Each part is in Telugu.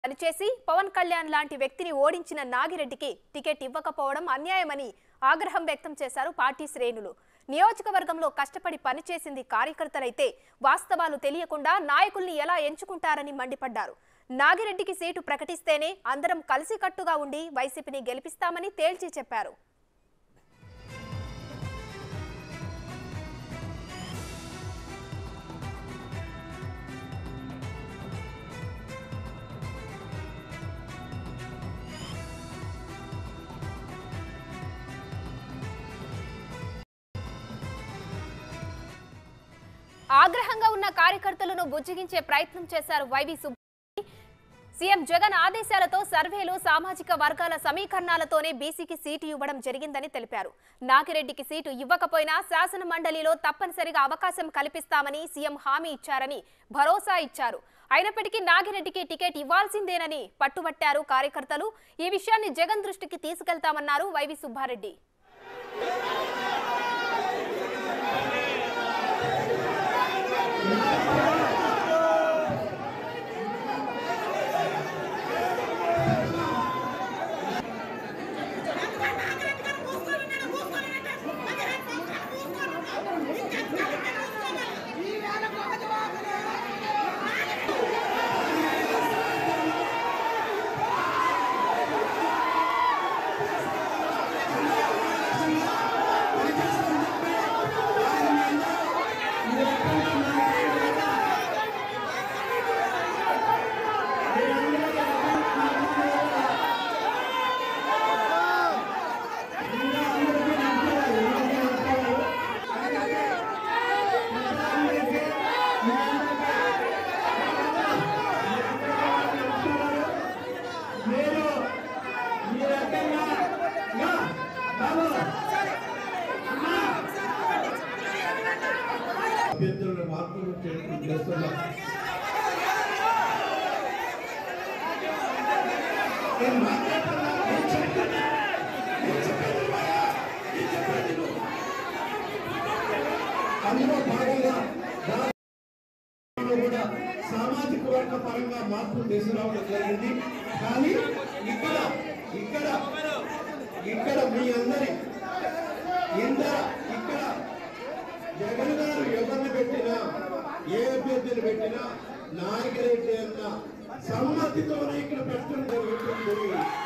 పనిచేసి పవన్ కళ్యాణ్ లాంటి వ్యక్తిని ఓడించిన నాగిరెడ్డికి టికెట్ ఇవ్వకపోవడం అన్యాయమని ఆగ్రహం వ్యక్తం చేశారు పార్టీ శ్రేణులు నియోజకవర్గంలో కష్టపడి పనిచేసింది కార్యకర్తలైతే వాస్తవాలు తెలియకుండా నాయకుల్ని ఎలా ఎంచుకుంటారని మండిపడ్డారు నాగిరెడ్డికి సీటు ప్రకటిస్తేనే అందరం కలిసికట్టుగా ఉండి వైసీపీని గెలిపిస్తామని తేల్చి చెప్పారు ఆగ్రహంగా ఉన్న కార్యకర్తలను బుజ్జగించే ప్రయత్నం చేశారు వైవి సుబ్బారెడ్డి సీఎం జగన్ ఆదేశాలతో సర్వేలు సామాజిక వర్గాల సమీకరణాలతోనే బీసీకి సీటు ఇవ్వడం జరిగిందని తెలిపారు నాగిరెడ్డికి సీటు ఇవ్వకపోయినా శాసన మండలిలో తప్పనిసరిగా అవకాశం కల్పిస్తామని సీఎం హామీ ఇచ్చారని భరోసా ఇచ్చారు అయినప్పటికీ నాగిరెడ్డికి టికెట్ ఇవ్వాల్సిందేనని పట్టుబట్టారు కార్యకర్తలు ఈ విషయాన్ని జగన్ దృష్టికి తీసుకెళ్తామన్నారు వైవి సుబ్బారెడ్డి మీరు ఈ రకంగా యా, బాబు. అభ్యర్థులను మార్పులు చేయడం చేస్తున్నాం నేను మాట్లాడుతున్నా, నేను చెప్తున్నా, నేను చెప్పేది వినవా? నేను చెప్పేది విను. అందులో భాగంగా దానిలో కూడా సామాజిక వర్గ పరంగా మార్పులు తీసుకురావడం జరిగింది కానీ ఇక్కడ ఇక్కడ ఇక్కడ మీ అందరి ఇంత ఇక్కడ జగన్ గారు ఎవరిని పెట్టినా ఏ అభ్యర్థిని పెట్టినా నాయకులైతే అన్న సమ్మతితోనే ఇక్కడ పెట్టడం జరుగుతుంది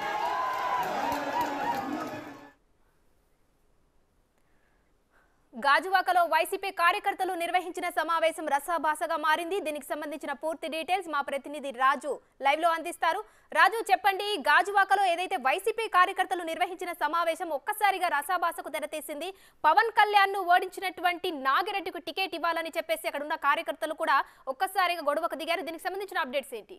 గాజువాకలో వైసీపీ కార్యకర్తలు నిర్వహించిన సమావేశం రసాభాసగా మారింది దీనికి సంబంధించిన పూర్తి డీటెయిల్స్ మా ప్రతినిధి రాజు లైవ్ లో అందిస్తారు రాజు చెప్పండి గాజువాకలో ఏదైతే వైసీపీ కార్యకర్తలు నిర్వహించిన సమావేశం ఒక్కసారిగా రసాభాసకు తెరతీసింది పవన్ కళ్యాణ్ ను ఓడించినటువంటి నాగిరెడ్డికి టికెట్ ఇవ్వాలని చెప్పేసి అక్కడ ఉన్న కార్యకర్తలు కూడా ఒక్కసారిగా గొడవకు దిగారు దీనికి సంబంధించిన అప్డేట్స్ ఏంటి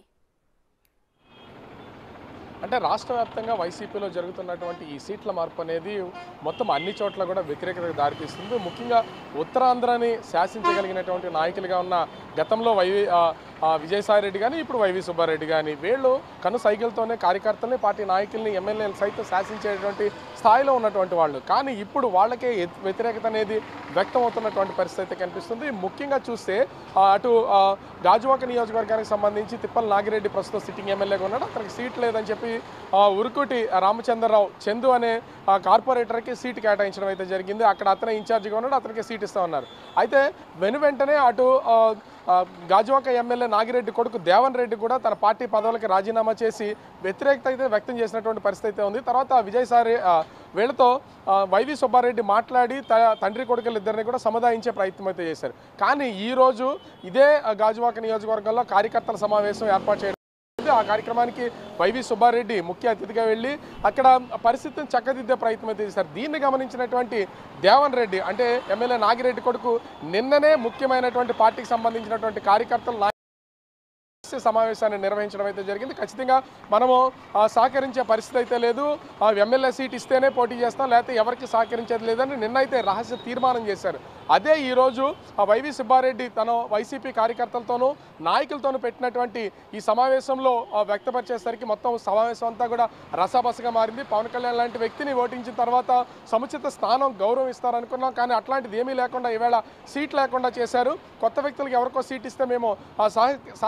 అంటే రాష్ట్ర వ్యాప్తంగా వైసీపీలో జరుగుతున్నటువంటి ఈ సీట్ల మార్పు అనేది మొత్తం అన్ని చోట్ల కూడా వ్యతిరేకతకు దారితీస్తుంది ముఖ్యంగా ఉత్తరాంధ్రని శాసించగలిగినటువంటి నాయకులుగా ఉన్న గతంలో వైవి ఆ, ఆ, విజయసాయి రెడ్డి కానీ ఇప్పుడు వైవి సుబ్బారెడ్డి కానీ వీళ్ళు కను సైకిల్తోనే కార్యకర్తల్ని పార్టీ నాయకుల్ని ఎమ్మెల్యేలు సైతం శాసించేటువంటి స్థాయిలో ఉన్నటువంటి వాళ్ళు కానీ ఇప్పుడు వాళ్ళకే ఎత్- వ్యతిరేకత అనేది వ్యక్తం అవుతున్నటువంటి పరిస్థితి అయితే కనిపిస్తుంది ముఖ్యంగా చూస్తే ఆ, అటు ఆ, గాజువాక నియోజకవర్గానికి సంబంధించి తిప్పల నాగిరెడ్డి ప్రస్తుతం సిట్టింగ్ ఎమ్మెల్యేగా ఉన్నాడు అతనికి సీట్ లేదని చెప్పి ఆ, ఉరుకుటి రామచంద్రరావు చందు అనే ఆ, కార్పొరేటర్కి సీటు కేటాయించడం అయితే జరిగింది అక్కడ అతనే ఇన్ఛార్జిగా ఉన్నాడు అతనికి సీట్ ఇస్తా ఉన్నారు అయితే వెను వెంటనే అటు ఆ, ఆ, గాజువాక ఎమ్మెల్యే నాగిరెడ్డి కొడుకు దేవన్ రెడ్డి కూడా తన పార్టీ పదవులకి రాజీనామా చేసి వ్యతిరేకత అయితే వ్యక్తం చేసినటువంటి పరిస్థితి అయితే ఉంది తర్వాత విజయసారి ఆ, వీళ్ళతో ఆ, వైవి సుబ్బారెడ్డి మాట్లాడి త- తండ్రి కొడుకులు ఇద్దరిని కూడా సముదాయించే ప్రయత్నం అయితే చేశారు కానీ ఈ రోజు ఇదే ఆ, గాజువాక నియోజకవర్గంలో కార్యకర్తల సమావేశం ఏర్పాటు చేయడం జరిగింది. ఆ కార్యక్రమానికి వైవి సుబ్బారెడ్డి ముఖ్య అతిథిగా వెళ్ళి అక్కడ పరిస్థితిని చక్కదిద్దే ప్రయత్నం అయితే చేశారు దీన్ని గమనించినటువంటి దేవన్ రెడ్డి అంటే ఎమ్మెల్యే నాగిరెడ్డి కొడుకు నిన్ననే ముఖ్యమైనటువంటి పార్టీకి సంబంధించినటువంటి కార్యకర్తలు నా- రహస్య సమావేశాన్ని నిర్వహించడం అయితే జరిగింది ఖచ్చితంగా మనము ఆ, సహకరించే పరిస్థితి అయితే లేదు ఆ, ఎమ్మెల్యే సీట్ ఇస్తేనే పోటీ చేస్తాం లేకపోతే ఎవరికి సహకరించేది లేదని నిన్నైతే రహస్య తీర్మానం చేశారు అదే ఈరోజు ఆ వైవి సుబ్బారెడ్డి తన వైసీపీ కార్యకర్తలతోనూ నాయకులతోనూ పెట్టినటువంటి ఈ సమావేశంలో ఆ, వ్యక్తపరిచేసరికి మొత్తం సమావేశం అంతా కూడా రసాబసగా మారింది పవన్ కళ్యాణ్ లాంటి వ్యక్తిని ఓటించిన తర్వాత సముచిత స్థానం గౌరవం ఇస్తారనుకున్నాం కానీ అట్లాంటిది ఏమీ లేకుండా ఈవేళ సీట్ లేకుండా చేశారు కొత్త వ్యక్తులకు ఎవరికో సీట్ ఇస్తే మేము ఆ సహ సహకరించే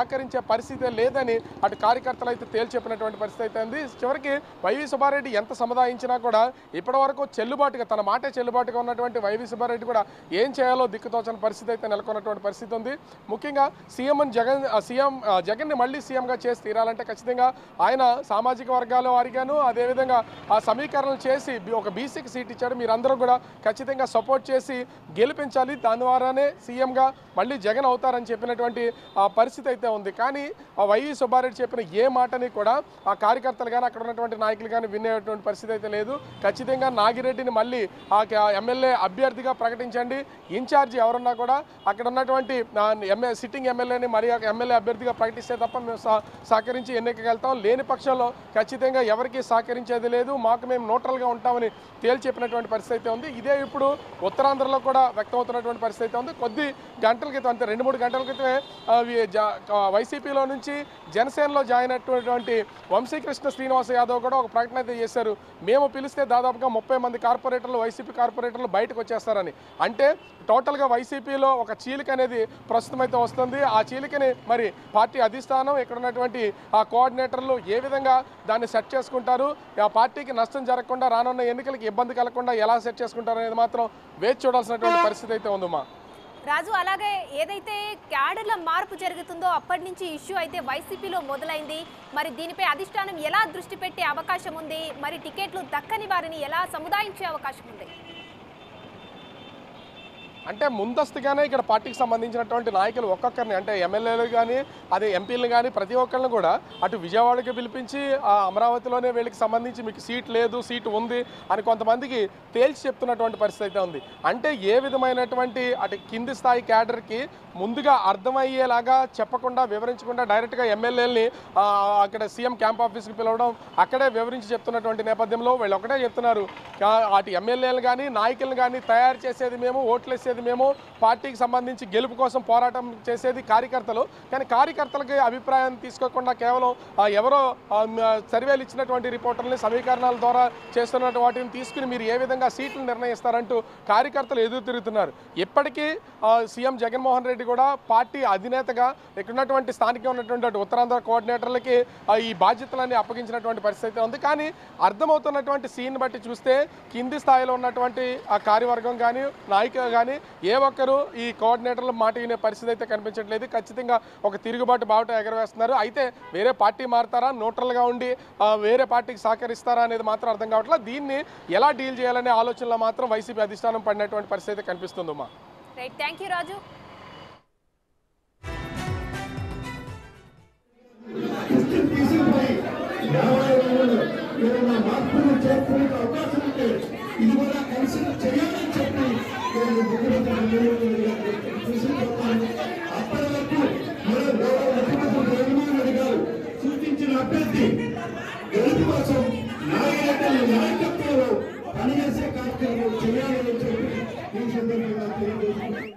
పరిస్థితి లేదని అటు కార్యకర్తలు అయితే తేల్చెప్పినటువంటి పరిస్థితి అయితే ఉంది చివరికి వైవి సుబ్బారెడ్డి ఎంత సముదాయించినా కూడా ఇప్పటి వరకు చెల్లుబాటుగా తన మాటే చెల్లుబాటుగా ఉన్నటువంటి వైవి సుబ్బారెడ్డి కూడా ఏం చేయాలో దిక్కుతోచని పరిస్థితి అయితే నెలకొన్నటువంటి పరిస్థితి ఉంది ముఖ్యంగా సీఎం జగన్ ఆ, సీఎం ఆ, జగన్ని మళ్ళీ సీఎంగా చేసి తీరాలంటే ఖచ్చితంగా ఆయన సామాజిక వర్గాల వారిగాను అదేవిధంగా ఆ సమీకరణలు చేసి బి- ఒక బీసీకి సీట్ ఇచ్చాడు మీరందరూ కూడా ఖచ్చితంగా సపోర్ట్ చేసి గెలిపించాలి దాని ద్వారానే సీఎంగా మళ్ళీ జగన్ అవుతారని చెప్పినటువంటి ఆ పరిస్థితి అయితే ఉంది కానీ ఆ వైవి సుబ్బారెడ్డి చెప్పిన ఏ మాటని కూడా ఆ కార్యకర్తలు కానీ అక్కడ ఉన్నటువంటి నాయకులు కానీ వినేటువంటి పరిస్థితి అయితే లేదు ఖచ్చితంగా నాగిరెడ్డిని మళ్ళీ ఆ క- ఎమ్మెల్యే అభ్యర్థిగా ప్రకటించండి ఇన్ఛార్జ్ ఎవరున్నా కూడా అక్కడ ఉన్నటువంటి ఆ, ఎమ్మె సిట్టింగ్ ఎమ్మెల్యేని మరి ఆ ఎమ్మెల్యే అభ్యర్థిగా ప్రకటిస్తే తప్ప మేము సహ- సహకరించి ఎన్నికకి వెళ్తాం లేని పక్షంలో ఖచ్చితంగా ఎవరికి సహకరించేది లేదు మాకు మేము న్యూట్రల్గా ఉంటామని తేల్చెప్పినటువంటి పరిస్థితి అయితే ఉంది ఇదే ఇప్పుడు ఉత్తరాంధ్రలో కూడా వ్యక్తమవుతున్నటువంటి పరిస్థితి అయితే ఉంది కొద్ది గంటల క్రితం అంతే రెండు మూడు గంటల క్రితమే ఆ, వి- జా- ఆ, వైసీపీలో నుంచి జనసేనలో జాయిన్ అయినటువంటి వంశీకృష్ణ శ్రీనివాస యాదవ్ కూడా ఒక ప్రకటన అయితే చేశారు మేము పిలిస్తే దాదాపుగా ముప్పై మంది కార్పొరేటర్లు వైసీపీ కార్పొరేటర్లు బయటకు వచ్చేస్తారని అంటే టోటల్గా వైసీపీలో ఒక చీలిక అనేది ప్రస్తుతం అయితే వస్తుంది ఆ చీలికని మరి పార్టీ అధిష్టానం ఇక్కడ ఉన్నటువంటి ఆ కోఆర్డినేటర్లు ఏ విధంగా దాన్ని సెట్ చేసుకుంటారు ఆ పార్టీకి నష్టం జరగకుండా రానున్న ఎన్నికలకి ఇబ్బంది కలగకుండా ఎలా సెట్ చేసుకుంటారు అనేది మాత్రం వేచి చూడాల్సినటువంటి పరిస్థితి అయితే ఉందమ్మా రాజు అలాగే ఏదైతే క్యాడర్ల మార్పు జరుగుతుందో అప్పటి నుంచి ఇష్యూ అయితే వైసీపీలో మొదలైంది మరి దీనిపై అధిష్టానం ఎలా దృష్టి పెట్టే అవకాశం ఉంది మరి టికెట్లు దక్కని వారిని ఎలా సముదాయించే అవకాశం ఉంది అంటే ముందస్తుగానే ఇక్కడ పార్టీకి సంబంధించినటువంటి నాయకులు ఒక్కొక్కరిని అంటే ఎమ్మెల్యేలు కానీ అదే ఎంపీలు కానీ ప్రతి ఒక్కరిని కూడా అటు విజయవాడకి పిలిపించి ఆ అమరావతిలోనే వీళ్ళకి సంబంధించి మీకు సీట్ లేదు సీట్ ఉంది అని కొంతమందికి తేల్చి చెప్తున్నటువంటి పరిస్థితి అయితే ఉంది అంటే ఏ విధమైనటువంటి అటు కింది స్థాయి క్యాడర్కి ముందుగా అర్థమయ్యేలాగా చెప్పకుండా వివరించకుండా డైరెక్ట్గా ఎమ్మెల్యేలని అక్కడ సీఎం క్యాంప్ ఆఫీస్కి పిలవడం అక్కడే వివరించి చెప్తున్నటువంటి నేపథ్యంలో వీళ్ళు ఒకటే చెప్తున్నారు కా- అటు ఎమ్మెల్యేలు కానీ నాయకులను కానీ తయారు చేసేది మేము ఓట్లు వేసేది మేము పార్టీకి సంబంధించి గెలుపు కోసం పోరాటం చేసేది కార్యకర్తలు కానీ కార్యకర్తలకి అభిప్రాయం తీసుకోకుండా కేవలం ఆ, ఎవరో ఆ, మ- సర్వేలు ఇచ్చినటువంటి రిపోర్టర్ని సమీకరణాల ద్వారా చేస్తున్నటువంటి వాటిని తీసుకుని మీరు ఏ విధంగా సీట్లు నిర్ణయిస్తారంటూ కార్యకర్తలు ఎదురు తిరుగుతున్నారు ఇప్పటికీ ఆ, సీఎం జగన్మోహన్ రెడ్డి కూడా పార్టీ అధినేతగా ఇక్కడ ఉన్నటువంటి స్థానికంగా ఉన్నటువంటి అటు ఉత్తరాంధ్ర కోఆర్డినేటర్లకి ఆ, ఈ బాధ్యతలన్నీ అప్పగించినటువంటి పరిస్థితి అయితే ఉంది కానీ అర్థమవుతున్నటువంటి సీన్ బట్టి చూస్తే కింది స్థాయిలో ఉన్నటువంటి ఆ కార్యవర్గం కానీ నాయకులు కానీ ఏ ఒక్కరు ఈ కోఆర్డినేటర్ల మాట వినే పరిస్థితి అయితే కనిపించట్లేదు ఖచ్చితంగా ఒక తిరుగుబాటు బావుట ఎగరవేస్తున్నారు అయితే వేరే పార్టీ మారుతారా న్యూట్రల్గా ఉండి ఆ, వేరే పార్టీకి సహకరిస్తారా అనేది మాత్రం అర్థం కావట్లేదు దీన్ని ఎలా డీల్ చేయాలనే ఆలోచనలో మాత్రం వైసీపీ అధిష్టానం పడినటువంటి పరిస్థితి అయితే కనిపిస్తుందమ్మా రైట్ థ్యాంక్ యూ రాజు తీసుకుపోయి రాబోయే రోజుల్లో ఏదైనా మార్పులు చేసుకునే అవకాశం ఉంటే ఇది కూడా కలిసి చేయాలని చెప్పి నేను ముఖ్యమంత్రి చంద్రబాబు గారికి తీసుకుపోతాను అప్పటి వరకు మన గౌరవ ముఖ్యమంత్రి జగన్మోహన్ రెడ్డి గారు సూచించిన అభ్యర్థి గెలుపు కోసం నాయకుల నాయకత్వంలో పనిచేసే కార్యక్రమం చేయాలని చెప్పి ఈ సందర్భంగా తెలియజేస్తున్నాను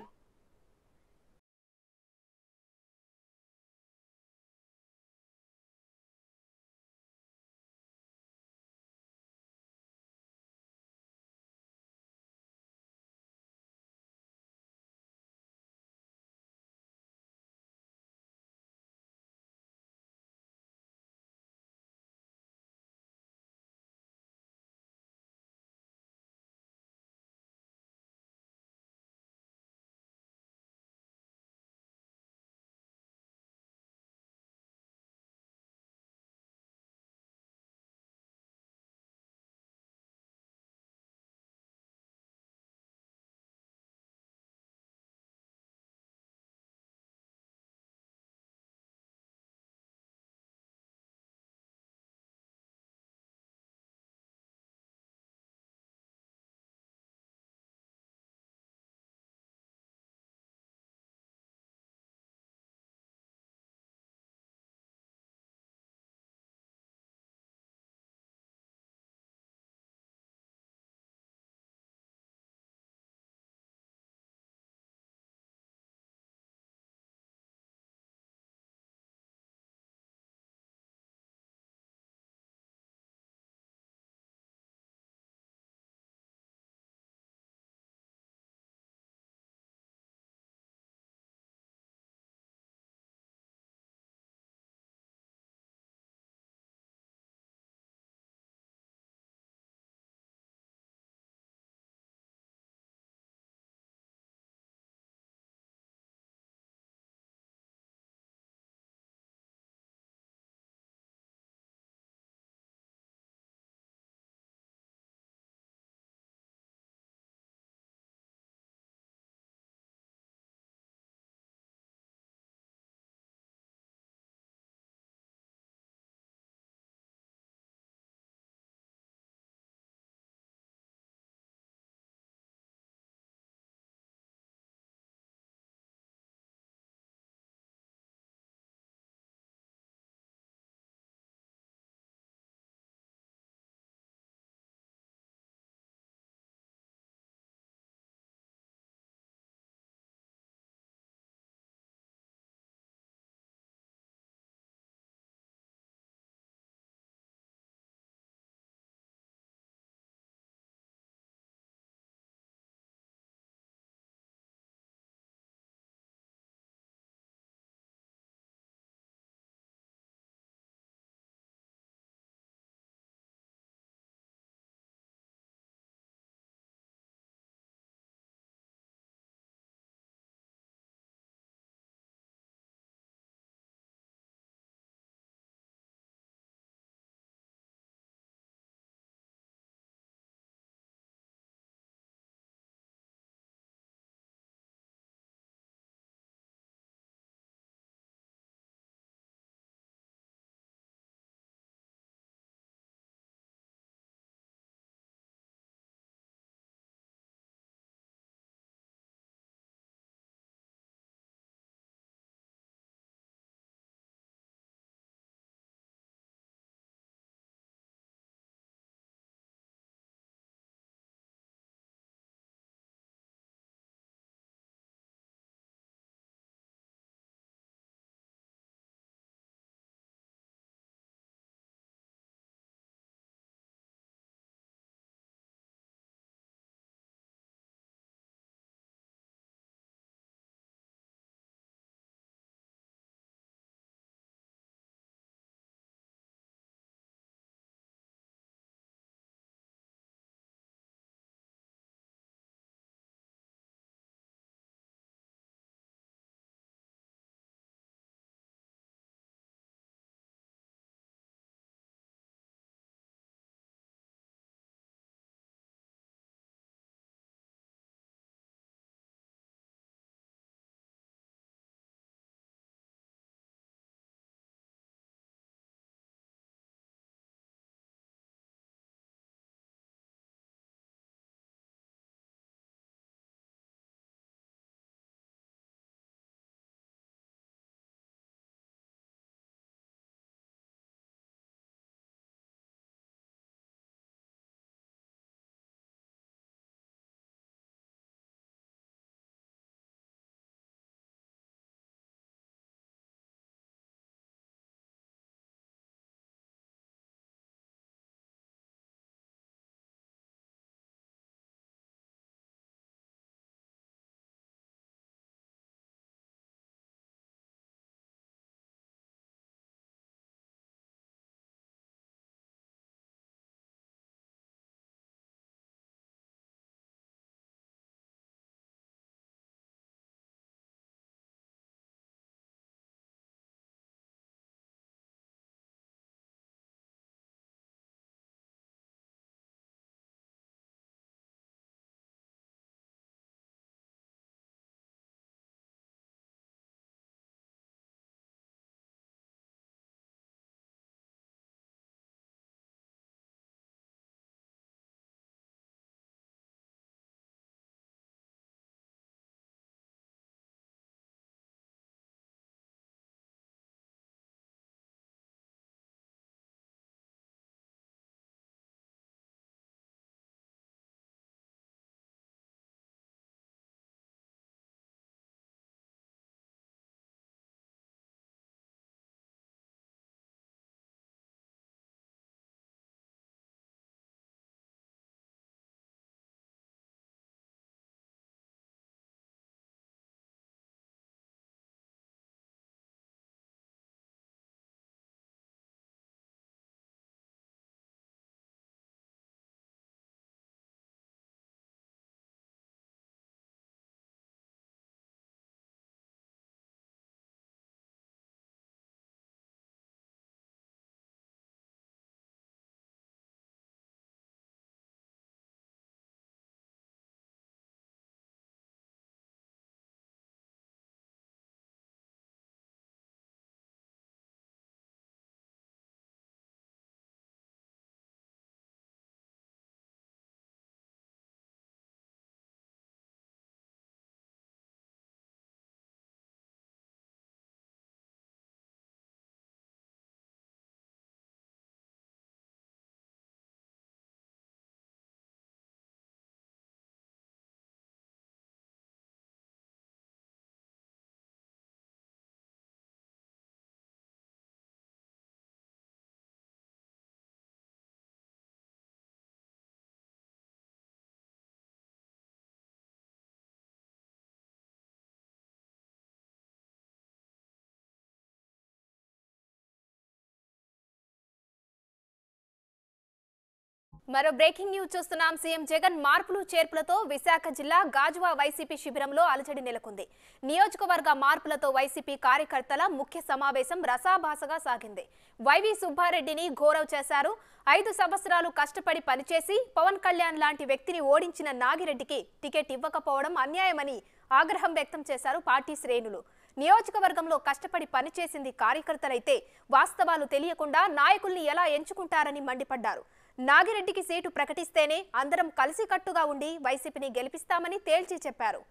మరో బ్రేకింగ్ న్యూస్ చూస్తున్నాం సీఎం జగన్ మార్పులు చేర్పులతో విశాఖ జిల్లా గాజువా వైసీపీ శిబిరంలో అలజడి నెలకొంది నియోజకవర్గ మార్పులతో వైసీపీ కార్యకర్తల ముఖ్య సమావేశం రసాభాసగా సాగింది వైవి సుబ్బారెడ్డిని ఘోరవ్ చేశారు ఐదు సంవత్సరాలు కష్టపడి పనిచేసి పవన్ కళ్యాణ్ లాంటి వ్యక్తిని ఓడించిన నాగిరెడ్డికి టికెట్ ఇవ్వకపోవడం అన్యాయమని ఆగ్రహం వ్యక్తం చేశారు పార్టీ శ్రేణులు నియోజకవర్గంలో కష్టపడి పనిచేసింది కార్యకర్తలైతే వాస్తవాలు తెలియకుండా నాయకుల్ని ఎలా ఎంచుకుంటారని మండిపడ్డారు నాగిరెడ్డికి సీటు ప్రకటిస్తేనే అందరం కలిసికట్టుగా ఉండి వైసీపీని గెలిపిస్తామని తేల్చి చెప్పారు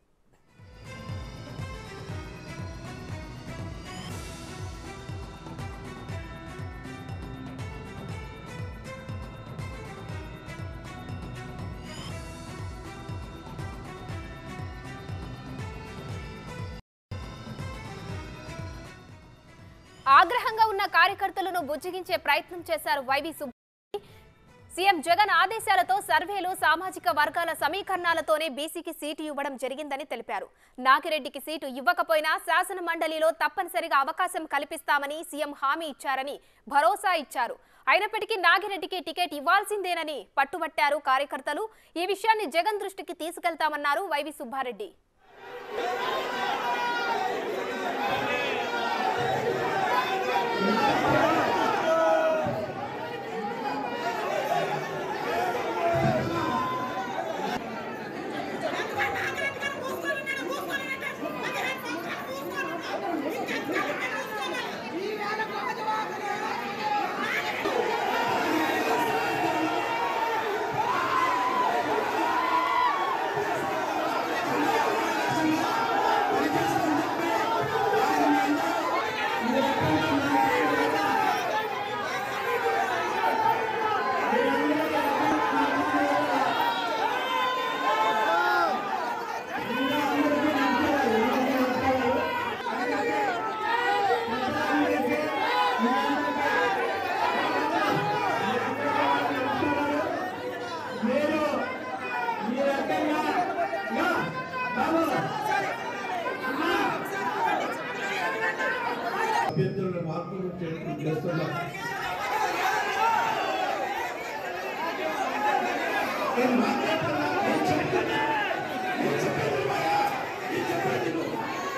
ఆగ్రహంగా ఉన్న కార్యకర్తలను బుజ్జగించే ప్రయత్నం చేశారు వైవి సుబ్బారెడ్డి సీఎం జగన్ ఆదేశాలతో సర్వేలు సామాజిక వర్గాల సమీకరణాలతోనే బీసీకి సీటు ఇవ్వడం జరిగిందని తెలిపారు నాగిరెడ్డికి సీటు ఇవ్వకపోయినా శాసన మండలిలో తప్పనిసరిగా అవకాశం కల్పిస్తామని సీఎం హామీ ఇచ్చారని భరోసా ఇచ్చారు అయినప్పటికీ నాగిరెడ్డికి టికెట్ ఇవ్వాల్సిందేనని పట్టుబట్టారు కార్యకర్తలు ఈ విషయాన్ని జగన్ దృష్టికి తీసుకెళ్తామన్నారు వైవి సుబ్బారెడ్డి మీరు ఈ రకంగా యా, బాబు. అభ్యర్థులను మార్పులు చేస్తూ చేస్తున్నారు నేను మాట్లాడుతున్నా, నేను చెప్తున్నా, నేను చెప్పేది వినవా? నేను చెప్పేది విను.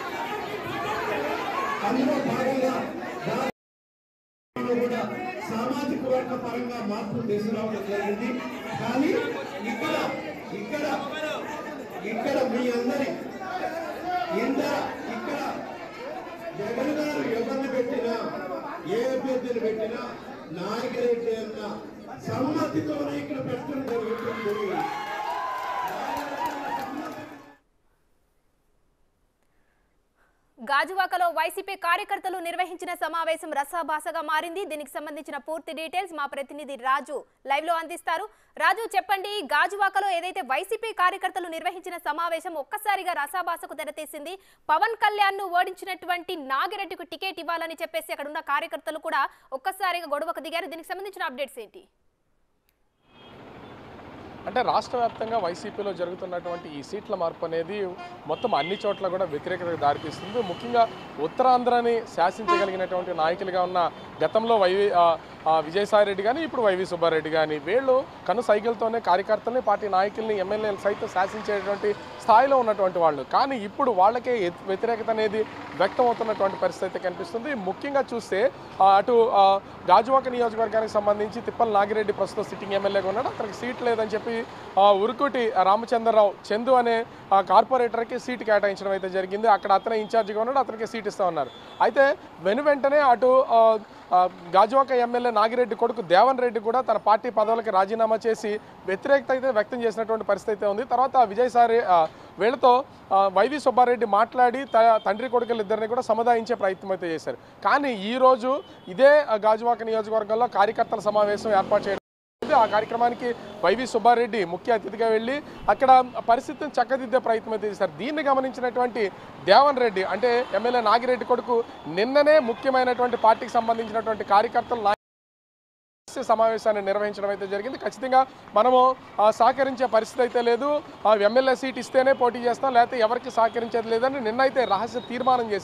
అందులో భాగంగా రాష్ట్రంలో కూడా సామాజిక వర్గ పరంగా మార్పులు తీసుకురావడం జరిగింది కానీ ఇక్కడ ఇక్కడ ఇక్కడ మీ అందరి ఇంత ఇక్కడ జగన్ గారు ఎవరిని పెట్టినా ఏ అభ్యర్థిని పెట్టినా నాయకులైతే అన్న సమ్మతితోనే ఇక్కడ పెట్టడం జరుగుతుంది గాజువాకలో వైసీపీ కార్యకర్తలు నిర్వహించిన సమావేశం రసాభాసగా మారింది దీనికి సంబంధించిన పూర్తి డీటెయిల్స్ మా ప్రతినిధి రాజు లైవ్ లో అందిస్తారు రాజు చెప్పండి గాజువాకలో ఏదైతే వైసీపీ కార్యకర్తలు నిర్వహించిన సమావేశం ఒక్కసారిగా రసాభాసకు తెరతీసింది పవన్ కళ్యాణ్ ను ఓడించినటువంటి నాగిరెడ్డికి టికెట్ ఇవ్వాలని చెప్పేసి అక్కడ ఉన్న కార్యకర్తలు కూడా ఒక్కసారిగా గొడవకు దిగారు దీనికి సంబంధించిన అప్డేట్స్ ఏంటి అంటే రాష్ట్ర వ్యాప్తంగా వైసీపీలో జరుగుతున్నటువంటి ఈ సీట్ల మార్పు అనేది మొత్తం అన్ని చోట్ల కూడా వ్యతిరేకతకు దారితీస్తుంది ముఖ్యంగా ఉత్తరాంధ్రని శాసించగలిగినటువంటి నాయకులుగా ఉన్న గతంలో వైవి ఆ, ఆ, విజయసాయి రెడ్డి కానీ ఇప్పుడు వైవి సుబ్బారెడ్డి కానీ వీళ్ళు కను సైకిల్తోనే కార్యకర్తల్ని పార్టీ నాయకుల్ని ఎమ్మెల్యేలు సైతం శాసించేటువంటి స్థాయిలో ఉన్నటువంటి వాళ్ళు కానీ ఇప్పుడు వాళ్ళకే ఎత్- వ్యతిరేకత అనేది వ్యక్తం అవుతున్నటువంటి పరిస్థితి అయితే కనిపిస్తుంది ముఖ్యంగా చూస్తే ఆ, అటు ఆ, గాజువాక నియోజకవర్గానికి సంబంధించి తిప్పల నాగిరెడ్డి ప్రస్తుతం సిట్టింగ్ ఎమ్మెల్యేగా ఉన్నాడు అతనికి సీట్ లేదని చెప్పి ఆ, ఉరుకుటి రామచంద్రరావు చందు అనే ఆ, కార్పొరేటర్కి సీటు కేటాయించడం అయితే జరిగింది అక్కడ అతనే ఇన్ఛార్జిగా ఉన్నాడు అతనికి సీట్ ఇస్తా ఉన్నారు అయితే వెను వెంటనే అటు ఆ, ఆ, గాజువాక ఎమ్మెల్యే నాగిరెడ్డి కొడుకు దేవన్ రెడ్డి కూడా తన పార్టీ పదవులకి రాజీనామా చేసి వ్యతిరేకత అయితే వ్యక్తం చేసినటువంటి పరిస్థితి అయితే ఉంది తర్వాత విజయసారి ఆ, వీళ్ళతో ఆ, వైవి సుబ్బారెడ్డి మాట్లాడి త- తండ్రి కొడుకులు ఇద్దరిని కూడా సముదాయించే ప్రయత్నం అయితే చేశారు కానీ ఈ రోజు ఇదే ఆ, గాజువాక నియోజకవర్గంలో కార్యకర్తల సమావేశం ఏర్పాటు చేయడం జరిగింది. ఆ కార్యక్రమానికి వైవి సుబ్బారెడ్డి ముఖ్య అతిథిగా వెళ్ళి అక్కడ పరిస్థితిని చక్కదిద్దే ప్రయత్నం అయితే చేశారు దీన్ని గమనించినటువంటి దేవన్ రెడ్డి అంటే ఎమ్మెల్యే నాగిరెడ్డి కొడుకు నిన్ననే ముఖ్యమైనటువంటి పార్టీకి సంబంధించినటువంటి కార్యకర్తలు నా- రహస్య సమావేశాన్ని నిర్వహించడం అయితే జరిగింది ఖచ్చితంగా మనము ఆ, సహకరించే పరిస్థితి అయితే లేదు ఆ, ఎమ్మెల్యే సీట్ ఇస్తేనే పోటీ చేస్తాం లేకపోతే ఎవరికి సహకరించేది లేదని నిన్నైతే రహస్య తీర్మానం చేశారు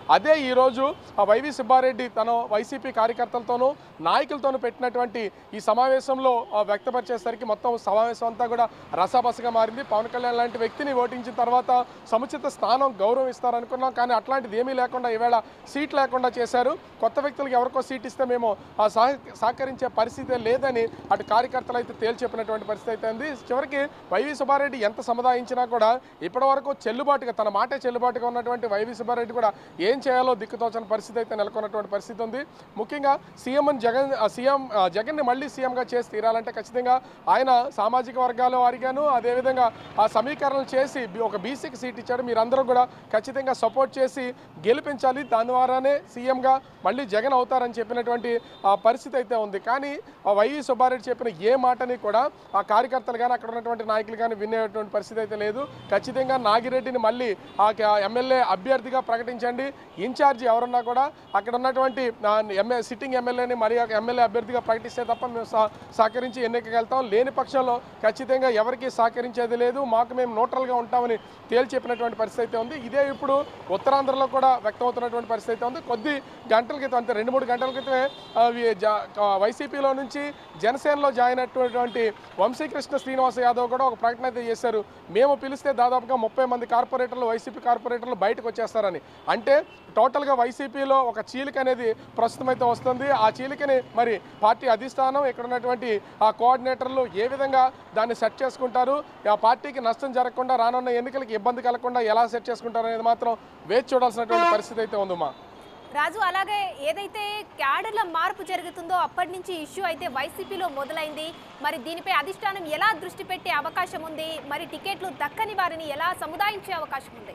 అదే ఈరోజు ఆ వైవి సుబ్బారెడ్డి తన వైసీపీ కార్యకర్తలతోనూ నాయకులతోనూ పెట్టినటువంటి ఈ సమావేశంలో ఆ, వ్యక్తపరిచేసరికి మొత్తం సమావేశం అంతా కూడా రసాబసగా మారింది పవన్ కళ్యాణ్ లాంటి వ్యక్తిని ఓటించిన తర్వాత సముచిత స్థానం గౌరవం ఇస్తారనుకున్నాం కానీ అట్లాంటిది ఏమీ లేకుండా ఈవేళ సీట్ లేకుండా చేశారు కొత్త వ్యక్తులకు ఎవరికో సీట్ ఇస్తే మేము ఆ సహ- సహకరించే పరిస్థితి లేదని అటు కార్యకర్తలు అయితే తేల్చి చెప్పినటువంటి పరిస్థితి అయితే ఉంది చివరికి వైవి సుబ్బారెడ్డి ఎంత సముదాయించినా కూడా ఇప్పటివరకు చెల్లుబాటుగా తన మాటే చెల్లుబాటుగా ఉన్నటువంటి వైవి సుబ్బారెడ్డి కూడా ఏం చేయాలో దిక్కుతోచని పరిస్థితి అయితే నెలకొన్నటువంటి పరిస్థితి ఉంది ముఖ్యంగా సీఎం జగన్ ఆ, సీఎం ఆ, జగన్ని మళ్ళీ సీఎంగా చేసి తీరాలంటే ఖచ్చితంగా ఆయన సామాజిక వర్గాల వారిగాను అదేవిధంగా ఆ సమీకరణలు చేసి బి- ఒక బీసీకి సీట్ ఇచ్చాడు మీరందరూ కూడా ఖచ్చితంగా సపోర్ట్ చేసి గెలిపించాలి దాని ద్వారానే సీఎంగా మళ్ళీ జగన్ అవుతారని చెప్పినటువంటి ఆ పరిస్థితి అయితే ఉంది కానీ ఆ వైవి సుబ్బారెడ్డి చెప్పిన ఏ మాటని కూడా ఆ కార్యకర్తలు కానీ అక్కడ ఉన్నటువంటి నాయకులు కానీ వినేటువంటి పరిస్థితి అయితే లేదు ఖచ్చితంగా నాగిరెడ్డిని మళ్ళీ ఆ క- ఎమ్మెల్యే అభ్యర్థిగా ప్రకటించండి ఇన్ఛార్జి ఎవరున్నా కూడా అక్కడ ఉన్నటువంటి ఆ, ఎమ్మె సిట్టింగ్ ఎమ్మెల్యేని మరి ఆ ఎమ్మెల్యే అభ్యర్థిగా ప్రకటిస్తే తప్ప మేము సహ- సహకరించి ఎన్నికకి వెళ్తాం లేని పక్షంలో ఖచ్చితంగా ఎవరికి సహకరించేది లేదు మాకు మేము న్యూట్రల్గా ఉంటామని తేల్చి చెప్పినటువంటి పరిస్థితి అయితే ఉంది ఇదే ఇప్పుడు ఉత్తరాంధ్రలో కూడా వ్యక్తమవుతున్నటువంటి పరిస్థితి అయితే ఉంది కొద్ది గంటల క్రితం అంతే రెండు మూడు గంటల క్రితమే ఆ, వి- జా- ఆ, వైసీపీలో నుంచి జనసేనలో జాయిన్ అయినటువంటి వంశీకృష్ణ శ్రీనివాస యాదవ్ కూడా ఒక ప్రకటన అయితే చేశారు మేము పిలిస్తే దాదాపుగా ముప్పై మంది కార్పొరేటర్లు వైసీపీ కార్పొరేటర్లు బయటకు వచ్చేస్తారని అంటే టోటల్గా వైసీపీలో ఒక చీలిక అనేది ప్రస్తుతం అయితే వస్తుంది ఆ చీలికని మరి పార్టీ అధిష్టానం ఇక్కడ ఉన్నటువంటి ఆ కోఆర్డినేటర్లు ఏ విధంగా దాన్ని సెట్ చేసుకుంటారు ఆ పార్టీకి నష్టం జరగకుండా రానున్న ఎన్నికలకి ఇబ్బంది కలగకుండా ఎలా సెట్ చేసుకుంటారు అనేది మాత్రం వేచి చూడాల్సినటువంటి పరిస్థితి అయితే ఉందమ్మా రాజు అలాగే ఏదైతే క్యాడర్ల మార్పు జరుగుతుందో అప్పటి నుంచి ఇష్యూ అయితే వైసీపీలో మొదలైంది మరి దీనిపై అధిష్టానం ఎలా దృష్టి పెట్టే అవకాశం ఉంది మరి టికెట్లు దక్కని వారిని ఎలా సముదాయించే అవకాశం ఉంది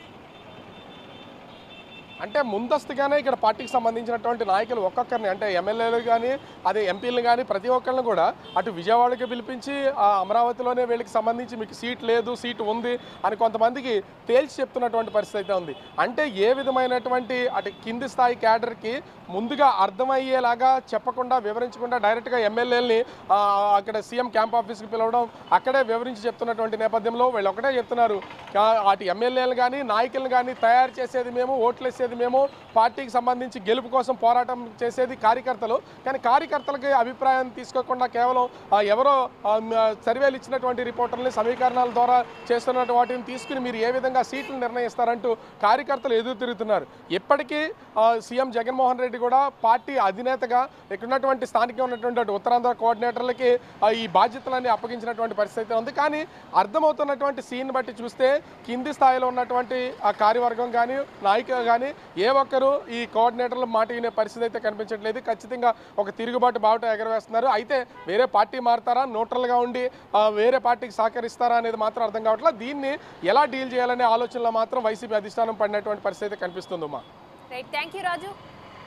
అంటే ముందస్తుగానే ఇక్కడ పార్టీకి సంబంధించినటువంటి నాయకులు ఒక్కొక్కరిని అంటే ఎమ్మెల్యేలు కానీ అదే ఎంపీలు కానీ ప్రతి ఒక్కరిని కూడా అటు విజయవాడకి పిలిపించి ఆ అమరావతిలోనే వీళ్ళకి సంబంధించి మీకు సీట్ లేదు సీట్ ఉంది అని కొంతమందికి తేల్చి చెప్తున్నటువంటి పరిస్థితి అయితే ఉంది అంటే ఏ విధమైనటువంటి అటు కింది స్థాయి క్యాడర్కి ముందుగా అర్థమయ్యేలాగా చెప్పకుండా వివరించకుండా డైరెక్ట్గా ఎమ్మెల్యేలని అక్కడ సీఎం క్యాంప్ ఆఫీస్కి పిలవడం అక్కడే వివరించి చెప్తున్నటువంటి నేపథ్యంలో వీళ్ళు ఒకటే చెప్తున్నారు కా- అటు ఎమ్మెల్యేలు కానీ నాయకులను కానీ తయారు చేసేది మేము ఓట్లు వేసేది మేము పార్టీకి సంబంధించి గెలుపు కోసం పోరాటం చేసేది కార్యకర్తలు కానీ కార్యకర్తలకి అభిప్రాయం తీసుకోకుండా కేవలం ఆ, ఎవరో ఆ, మ- సర్వేలు ఇచ్చినటువంటి రిపోర్టర్ని సమీకరణాల ద్వారా చేస్తున్న వాటిని తీసుకుని మీరు ఏ విధంగా సీట్లు నిర్ణయిస్తారంటూ కార్యకర్తలు ఎదురు తిరుగుతున్నారు ఇప్పటికీ ఆ, సీఎం జగన్మోహన్ రెడ్డి కూడా పార్టీ అధినేతగా ఇక్కడ ఉన్నటువంటి స్థానికంగా ఉన్నటువంటి అటు ఉత్తరాంధ్ర కోఆర్డినేటర్లకి ఆ, ఈ బాధ్యతలన్నీ అప్పగించినటువంటి పరిస్థితి అయితే ఉంది కానీ అర్థమవుతున్నటువంటి సీన్ బట్టి చూస్తే కింది స్థాయిలో ఉన్నటువంటి ఆ కార్యవర్గం కానీ నాయకులు కానీ ఏ ఒక్కరు ఈ కోఆర్డినేటర్ల మాట వినే పరిస్థితి అయితే కనిపించట్లేదు ఖచ్చితంగా ఒక తిరుగుబాటు బావుట ఎగరవేస్తున్నారు అయితే వేరే పార్టీ మారుతారా న్యూట్రల్గా ఉండి ఆ, వేరే పార్టీకి సహకరిస్తారా అనేది మాత్రం అర్థం కావట్లేదు దీన్ని ఎలా డీల్ చేయాలనే ఆలోచనలో మాత్రం వైసీపీ అధిష్టానం పడినటువంటి పరిస్థితి అయితే కనిపిస్తుందమ్మా right thank you Raju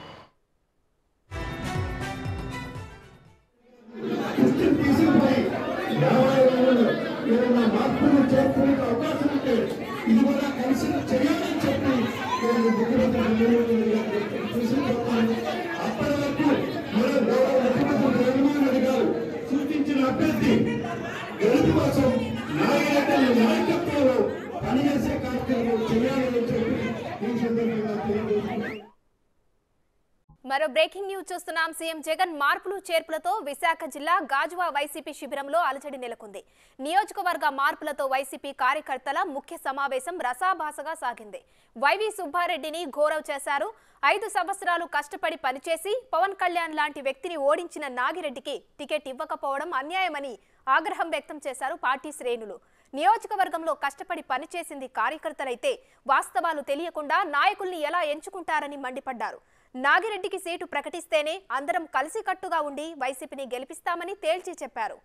Christian తీసుకుపోయి యాభై రోజులు ఏదైనా మార్పులు చేర్చుకునే అవకాశం ఉంటే ఇది కూడా కలిసి చేయాలని చెప్పి నేను ముఖ్యమంత్రి చంద్రబాబు నాయుడు గారికి తీసుకుపోతాను అప్పటి వరకు మన గౌరవ ముఖ్యమంత్రి జగన్మోహన్ రెడ్డి గారు సూచించిన అభ్యర్థి గెలుపు కోసం నాయకులు నాయకత్వంలో పనిచేసే కార్యక్రమం చేయాలని చెప్పి ఈ సందర్భంగా తెలియజేస్తున్నాను మరో బ్రేకింగ్ న్యూస్ చూస్తున్నాం సీఎం జగన్ మార్పులు చేర్పులతో విశాఖ జిల్లా గాజువా వైసీపీ శిబిరంలో అలజడి నెలకొంది నియోజకవర్గ మార్పులతో వైసీపీ కార్యకర్తల ముఖ్య సమావేశం రసాభాసగా సాగింది వైవి సుబ్బారెడ్డిని గౌరవ్ చేశారు ఐదు సంవత్సరాలు కష్టపడి పనిచేసి పవన్ కళ్యాణ్ లాంటి వ్యక్తిని ఓడించిన నాగిరెడ్డికి టికెట్ ఇవ్వకపోవడం అన్యాయమని ఆగ్రహం వ్యక్తం చేశారు పార్టీ శ్రేణులు నియోజకవర్గంలో కష్టపడి పనిచేసింది కార్యకర్తలైతే వాస్తవాలు తెలియకుండా నాయకుల్ని ఎలా ఎంచుకుంటారని మండిపడ్డారు నాగిరెడ్డికి సీటు ప్రకటిస్తేనే అందరం కలిసికట్టుగా ఉండి వైసీపీని గెలిపిస్తామని తేల్చి చెప్పారు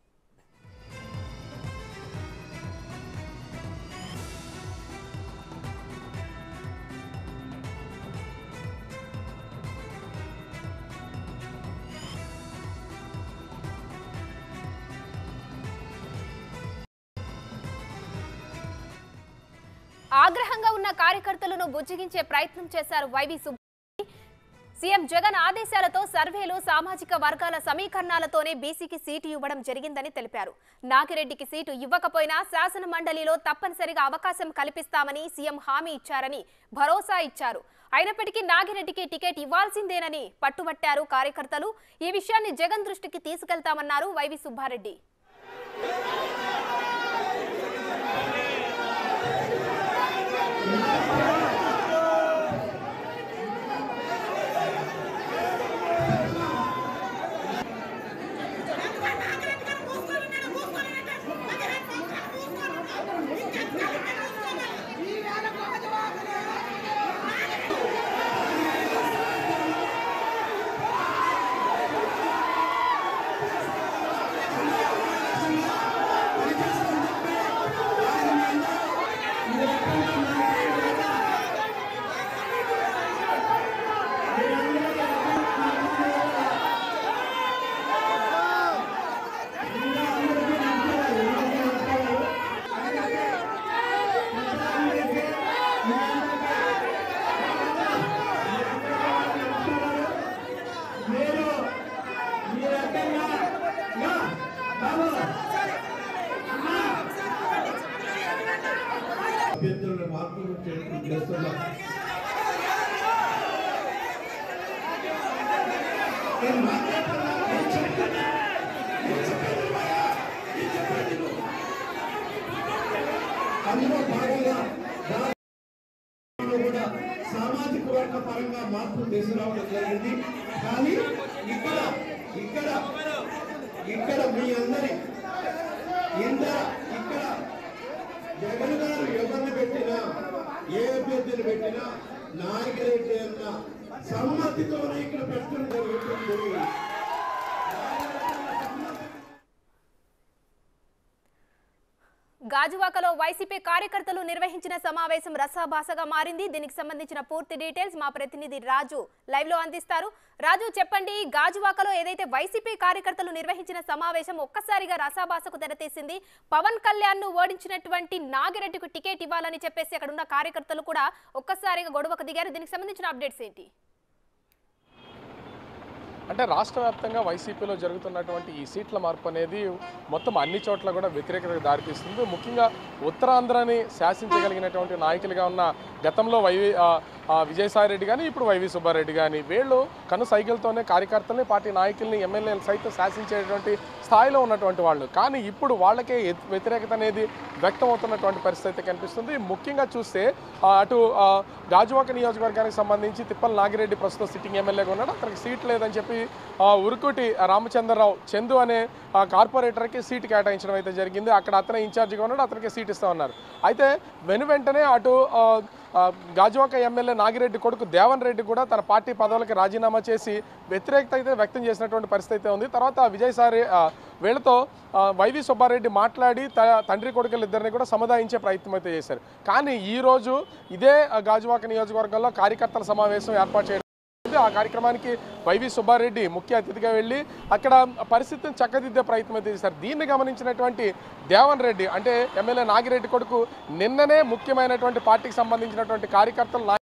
ఆగ్రహంగా ఉన్న కార్యకర్తలను బుజ్జగించే ప్రయత్నం చేశారు వైవి సుబ్బ సీఎం జగన్ ఆదేశాలతో సర్వేలు సామాజిక వర్గాల సమీకరణాలతోనే బీసీకి సీటు ఇవ్వడం జరిగిందని తెలిపారు నాగిరెడ్డికి సీటు ఇవ్వకపోయినా శాసన మండలిలో తప్పనిసరిగా అవకాశం కల్పిస్తామని సీఎం హామీ ఇచ్చారని భరోసా ఇచ్చారు అయినప్పటికీ నాగిరెడ్డికి టికెట్ ఇవ్వాల్సిందేనని పట్టుబట్టారు కార్యకర్తలు ఈ విషయాన్ని జగన్ దృష్టికి తీసుకెళ్తామన్నారు వైవి సుబ్బారెడ్డి మీరు ఈ రకంగా యా, బాబు. అభ్యర్థులను మార్పులు చేస్తూ చేస్తున్నాం నేను మాట్లాడుతున్నా, నేను చెప్తున్నా, నేను చెప్పేది వినవా? నేను చెప్పేది విను. అందులో భాగంగా దాంట్లో కూడా సామాజిక వర్గ పరంగా మార్పులు తీసుకురావడం జరిగింది కానీ ఇక్కడ ఇక్కడ ఇక్కడ మీ అందరి ఇంత ఇక్కడ జగన్ గారు ఎవరిని పెట్టినా ఏ అభ్యర్థిని పెట్టినా నాయకులైతే అన్న సమ్మతితోనే ఇక్కడ పెట్టడం జరుగుతుంది గాజువాకలో వైసీపీ కార్యకర్తలు నిర్వహించిన సమావేశం రసాభాసగా మారింది దీనికి సంబంధించిన పూర్తి డీటెయిల్స్ మా ప్రతినిధి రాజు లైవ్ లో అందిస్తారు రాజు చెప్పండి గాజువాకలో ఏదైతే వైసీపీ కార్యకర్తలు నిర్వహించిన సమావేశం ఒక్కసారిగా రసాభాసకు తెరతీసింది పవన్ కళ్యాణ్ ను ఓడించినటువంటి నాగిరెడ్డికి టికెట్ ఇవ్వాలని చెప్పేసి అక్కడ ఉన్న కార్యకర్తలు కూడా ఒక్కసారిగా గొడవకు దిగారు దీనికి సంబంధించిన అప్డేట్స్ ఏంటి అంటే రాష్ట్ర వ్యాప్తంగా వైసీపీలో జరుగుతున్నటువంటి ఈ సీట్ల మార్పు అనేది మొత్తం అన్ని చోట్ల కూడా వ్యతిరేకతకు దారితీస్తుంది ముఖ్యంగా ఉత్తరాంధ్రని శాసించగలిగినటువంటి నాయకులుగా ఉన్న గతంలో వైవి ఆ, ఆ, విజయసాయి రెడ్డి కానీ ఇప్పుడు వైవి సుబ్బారెడ్డి కానీ వీళ్ళు కను సైకిల్తోనే కార్యకర్తల్ని పార్టీ నాయకుల్ని ఎమ్మెల్యేలు సైతం శాసించేటువంటి స్థాయిలో ఉన్నటువంటి వాళ్ళు కానీ ఇప్పుడు వాళ్ళకే ఎత్- వ్యతిరేకత అనేది వ్యక్తం అవుతున్నటువంటి పరిస్థితి అయితే కనిపిస్తుంది ముఖ్యంగా చూస్తే ఆ, అటు ఆ, గాజువాక నియోజకవర్గానికి సంబంధించి తిప్పల నాగిరెడ్డి ప్రస్తుతం సిట్టింగ్ ఎమ్మెల్యేగా ఉన్నాడు అతనికి సీట్ లేదని చెప్పి ఆ, ఉరుకుటి రామచంద్రరావు చందు అనే ఆ, కార్పొరేటర్కి సీట్ కేటాయించడం అయితే జరిగింది అక్కడ అతనే ఇన్ఛార్జిగా ఉన్నాడు అతనికి సీట్ ఇస్తా ఉన్నారు అయితే వెను వెంటనే అటు ఆ, ఆ, గాజువాక ఎమ్మెల్యే నాగిరెడ్డి కొడుకు దేవన్ రెడ్డి కూడా తన పార్టీ పదవులకి రాజీనామా చేసి వ్యతిరేకత అయితే వ్యక్తం చేసినటువంటి పరిస్థితి అయితే ఉంది తర్వాత విజయసారి ఆ, వీళ్ళతో ఆ, వైవి సుబ్బారెడ్డి మాట్లాడి త- తండ్రి కొడుకులు ఇద్దరిని కూడా సముదాయించే ప్రయత్నం అయితే చేశారు కానీ ఈ రోజు ఇదే ఆ, గాజువాక నియోజకవర్గంలో కార్యకర్తల సమావేశం ఏర్పాటు చేయడం జరిగింది. ఆ కార్యక్రమానికి వైవి సుబ్బారెడ్డి ముఖ్య అతిథిగా వెళ్ళి అక్కడ పరిస్థితిని చక్కదిద్దే ప్రయత్నం అయితే చేశారు దీన్ని గమనించినటువంటి దేవన్ రెడ్డి అంటే ఎమ్మెల్యే నాగిరెడ్డి కొడుకు నిన్ననే ముఖ్యమైనటువంటి పార్టీకి సంబంధించినటువంటి కార్యకర్తలు నా-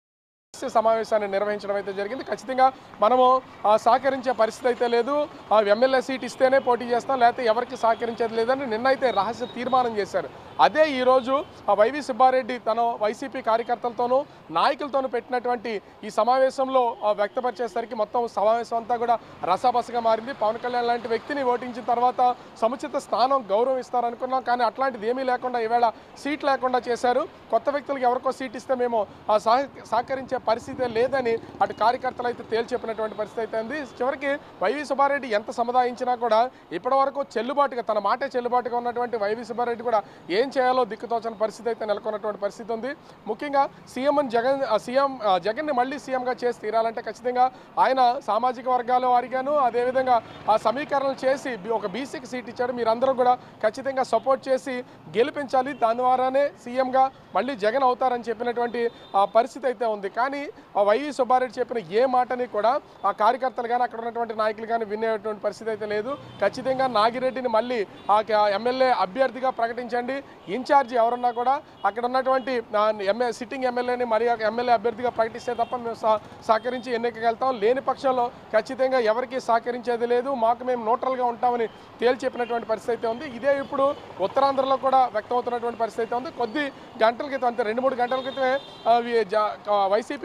రహస్య సమావేశాన్ని నిర్వహించడం అయితే జరిగింది ఖచ్చితంగా మనము ఆ, సహకరించే పరిస్థితి అయితే లేదు ఆ, ఎమ్మెల్యే సీట్ ఇస్తేనే పోటీ చేస్తాం లేకపోతే ఎవరికి సహకరించేది లేదని నిన్నైతే రహస్య తీర్మానం చేశారు అదే ఈరోజు ఆ వైవి సుబ్బారెడ్డి తన వైసీపీ కార్యకర్తలతోనూ నాయకులతోనూ పెట్టినటువంటి ఈ సమావేశంలో ఆ, వ్యక్తపరిచేసరికి మొత్తం సమావేశం అంతా కూడా రసాబసగా మారింది పవన్ కళ్యాణ్ లాంటి వ్యక్తిని ఓటించిన తర్వాత సముచిత స్థానం గౌరవం ఇస్తారనుకున్నాం కానీ అట్లాంటిది ఏమీ లేకుండా ఈవేళ సీట్ లేకుండా చేశారు కొత్త వ్యక్తులకు ఎవరికో సీట్ ఇస్తే మేము ఆ సహ సహకరించే పరిస్థితే లేదని అటు కార్యకర్తలు అయితే తేల్చెప్పినటువంటి పరిస్థితి అయితే ఉంది చివరికి వైవి సుబ్బారెడ్డి ఎంత సముదాయించినా కూడా ఇప్పటివరకు చెల్లుబాటుగా తన మాటే చెల్లుబాటుగా ఉన్నటువంటి వైవి సుబ్బారెడ్డి కూడా ఏం చేయాలో దిక్కుతోచని పరిస్థితి అయితే నెలకొన్నటువంటి పరిస్థితి ఉంది ముఖ్యంగా సీఎం జగన్ ఆ, సీఎం ఆ, జగన్ని మళ్ళీ సీఎంగా చేసి తీరాలంటే ఖచ్చితంగా ఆయన సామాజిక వర్గాల వారిగాను అదేవిధంగా ఆ సమీకరణలు చేసి బి- ఒక బీసీకి సీట్ ఇచ్చాడు మీరందరూ కూడా ఖచ్చితంగా సపోర్ట్ చేసి గెలిపించాలి దాని ద్వారానే సీఎంగా మళ్ళీ జగన్ అవుతారని చెప్పినటువంటి ఆ పరిస్థితి అయితే ఉంది కానీ ఆ వైవి సుబ్బారెడ్డి చెప్పిన ఏ మాటని కూడా ఆ కార్యకర్తలు కానీ అక్కడ ఉన్నటువంటి నాయకులు కానీ వినేటువంటి పరిస్థితి అయితే లేదు ఖచ్చితంగా నాగిరెడ్డిని మళ్ళీ ఆ క- ఎమ్మెల్యే అభ్యర్థిగా ప్రకటించండి ఇన్ఛార్జి ఎవరున్నా కూడా అక్కడ ఉన్నటువంటి ఆ, ఎమ్మె సిట్టింగ్ ఎమ్మెల్యేని మరి ఆ ఎమ్మెల్యే అభ్యర్థిగా ప్రకటిస్తే తప్ప మేము సహ- సహకరించి ఎన్నికకి వెళ్తాం లేని పక్షంలో ఖచ్చితంగా ఎవరికి సహకరించేది లేదు మాకు మేము న్యూట్రల్గా ఉంటామని తేల్చి చెప్పినటువంటి పరిస్థితి అయితే ఉంది ఇదే ఇప్పుడు ఉత్తరాంధ్రలో కూడా వ్యక్తం అవుతున్నటువంటి పరిస్థితి అయితే ఉంది కొద్ది గంటల క్రితం అంతే రెండు మూడు గంటల క్రితమే ఆ, వి- జా- ఆ, వైసీపీ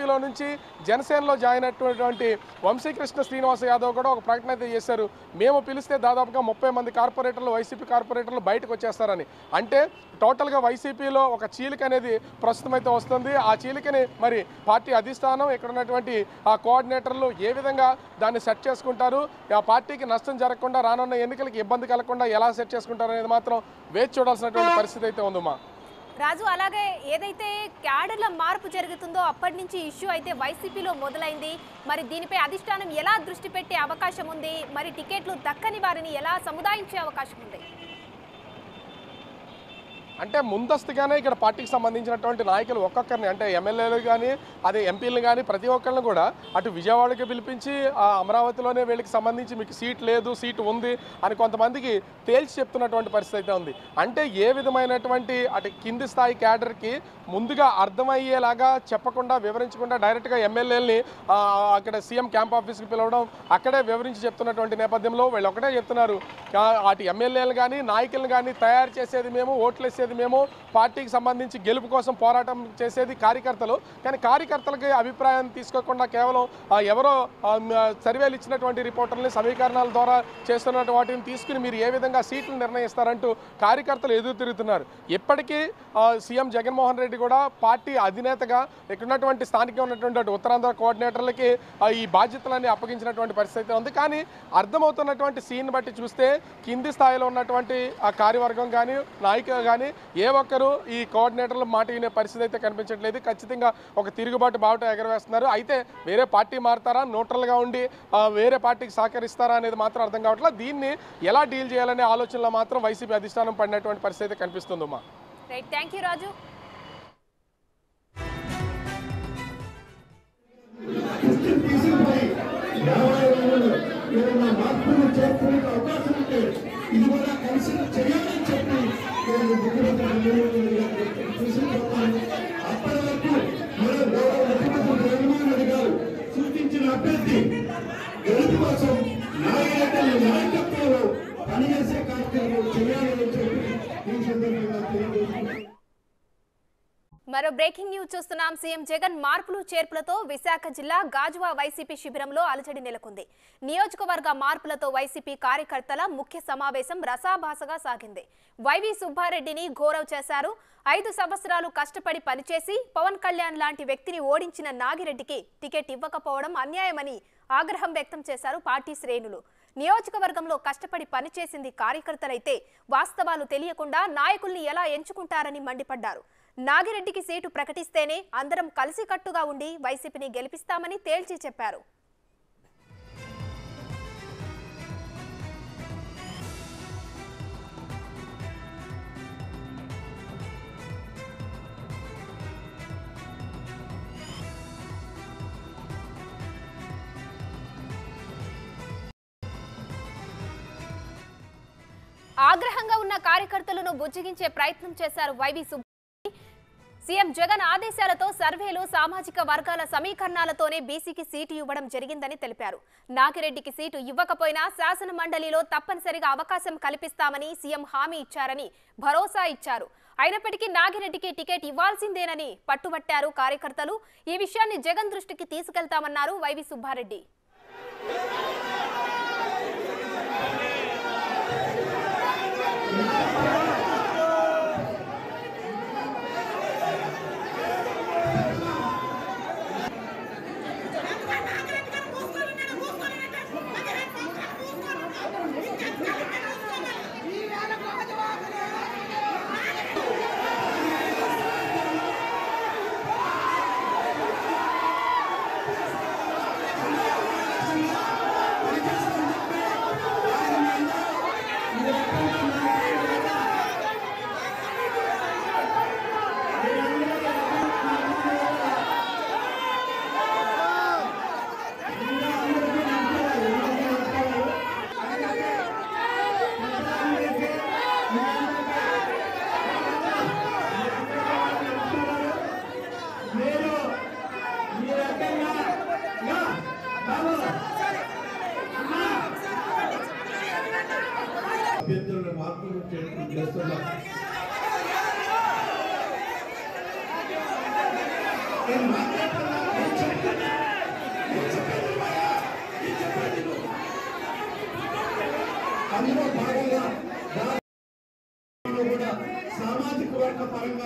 వైసీపీలో నుంచి జనసేనలో జాయిన్ అయినటువంటి వంశీకృష్ణ శ్రీనివాస యాదవ్ కూడా ఒక ప్రకటన అయితే చేశారు మేము పిలిస్తే దాదాపుగా ముప్పై మంది కార్పొరేటర్లు వైసీపీ కార్పొరేటర్లు బయటకు వచ్చేస్తారని అంటే టోటల్గా వైసీపీలో ఒక చీలిక అనేది ప్రస్తుతం అయితే వస్తుంది ఆ చీలికని మరి పార్టీ అధిష్టానం ఇక్కడ ఉన్నటువంటి ఆ కోఆర్డినేటర్లు ఏ విధంగా దాన్ని సెట్ చేసుకుంటారు ఆ పార్టీకి నష్టం జరగకుండా రానున్న ఎన్నికలకి ఇబ్బంది కలగకుండా ఎలా సెట్ చేసుకుంటారు అనేది మాత్రం వేచి చూడాల్సినటువంటి పరిస్థితి అయితే ఉందమ్మా రాజు అలాగే ఏదైతే క్యాడర్ల మార్పు జరుగుతుందో అప్పటి నుంచి ఇష్యూ అయితే వైసీపీలో మొదలైంది మరి దీనిపై అధిష్టానం ఎలా దృష్టి పెట్టే అవకాశం ఉంది మరి టికెట్లు దక్కని వారిని ఎలా సముదాయించే అవకాశం ఉంది అంటే ముందస్తుగానే ఇక్కడ పార్టీకి సంబంధించినటువంటి నాయకులు ఒక్కొక్కరిని అంటే ఎమ్మెల్యేలు కానీ అదే ఎంపీలు కానీ ప్రతి ఒక్కరిని కూడా అటు విజయవాడకి పిలిపించి ఆ అమరావతిలోనే వీళ్ళకి సంబంధించి మీకు సీట్ లేదు సీట్ ఉంది అని కొంతమందికి తేల్చి చెప్తున్నటువంటి పరిస్థితి అయితే ఉంది అంటే ఏ విధమైనటువంటి అటు కింది స్థాయి క్యాడర్కి ముందుగా అర్థమయ్యేలాగా చెప్పకుండా వివరించకుండా డైరెక్ట్గా ఎమ్మెల్యేలని అక్కడ సీఎం క్యాంప్ ఆఫీస్కి పిలవడం అక్కడే వివరించి చెప్తున్నటువంటి నేపథ్యంలో వీళ్ళు ఒకటే చెప్తున్నారు కా- అటు ఎమ్మెల్యేలు కానీ నాయకులను కానీ తయారు చేసేది మేము ఓట్లు వేసేది మేము పార్టీకి సంబంధించి గెలుపు కోసం పోరాటం చేసేది కార్యకర్తలు కానీ కార్యకర్తలకి అభిప్రాయం తీసుకోకుండా కేవలం ఆ, ఎవరో ఆ, మ- సర్వేలు ఇచ్చినటువంటి రిపోర్టర్ని సమీకరణాల ద్వారా చేస్తున్న వాటిని తీసుకుని మీరు ఏ విధంగా సీట్లు నిర్ణయిస్తారంటూ కార్యకర్తలు ఎదురు తిరుగుతున్నారు ఇప్పటికీ ఆ, సీఎం జగన్మోహన్ రెడ్డి కూడా పార్టీ అధినేతగా ఇక్కడ ఉన్నటువంటి స్థానికంగా ఉన్నటువంటి అటు ఉత్తరాంధ్ర కోఆర్డినేటర్లకి ఆ, ఈ బాధ్యతలన్నీ అప్పగించినటువంటి పరిస్థితి అయితే ఉంది కానీ అర్థమవుతున్నటువంటి సీన్ బట్టి చూస్తే కింది స్థాయిలో ఉన్నటువంటి ఆ కార్యవర్గం కానీ నాయకులు కానీ ఏ ఒక్కరు ఈ కోఆర్డినేటర్ల మాట వినే పరిస్థితి అయితే కనిపించట్లేదు ఖచ్చితంగా ఒక తిరుగుబాటు బావుట ఎగరవేస్తున్నారు అయితే వేరే పార్టీ మారుతారా న్యూట్రల్గా ఉండి ఆ, వేరే పార్టీకి సహకరిస్తారా అనేది మాత్రం అర్థం కావట్లేదు దీన్ని ఎలా డీల్ చేయాలనే ఆలోచనలో మాత్రం వైసీపీ అధిష్టానం పడినటువంటి పరిస్థితి అయితే కనిపిస్తుందమ్మా right thank you Raju Christian తీసుకుపోయి రాబోయే రోజుల్లో ఏదైనా మార్పులు చేర్చుకునే అవకాశం ఉంటే ఇది కూడా కలిసి చేయాలని చెప్పి నేను ముఖ్యమంత్రి చంద్రబాబు నాయుడు గారికి తీసుకుపోతాను అప్పటి వరకు మన గౌరవ ముఖ్యమంత్రి జగన్మోహన్ రెడ్డి గారు సూచించిన అభ్యర్థి గెలుపు కోసం నాయకులు నాయకత్వంలో పనిచేసే కార్యక్రమం చేయాలని చెప్పి ఈ సందర్భంగా తెలియజేస్తున్నాను మరో బ్రేకింగ్ న్యూస్ చూస్తున్నాం సీఎం జగన్ మార్పులు చేర్పులతో విశాఖ జిల్లా గాజువా వైసీపీ శిబిరంలో అలజడి నెలకొంది నియోజకవర్గ మార్పులతో వైసీపీ కార్యకర్తల ముఖ్య సమావేశం రసాభాసగా సాగింది వైవి సుబ్బారెడ్డిని గౌరవ్ చేశారు ఐదు సంవత్సరాలు కష్టపడి పనిచేసి పవన్ కళ్యాణ్ లాంటి వ్యక్తిని ఓడించిన నాగిరెడ్డికి టికెట్ ఇవ్వకపోవడం అన్యాయమని ఆగ్రహం వ్యక్తం చేశారు పార్టీ శ్రేణులు నియోజకవర్గంలో కష్టపడి పనిచేసింది కార్యకర్తలైతే వాస్తవాలు తెలియకుండా నాయకుల్ని ఎలా ఎంచుకుంటారని మండిపడ్డారు నాగిరెడ్డికి సీటు ప్రకటిస్తేనే అందరం కలిసికట్టుగా ఉండి వైసీపీని గెలిపిస్తామని తేల్చి చెప్పారు ఆగ్రహంగా ఉన్న కార్యకర్తలను బుజ్జగించే ప్రయత్నం చేశారు వైవి సుబ్బ సీఎం జగన్ ఆదేశాలతో సర్వేలు సామాజిక వర్గాల సమీకరణాలతోనే బీసీకి సీటు ఇవ్వడం జరిగిందని తెలిపారు నాగిరెడ్డికి సీటు ఇవ్వకపోయినా శాసన మండలిలో తప్పనిసరిగా అవకాశం కల్పిస్తామని సీఎం హామీ ఇచ్చారని భరోసా ఇచ్చారు అయినప్పటికీ నాగిరెడ్డికి టికెట్ ఇవ్వాల్సిందేనని పట్టుబట్టారు కార్యకర్తలు ఈ విషయాన్ని జగన్ దృష్టికి తీసుకెళ్తామన్నారు వైవి సుబ్బారెడ్డి మీరు ఈ రకంగా యా, బాబు. అభ్యర్థులను మార్పులు చేస్తూ- చేస్తున్నారు నేను మాట్లాడుతున్నా.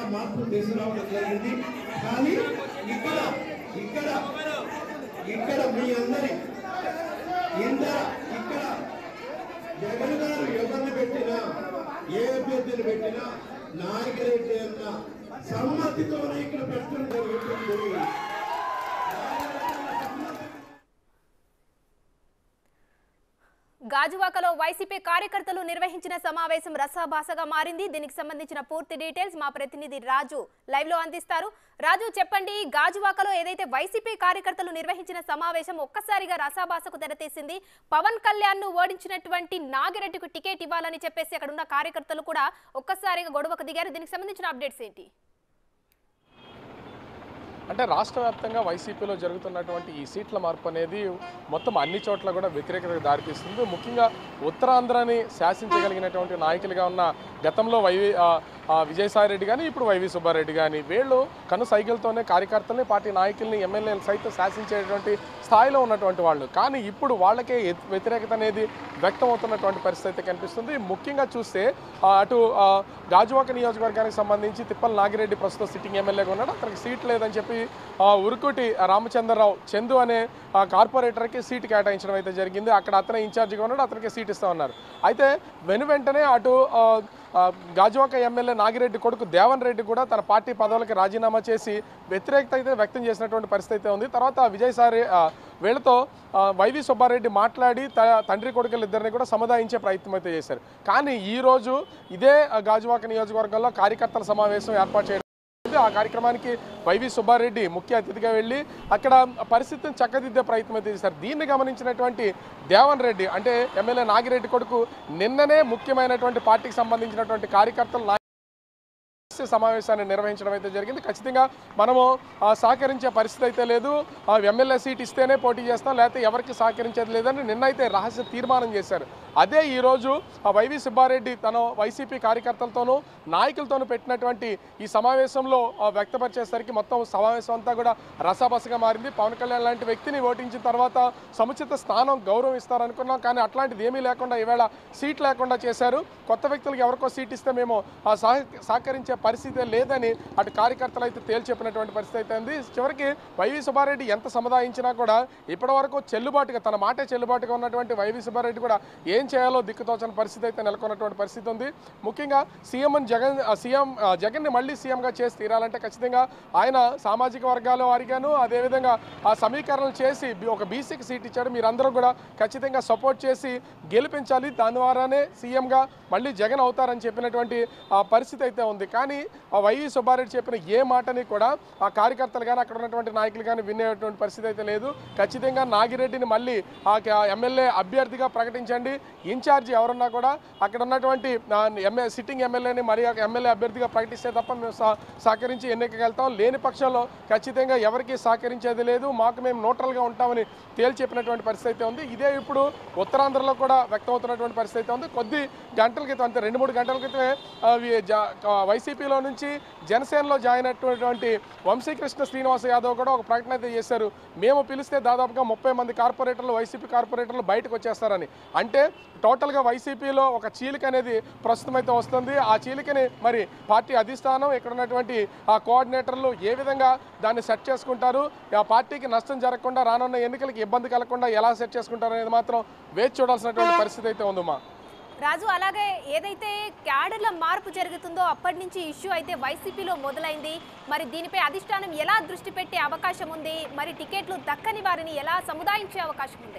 మార్పు తీసుకురావడం జరిగింది కానీ ఇక్కడ ఇక్కడ ఇక్కడ మీ అందరి ఇంత ఇక్కడ జగన్ గారు ఎవరిని పెట్టినా ఏ అభ్యర్థిని పెట్టినా నాయకులైతే అన్న సమ్మతితోనే ఇక్కడ పెట్టడం జరుగుతుంది గాజువాకలో వైసీపీ కార్యకర్తలు నిర్వహించిన సమావేశం రసాభాసగా మారింది దీనికి సంబంధించిన పూర్తి డీటెయిల్స్ మా ప్రతినిధి రాజు లైవ్ లో అందిస్తారు రాజు చెప్పండి గాజువాకలో ఏదైతే వైసీపీ కార్యకర్తలు నిర్వహించిన సమావేశం ఒక్కసారిగా రసాభాసకు తెరతీసింది పవన్ కళ్యాణ్ ను ఓడించినటువంటి నాగిరెడ్డికి టికెట్ ఇవ్వాలని చెప్పేసి అక్కడ ఉన్న కార్యకర్తలు కూడా ఒక్కసారిగా గొడవకు దిగారు దీనికి సంబంధించిన అప్డేట్స్ ఏంటి అంటే రాష్ట్ర వ్యాప్తంగా వైసీపీలో జరుగుతున్నటువంటి ఈ సీట్ల మార్పు అనేది మొత్తం అన్ని చోట్ల కూడా వ్యతిరేకతకు దారితీస్తుంది ముఖ్యంగా ఉత్తరాంధ్రని శాసించగలిగినటువంటి నాయకులుగా ఉన్న గతంలో వైవి ఆ, ఆ, విజయసాయి రెడ్డి కానీ ఇప్పుడు వైవి సుబ్బారెడ్డి కానీ వీళ్ళు కను సైకిల్తోనే కార్యకర్తల్ని పార్టీ నాయకుల్ని ఎమ్మెల్యేలు సైతం శాసించేటువంటి స్థాయిలో ఉన్నటువంటి వాళ్ళు కానీ ఇప్పుడు వాళ్ళకే ఎత్- వ్యతిరేకత అనేది వ్యక్తం అవుతున్నటువంటి పరిస్థితి అయితే కనిపిస్తుంది ముఖ్యంగా చూస్తే ఆ, అటు ఆ, గాజువాక నియోజకవర్గానికి సంబంధించి తిప్పల నాగిరెడ్డి ప్రస్తుతం సిట్టింగ్ ఎమ్మెల్యేగా ఉన్నాడు అతనికి సీట్ లేదని చెప్పి ఆ, ఉరుకుటి రామచంద్రరావు చందు అనే ఆ, కార్పొరేటర్కి సీట్ కేటాయించడం అయితే జరిగింది అక్కడ అతనే ఇన్ఛార్జిగా ఉన్నాడు అతనికి సీట్ ఇస్తా ఉన్నారు అయితే వెను వెంటనే అటు ఆ, ఆ, గాజువాక ఎమ్మెల్యే నాగిరెడ్డి కొడుకు దేవన్ రెడ్డి కూడా తన పార్టీ పదవులకి రాజీనామా చేసి వ్యతిరేకత అయితే వ్యక్తం చేసినటువంటి పరిస్థితి అయితే ఉంది తర్వాత విజయసాయి ఆ, వీళ్ళతో ఆ, వైవి సుబ్బారెడ్డి మాట్లాడి త- తండ్రి కొడుకులు ఇద్దరిని కూడా సముదాయించే ప్రయత్నం అయితే చేశారు కానీ ఈ రోజు ఇదే ఆ, గాజువాక నియోజకవర్గంలో కార్యకర్తల సమావేశం ఏర్పాటు చేయడం జరిగింది. ఆ కార్యక్రమానికి వైవి సుబ్బారెడ్డి ముఖ్య అతిథిగా వెళ్ళి అక్కడ పరిస్థితిని చక్కదిద్దే ప్రయత్నం అయితే చేశారు దీన్ని గమనించినటువంటి దేవన్ రెడ్డి అంటే ఎమ్మెల్యే నాగిరెడ్డి కొడుకు నిన్ననే ముఖ్యమైనటువంటి పార్టీకి సంబంధించినటువంటి కార్యకర్తలు నాయ- రహస్య సమావేశాన్ని నిర్వహించడం అయితే జరిగింది ఖచ్చితంగా మనము ఆ, సహకరించే పరిస్థితి అయితే లేదు ఆ, ఎమ్మెల్యే సీట్ ఇస్తేనే పోటీ చేస్తాం లేకపోతే ఎవరికి సహకరించేది లేదని నిన్నైతే రహస్య తీర్మానం చేశారు అదే ఈరోజు ఆ వైవి సుబ్బారెడ్డి తన వైసీపీ కార్యకర్తలతోనూ నాయకులతోనూ పెట్టినటువంటి ఈ సమావేశంలో ఆ, వ్యక్తపరిచేసరికి మొత్తం సమావేశం అంతా కూడా రసాబసగా మారింది పవన్ కళ్యాణ్ లాంటి వ్యక్తిని ఓటించిన తర్వాత సముచిత స్థానం గౌరవం ఇస్తారనుకున్నాం కానీ అట్లాంటిది ఏమీ లేకుండా ఈవేళ సీట్ లేకుండా చేశారు కొత్త వ్యక్తులకు ఎవరికో సీట్ ఇస్తే మేము ఆ సహ- సహకరించే పరిస్థితి లేదని అటు కార్యకర్తలు అయితే తేల్చెప్పినటువంటి పరిస్థితి అయితే ఉంది చివరికి వైవి సుబ్బారెడ్డి ఎంత సముదాయించినా కూడా ఇప్పటివరకు చెల్లుబాటుగా తన మాటే చెల్లుబాటుగా ఉన్నటువంటి వైవి సుబ్బారెడ్డి కూడా ఏం చేయాలో దిక్కుతోచని పరిస్థితి అయితే నెలకొన్నటువంటి పరిస్థితి ఉంది ముఖ్యంగా సీఎం జగన్ ఆ, సీఎం ఆ, జగన్ని మళ్ళీ సీఎంగా చేసి తీరాలంటే ఖచ్చితంగా ఆయన సామాజిక వర్గాల వారిగాను అదేవిధంగా ఆ సమీకరణలు చేసి బి- ఒక బీసీకి సీట్ ఇచ్చాడు మీరందరూ కూడా ఖచ్చితంగా సపోర్ట్ చేసి గెలిపించాలి దాని ద్వారానే సీఎంగా మళ్ళీ జగన్ అవుతారని చెప్పినటువంటి ఆ పరిస్థితి అయితే ఉంది కానీ ఆ వైవి సుబ్బారెడ్డి చెప్పిన ఏ మాటని కూడా ఆ కార్యకర్తలు కానీ అక్కడ ఉన్నటువంటి నాయకులు కానీ వినేటువంటి పరిస్థితి అయితే లేదు ఖచ్చితంగా నాగిరెడ్డిని మళ్ళీ ఆ క- ఎమ్మెల్యే అభ్యర్థిగా ప్రకటించండి ఇన్ఛార్జి ఎవరున్నా కూడా అక్కడ ఉన్నటువంటి ఆ, ఎమ్మె సిట్టింగ్ ఎమ్మెల్యేని మరి ఆ ఎమ్మెల్యే అభ్యర్థిగా ప్రకటిస్తే తప్ప మేము సహ- సహకరించి ఎన్నికకి వెళ్తాం లేని పక్షంలో ఖచ్చితంగా ఎవరికి సహకరించేది లేదు మాకు మేము న్యూట్రల్గా ఉంటామని తేల్చి చెప్పినటువంటి పరిస్థితి అయితే ఉంది ఇదే ఇప్పుడు ఉత్తరాంధ్రలో కూడా వ్యక్తమవుతున్నటువంటి పరిస్థితి అయితే ఉంది కొద్ది గంటల క్రితం అంతే రెండు మూడు గంటల క్రితమే ఆ, వి- జా- ఆ, వైసీపీలో నుంచి జనసేనలో జాయిన్ అయినటువంటి వంశీకృష్ణ శ్రీనివాస యాదవ్ కూడా ఒక ప్రకటన అయితే చేశారు మేము పిలిస్తే దాదాపుగా ముప్పై మంది కార్పొరేటర్లు వైసీపీ కార్పొరేటర్లు బయటకు వచ్చేస్తారని అంటే టోటల్గా వైసీపీలో ఒక చీలిక అనేది ప్రస్తుతం అయితే వస్తుంది ఆ చీలికని మరి పార్టీ అధిష్టానం ఇక్కడ ఉన్నటువంటి ఆ కోఆర్డినేటర్లు ఏ విధంగా దాన్ని సెట్ చేసుకుంటారు ఆ పార్టీకి నష్టం జరగకుండా రానున్న ఎన్నికలకి ఇబ్బంది కలగకుండా ఎలా సెట్ చేసుకుంటారు అనేది మాత్రం వేచి చూడాల్సినటువంటి పరిస్థితి అయితే ఉందమ్మా రాజు అలాగే ఏదైతే క్యాడర్ల మార్పు జరుగుతుందో అప్పటి నుంచి ఇష్యూ అయితే వైసీపీలో మొదలైంది మరి దీనిపై అధిష్టానం ఎలా దృష్టి పెట్టే అవకాశం ఉంది మరి టికెట్లు దక్కని వారిని ఎలా సముదాయించే అవకాశం ఉంది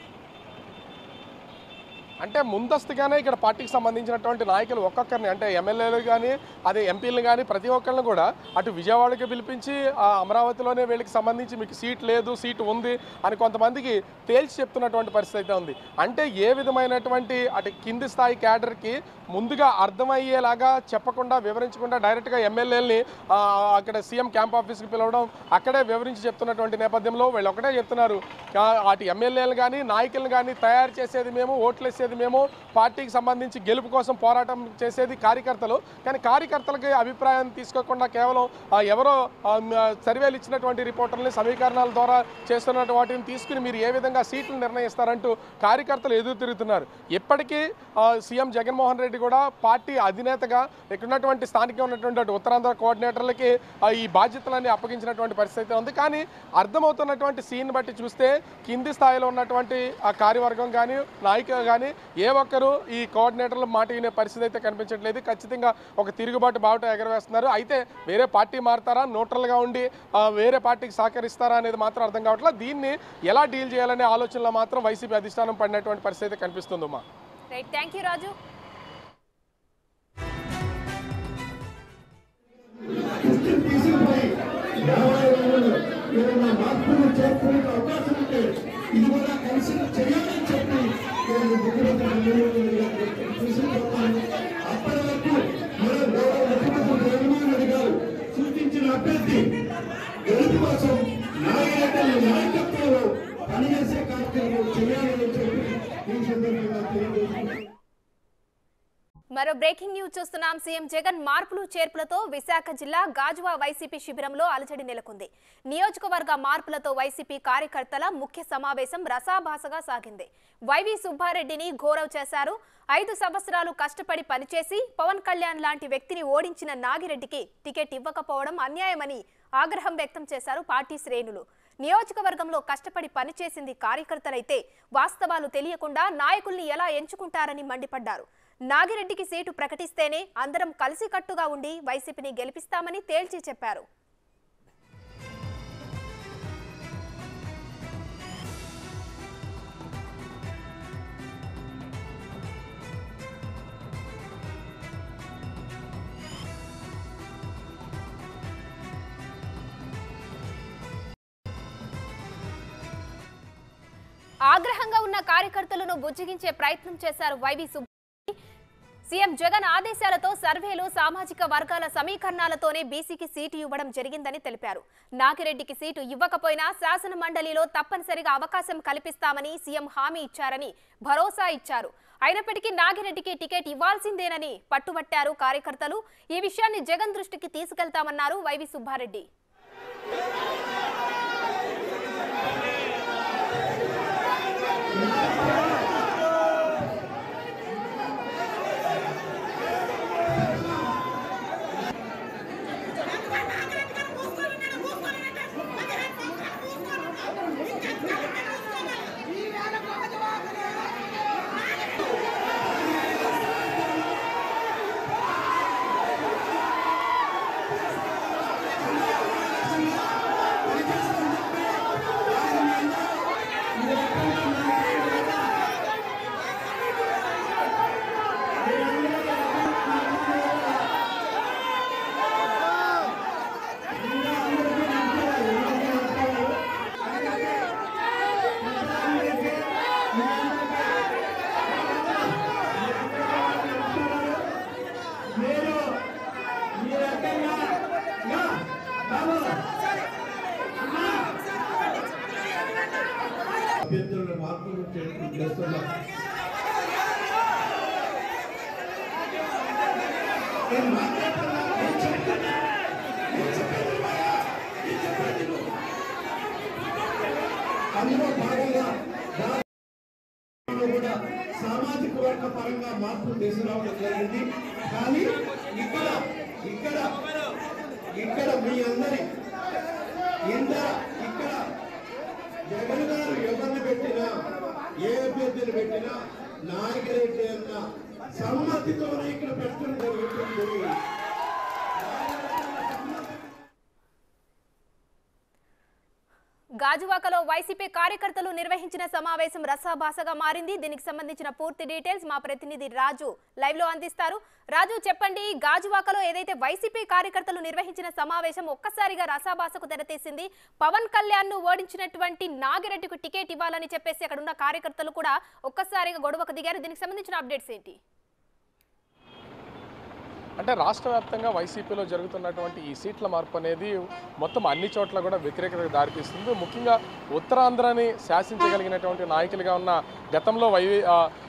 అంటే ముందస్తుగానే ఇక్కడ పార్టీకి సంబంధించినటువంటి నాయకులు ఒక్కొక్కరిని అంటే ఎమ్మెల్యేలు కానీ అదే ఎంపీలు కానీ ప్రతి ఒక్కరిని కూడా అటు విజయవాడకి పిలిపించి ఆ అమరావతిలోనే వీళ్ళకి సంబంధించి మీకు సీట్ లేదు సీట్ ఉంది అని కొంతమందికి తేల్చి చెప్తున్నటువంటి పరిస్థితి అయితే ఉంది అంటే ఏ విధమైనటువంటి అటు కింది స్థాయి క్యాడర్కి ముందుగా అర్థమయ్యేలాగా చెప్పకుండా వివరించకుండా డైరెక్ట్గా ఎమ్మెల్యేలని అక్కడ సీఎం క్యాంప్ ఆఫీస్కి పిలవడం అక్కడే వివరించి చెప్తున్నటువంటి నేపథ్యంలో వీళ్ళు ఒకటే చెప్తున్నారు ఆ, అటు ఎమ్మెల్యేలు కానీ నాయకులను కానీ తయారు చేసేది మేము ఓట్లు వేసేది చేసేది మేము పార్టీకి సంబంధించి గెలుపు కోసం పోరాటం చేసేది కార్యకర్తలు కానీ కార్యకర్తలకి అభిప్రాయం తీసుకోకుండా కేవలం ఆ, ఎవరో ఆ, మ, సర్వేలు ఇచ్చినటువంటి రిపోర్టర్ని సమీకరణాల ద్వారా చేస్తున్న వాటిని తీసుకుని మీరు ఏ విధంగా సీట్లు నిర్ణయిస్తారంటూ కార్యకర్తలు ఎదురు తిరుగుతున్నారు ఇప్పటికీ ఆ, సీఎం జగన్మోహన్ రెడ్డి కూడా పార్టీ అధినేతగా ఇక్కడ ఉన్నటువంటి స్థానికంగా ఉన్నటువంటి అటు ఉత్తరాంధ్ర కోఆర్డినేటర్లకి ఆ, ఈ బాధ్యతలన్నీ అప్పగించినటువంటి పరిస్థితి ఉంది కానీ అర్థమవుతున్నటువంటి సీన్ బట్టి చూస్తే కింది స్థాయిలో ఉన్నటువంటి ఆ కార్యవర్గం కానీ నాయకులు కానీ ఏ ఒక్కరు ఈ కోఆర్డినేటర్ల మాట వినే పరిస్థితి అయితే కనిపించట్లేదు ఖచ్చితంగా ఒక తిరుగుబాటు బావుట ఎగరవేస్తున్నారు అయితే వేరే పార్టీ మారుతారా న్యూట్రల్గా ఉండి ఆ, వేరే పార్టీకి సహకరిస్తారా అనేది మాత్రం అర్థం కావట్లేదు దీన్ని ఎలా డీల్ చేయాలనే ఆలోచనలో మాత్రం వైసీపీ అధిష్టానం పడినటువంటి పరిస్థితి అయితే కనిపిస్తుంది ఉమా right thank you Raju Christian తీసుకుపోయి రాబోయే రోజుల్లో ఏదైనా మార్పులు చేర్చుకునే అవకాశం ఉంటే ఇది కూడా కలిసి చేయాలని చెప్పి నేను ముఖ్యమంత్రి చంద్రబాబు నాయుడు గారికి తీసుకుపోతాను అప్పటి వరకు మన గౌరవ ముఖ్యమంత్రి జగన్మోహన్ రెడ్డి గారు సూచించిన అభ్యర్థి గెలుపు కోసం నాయకత్వ నాయకత్వంలో పనిచేసే కార్యక్రమం చేయాలని చెప్పి ఈ సందర్భంగా తెలియజేస్తున్నాను మరో బ్రేకింగ్ న్యూస్ చూస్తున్నాం సీఎం జగన్ మార్పులు చేర్పులతో విశాఖ జిల్లా గాజువా వైసీపీ శిబిరంలో అలజడి నెలకొంది నియోజకవర్గ మార్పులతో వైసీపీ కార్యకర్తల ముఖ్య సమావేశం రసాభాసగా సాగింది వైవి సుబ్బారెడ్డిని గౌరవ్ చేశారు ఐదు సంవత్సరాలు కష్టపడి పనిచేసి పవన్ కళ్యాణ్ లాంటి వ్యక్తిని ఓడించిన నాగిరెడ్డికి టికెట్ ఇవ్వకపోవడం అన్యాయమని ఆగ్రహం వ్యక్తం చేశారు పార్టీ శ్రేణులు నియోజకవర్గంలో కష్టపడి పనిచేసింది కార్యకర్తలైతే వాస్తవాలు తెలియకుండా నాయకుల్ని ఎలా ఎంచుకుంటారని మండిపడ్డారు నాగిరెడ్డికి సీటు ప్రకటిస్తేనే అందరం కలిసికట్టుగా ఉండి వైసీపీని గెలిపిస్తామని తేల్చి చెప్పారు ఆగ్రహంగా ఉన్న కార్యకర్తలను బుజ్జగించే ప్రయత్నం చేశారు వైవి సుబ్బారెడ్డి సీఎం జగన్ ఆదేశాలతో సర్వేలు సామాజిక వర్గాల సమీకరణాలతోనే బీసీకి సీటు ఇవ్వడం జరిగిందని తెలిపారు నాగిరెడ్డికి సీటు ఇవ్వకపోయినా శాసన మండలిలో తప్పనిసరిగా అవకాశం కల్పిస్తామని సీఎం హామీ ఇచ్చారని భరోసా ఇచ్చారు అయినప్పటికీ నాగిరెడ్డికి టికెట్ ఇవ్వాల్సిందేనని పట్టుబట్టారు కార్యకర్తలు ఈ విషయాన్ని జగన్ దృష్టికి తీసుకెళ్తామన్నారు వైవి సుబ్బారెడ్డి మీరు ఈ రకంగా యా, బాబు. అభ్యర్థులను మార్పులు చేస్తూ- చేస్తున్నాం నేను మాట్లాడుతున్నా, నేను చెప్తున్నా, నేను చెప్పేది వినవా? నేను చెప్పేది విను. అందులో భాగంగా దానిలో కూడా సామాజిక వర్గ పరంగా మార్పులు తీసుకురావడం జరిగింది కానీ ఇక్కడ ఇక్కడ ఇక్కడ మీ అందరి ఇంత ఇక్కడ జగన్ గారు ఎవరిని పెట్టినా ఏ అభ్యర్థిని పెట్టినా నాయకురెడ్డి అన్న సమ్మతితోనే ఇక్కడ పెట్టడం జరుగుతుంది గాజువాకలో వైసీపీ కార్యకర్తలు నిర్వహించిన సమావేశం రసాభాసగా మారింది దీనికి సంబంధించిన పూర్తి డీటెయిల్స్ మా ప్రతినిధి రాజు లైవ్ లో అందిస్తారు రాజు చెప్పండి గాజువాకలో ఏదైతే వైసీపీ కార్యకర్తలు నిర్వహించిన సమావేశం ఒక్కసారిగా రసాభాసకు తెరతీసింది పవన్ కళ్యాణ్ ను ఓడించినటువంటి నాగిరెడ్డికి టికెట్ ఇవ్వాలని చెప్పేసి అక్కడ ఉన్న కార్యకర్తలు కూడా ఒక్కసారిగా గొడవకు దిగారు దీనికి సంబంధించిన అప్డేట్స్ ఏంటి అంటే రాష్ట్ర వ్యాప్తంగా వైసీపీలో జరుగుతున్నటువంటి ఈ సీట్ల మార్పు అనేది మొత్తం అన్ని చోట్ల కూడా వ్యతిరేకతకు దారితీస్తుంది ముఖ్యంగా ఉత్తరాంధ్రని శాసించగలిగినటువంటి నాయకులుగా ఉన్న గతంలో వై ఆ,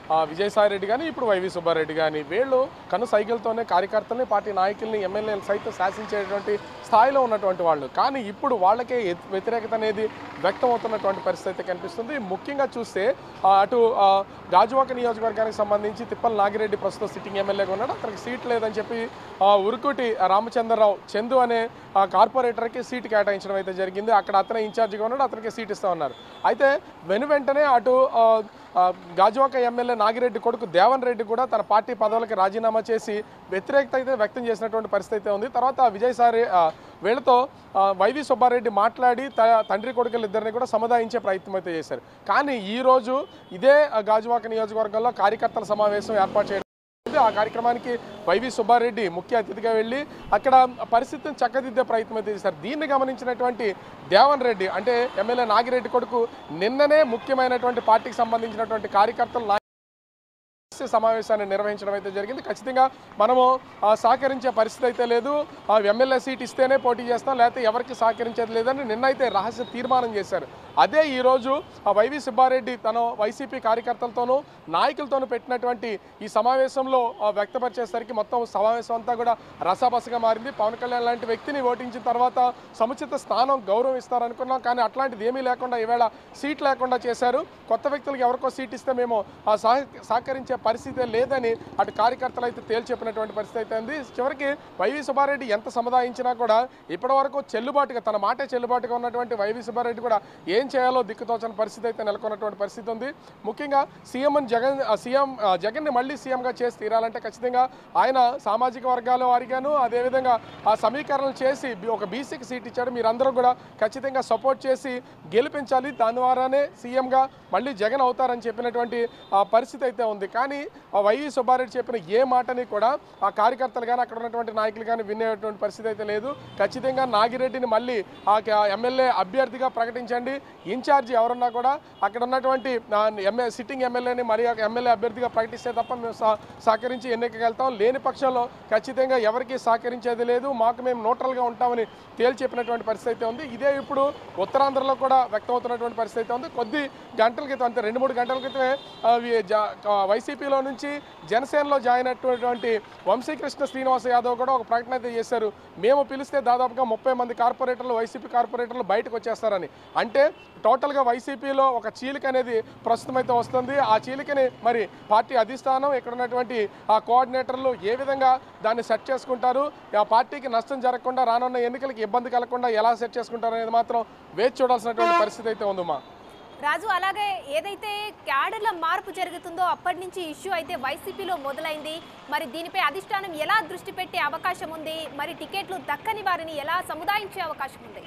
ఆ, విజయసాయి రెడ్డి కానీ ఇప్పుడు వైవి సుబ్బారెడ్డి కానీ వీళ్ళు కను సైకిల్తోనే కార్యకర్తల్ని పార్టీ నాయకుల్ని ఎమ్మెల్యేలు సైతం శాసించేటువంటి స్థాయిలో ఉన్నటువంటి వాళ్ళు కానీ ఇప్పుడు వాళ్ళకే ఎత్- వ్యతిరేకత అనేది వ్యక్తం అవుతున్నటువంటి పరిస్థితి అయితే కనిపిస్తుంది ముఖ్యంగా చూస్తే ఆ, అటు ఆ, గాజువాక నియోజకవర్గానికి సంబంధించి తిప్పల నాగిరెడ్డి ప్రస్తుతం సిట్టింగ్ ఎమ్మెల్యేగా ఉన్నాడు అతనికి సీట్ లేదని చెప్పి ఆ, ఉరుకుటి రామచంద్రరావు చందు అనే ఆ, కార్పొరేటర్కి సీట్ కేటాయించడం అయితే జరిగింది అక్కడ అతనే ఇన్ఛార్జిగా ఉన్నాడు అతనికి సీట్ ఇస్తా ఉన్నారు అయితే వెను వెంటనే అటు ఆ, ఆ, గాజువాక ఎమ్మెల్యే నాగిరెడ్డి కొడుకు దేవన్ రెడ్డి కూడా తన పార్టీ పదవులకి రాజీనామా చేసి వ్యతిరేకత అయితే వ్యక్తం చేసినటువంటి పరిస్థితి అయితే ఉంది తర్వాత విజయసాయి ఆ, వీళ్ళతో ఆ, వైవి సుబ్బారెడ్డి మాట్లాడి త- తండ్రి కొడుకులు ఇద్దరిని కూడా సముదాయించే ప్రయత్నం అయితే చేశారు కానీ ఈ రోజు ఇదే ఆ, గాజువాక నియోజకవర్గంలో కార్యకర్తల సమావేశం ఏర్పాటు చేయడం జరిగింది. ఆ కార్యక్రమానికి వైవి సుబ్బారెడ్డి ముఖ్య అతిథిగా వెళ్ళి అక్కడ పరిస్థితిని చక్కదిద్దే ప్రయత్నం అయితే చేశారు దీన్ని గమనించినటువంటి దేవన్ రెడ్డి అంటే ఎమ్మెల్యే నాగిరెడ్డి కొడుకు నిన్ననే ముఖ్యమైనటువంటి పార్టీకి సంబంధించినటువంటి కార్యకర్తలు నాయ- రహస్య సమావేశాన్ని నిర్వహించడం అయితే జరిగింది ఖచ్చితంగా మనము ఆ, సహకరించే పరిస్థితి అయితే లేదు ఆ, ఎమ్మెల్యే సీట్ ఇస్తేనే పోటీ చేస్తాం లేకపోతే ఎవరికి సహకరించేది లేదని నిన్నైతే రహస్య తీర్మానం చేశారు అదే ఈరోజు ఆ వైవి సుబ్బారెడ్డి తన వైసీపీ కార్యకర్తలతోనూ నాయకులతోనూ పెట్టినటువంటి ఈ సమావేశంలో ఆ, వ్యక్తపరిచేసరికి మొత్తం సమావేశం అంతా కూడా రసాబసగా మారింది పవన్ కళ్యాణ్ లాంటి వ్యక్తిని ఓటించిన తర్వాత సముచిత స్థానం గౌరవం ఇస్తారనుకున్నాం కానీ అట్లాంటిది ఏమీ లేకుండా ఈవేళ సీట్ లేకుండా చేశారు కొత్త వ్యక్తులకు ఎవరికో సీట్ ఇస్తే మేము ఆ సహ- సహకరించే పరిస్థితే లేదని అటు కార్యకర్తలు అయితే తేల్చెప్పినటువంటి పరిస్థితి అయితే ఉంది చివరికి వైవి సుబ్బారెడ్డి ఎంత సముదాయించినా కూడా ఇప్పటివరకు చెల్లుబాటుగా తన మాటే చెల్లుబాటుగా ఉన్నటువంటి వైవి సుబ్బారెడ్డి కూడా ఏం చేయాలో దిక్కుతోచని పరిస్థితి అయితే నెలకొన్నటువంటి పరిస్థితి ఉంది ముఖ్యంగా సీఎం జగన్ ఆ, సీఎం ఆ, జగన్ని మళ్ళీ సీఎంగా చేసి తీరాలంటే ఖచ్చితంగా ఆయన సామాజిక వర్గాల వారిగాను అదేవిధంగా ఆ సమీకరణలు చేసి బి- ఒక బీసీకి సీట్ ఇచ్చాడు మీరందరూ కూడా ఖచ్చితంగా సపోర్ట్ చేసి గెలిపించాలి దాని ద్వారానే సీఎంగా మళ్ళీ జగన్ అవుతారని చెప్పినటువంటి ఆ పరిస్థితి అయితే ఉంది కానీ ఆ వైవి సుబ్బారెడ్డి చెప్పిన ఏ మాటని కూడా ఆ కార్యకర్తలు కానీ అక్కడ ఉన్నటువంటి నాయకులు కానీ వినేటువంటి పరిస్థితి అయితే లేదు ఖచ్చితంగా నాగిరెడ్డిని మళ్ళీ ఆ క- ఎమ్మెల్యే అభ్యర్థిగా ప్రకటించండి ఇన్ఛార్జి ఎవరున్నా కూడా అక్కడ ఉన్నటువంటి ఆ, ఎమ్మె సిట్టింగ్ ఎమ్మెల్యేని మరి ఆ ఎమ్మెల్యే అభ్యర్థిగా ప్రకటిస్తే తప్ప మేము సహ- సహకరించి ఎన్నికకి వెళ్తాం లేని పక్షంలో ఖచ్చితంగా ఎవరికి సహకరించేది లేదు మాకు మేము న్యూట్రల్గా ఉంటామని తేల్చి చెప్పినటువంటి పరిస్థితి అయితే ఉంది ఇదే ఇప్పుడు ఉత్తరాంధ్రలో కూడా వ్యక్తమవుతున్నటువంటి పరిస్థితి అయితే ఉంది కొద్ది గంటల క్రితం అంతే రెండు మూడు గంటల క్రితమే ఆ, వి- జా- ఆ, వైసీపీలో నుంచి జనసేనలో జాయిన్ అయినటువంటి వంశీకృష్ణ శ్రీనివాస యాదవ్ కూడా ఒక ప్రకటన అయితే చేశారు మేము పిలిస్తే దాదాపుగా ముప్పై మంది కార్పొరేటర్లు వైసీపీ కార్పొరేటర్లు బయటకు వచ్చేస్తారని అంటే టోటల్గా వైసీపీలో ఒక చీలిక అనేది ప్రస్తుతం అయితే వస్తుంది ఆ చీలికని మరి పార్టీ అధిష్టానం ఇక్కడ ఉన్నటువంటి ఆ కోఆర్డినేటర్లు ఏ విధంగా దాన్ని సెట్ చేసుకుంటారు ఆ పార్టీకి నష్టం జరగకుండా రానున్న ఎన్నికలకి ఇబ్బంది కలగకుండా ఎలా సెట్ చేసుకుంటారు అనేది మాత్రం వేచి చూడాల్సినటువంటి పరిస్థితి అయితే ఉందమ్మా రాజు అలాగే ఏదైతే క్యాడర్ల మార్పు జరుగుతుందో అప్పటి నుంచి ఇష్యూ అయితే వైసీపీలో మొదలైంది మరి దీనిపై అధిష్టానం ఎలా దృష్టి పెట్టే అవకాశం ఉంది మరి టికెట్లు దక్కని వారిని ఎలా సముదాయించే అవకాశం ఉంది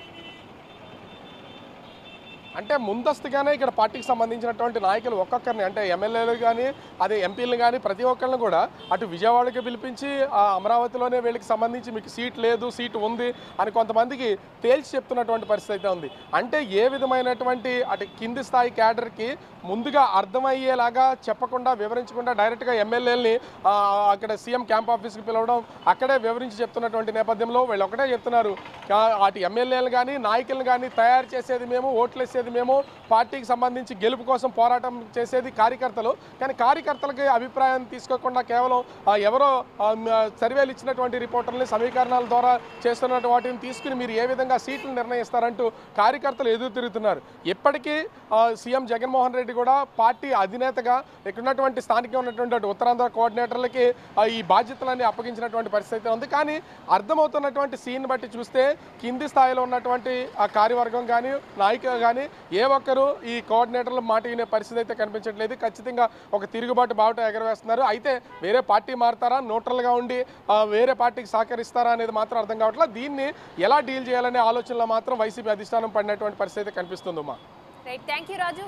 అంటే ముందస్తుగానే ఇక్కడ పార్టీకి సంబంధించినటువంటి నాయకులు ఒక్కొక్కరిని అంటే ఎమ్మెల్యేలు కానీ అదే ఎంపీలు కానీ ప్రతి ఒక్కరిని కూడా అటు విజయవాడకి పిలిపించి ఆ అమరావతిలోనే వీళ్ళకి సంబంధించి మీకు సీట్ లేదు సీట్ ఉంది అని కొంతమందికి తేల్చి చెప్తున్నటువంటి పరిస్థితి అయితే ఉంది అంటే ఏ విధమైనటువంటి అటు కింది స్థాయి క్యాడర్కి ముందుగా అర్థమయ్యేలాగా చెప్పకుండా వివరించకుండా డైరెక్ట్గా ఎమ్మెల్యేలని అక్కడ సీఎం క్యాంప్ ఆఫీస్కి పిలవడం అక్కడే వివరించి చెప్తున్నటువంటి నేపథ్యంలో వీళ్ళు ఒకటే చెప్తున్నారు కా- అటు ఎమ్మెల్యేలు కానీ నాయకులను కానీ తయారు చేసేది మేము ఓట్లు వేసేది మేము పార్టీకి సంబంధించి గెలుపు కోసం పోరాటం చేసేది కార్యకర్తలు కానీ కార్యకర్తలకి అభిప్రాయం తీసుకోకుండా కేవలం ఆ, ఎవరో ఆ, మ, సర్వేలు ఇచ్చినటువంటి రిపోర్టర్ని సమీకరణాల ద్వారా చేస్తున్న వాటిని తీసుకుని మీరు ఏ విధంగా సీట్లు నిర్ణయిస్తారంటూ కార్యకర్తలు ఎదురు తిరుగుతున్నారు ఇప్పటికీ ఆ, సీఎం జగన్మోహన్ రెడ్డి కూడా పార్టీ అధినేతగా ఇక్కడ ఉన్నటువంటి స్థానికంగా ఉన్నటువంటి అటు ఉత్తరాంధ్ర కోఆర్డినేటర్లకి ఆ, ఈ బాధ్యతలన్నీ అప్పగించినటువంటి పరిస్థితి అయితే ఉంది కానీ అర్థమవుతున్నటువంటి సీన్ బట్టి చూస్తే కింది స్థాయిలో ఉన్నటువంటి ఆ కార్యవర్గం కానీ నాయకులు కానీ ఏ ఒక్కరు ఈ కోఆర్డినేటర్ల మాట వినే పరిస్థితి అయితే కనిపించట్లేదు ఖచ్చితంగా ఒక తిరుగుబాటు బావుట ఎగరవేస్తున్నారు అయితే వేరే పార్టీ మారుతారా న్యూట్రల్గా ఉండి ఆ, వేరే పార్టీకి సహకరిస్తారా అనేది మాత్రం అర్థం కావట్లేదు దీన్ని ఎలా డీల్ చేయాలనే ఆలోచనలో మాత్రం వైసీపీ అధిష్టానం పడినటువంటి పరిస్థితి అయితే కనిపిస్తుంది మా right thank you Raju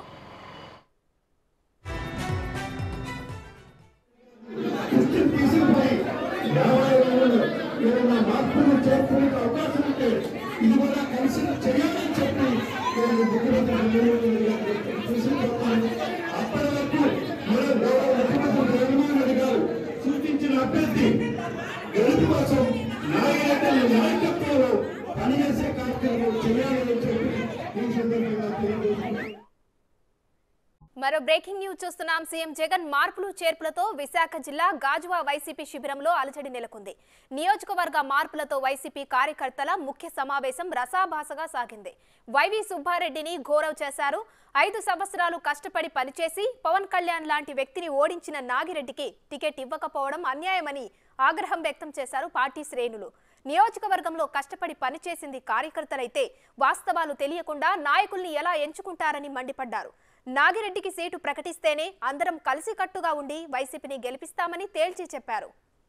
Christian తీసుకుపోయి రాబోయే రోజుల్లో ఏదైనా మార్పులు చేర్చుకునే అవకాశం ఉంటే ఇది కూడా కలిసి చేయాలని చెప్పి నేను ముఖ్యమంత్రి చంద్రబాబు నాయుడు గారికి సూచించుతున్నాను అప్పటి వరకు మన గౌరవ ముఖ్యమంత్రి జగన్మోహన్ రెడ్డి గారు సూచించిన అభ్యర్థి గెలుపు కోసం నాయకుల నాయకత్వంలో పనిచేసే కార్యక్రమం చేయాలని చెప్పి ఈ సందర్భంగా తెలియజేస్తున్నాను మరో బ్రేకింగ్ న్యూస్ చూస్తున్నాం సీఎం జగన్ మార్పులు చేర్పులతో విశాఖ జిల్లా గాజువా వైసీపీ శిబిరంలో అలజడి నెలకొంది నియోజకవర్గ మార్పులతో వైసీపీ కార్యకర్తల ముఖ్య సమావేశం రసాభాసగా సాగింది వైవి సుబ్బారెడ్డిని గౌరవ్ చేశారు ఐదు సంవత్సరాలు కష్టపడి పనిచేసి పవన్ కళ్యాణ్ లాంటి వ్యక్తిని ఓడించిన నాగిరెడ్డికి టికెట్ ఇవ్వకపోవడం అన్యాయమని ఆగ్రహం వ్యక్తం చేశారు పార్టీ శ్రేణులు నియోజకవర్గంలో కష్టపడి పనిచేసింది కార్యకర్తలైతే వాస్తవాలు తెలియకుండా నాయకుల్ని ఎలా ఎంచుకుంటారని మండిపడ్డారు నాగిరెడ్డికి సీటు ప్రకటిస్తేనే అందరం కలిసికట్టుగా ఉండి వైసీపీని గెలిపిస్తామని తేల్చి చెప్పారు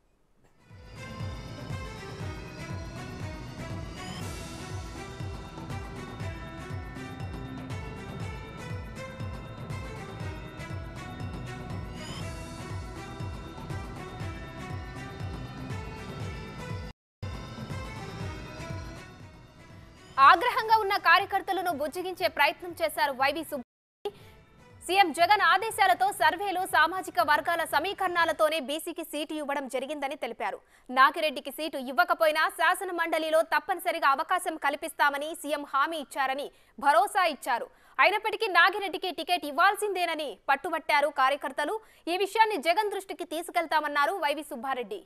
ఆగ్రహంగా ఉన్న కార్యకర్తలను బుజ్జగించే ప్రయత్నం చేశారు వైవి సుబ్బారెడ్డి సీఎం జగన్ ఆదేశాలతో సర్వేలు సామాజిక వర్గాల సమీకరణాలతోనే బీసీకి సీటు ఇవ్వడం జరిగిందని తెలిపారు నాగిరెడ్డికి సీటు ఇవ్వకపోయినా శాసన మండలిలో తప్పనిసరిగా అవకాశం కల్పిస్తామని సీఎం హామీ ఇచ్చారని భరోసా ఇచ్చారు అయినప్పటికీ నాగిరెడ్డికి టికెట్ ఇవ్వాల్సిందేనని పట్టుబట్టారు కార్యకర్తలు ఈ విషయాన్ని జగన్ దృష్టికి తీసుకెళ్తామన్నారు వైవి సుబ్బారెడ్డి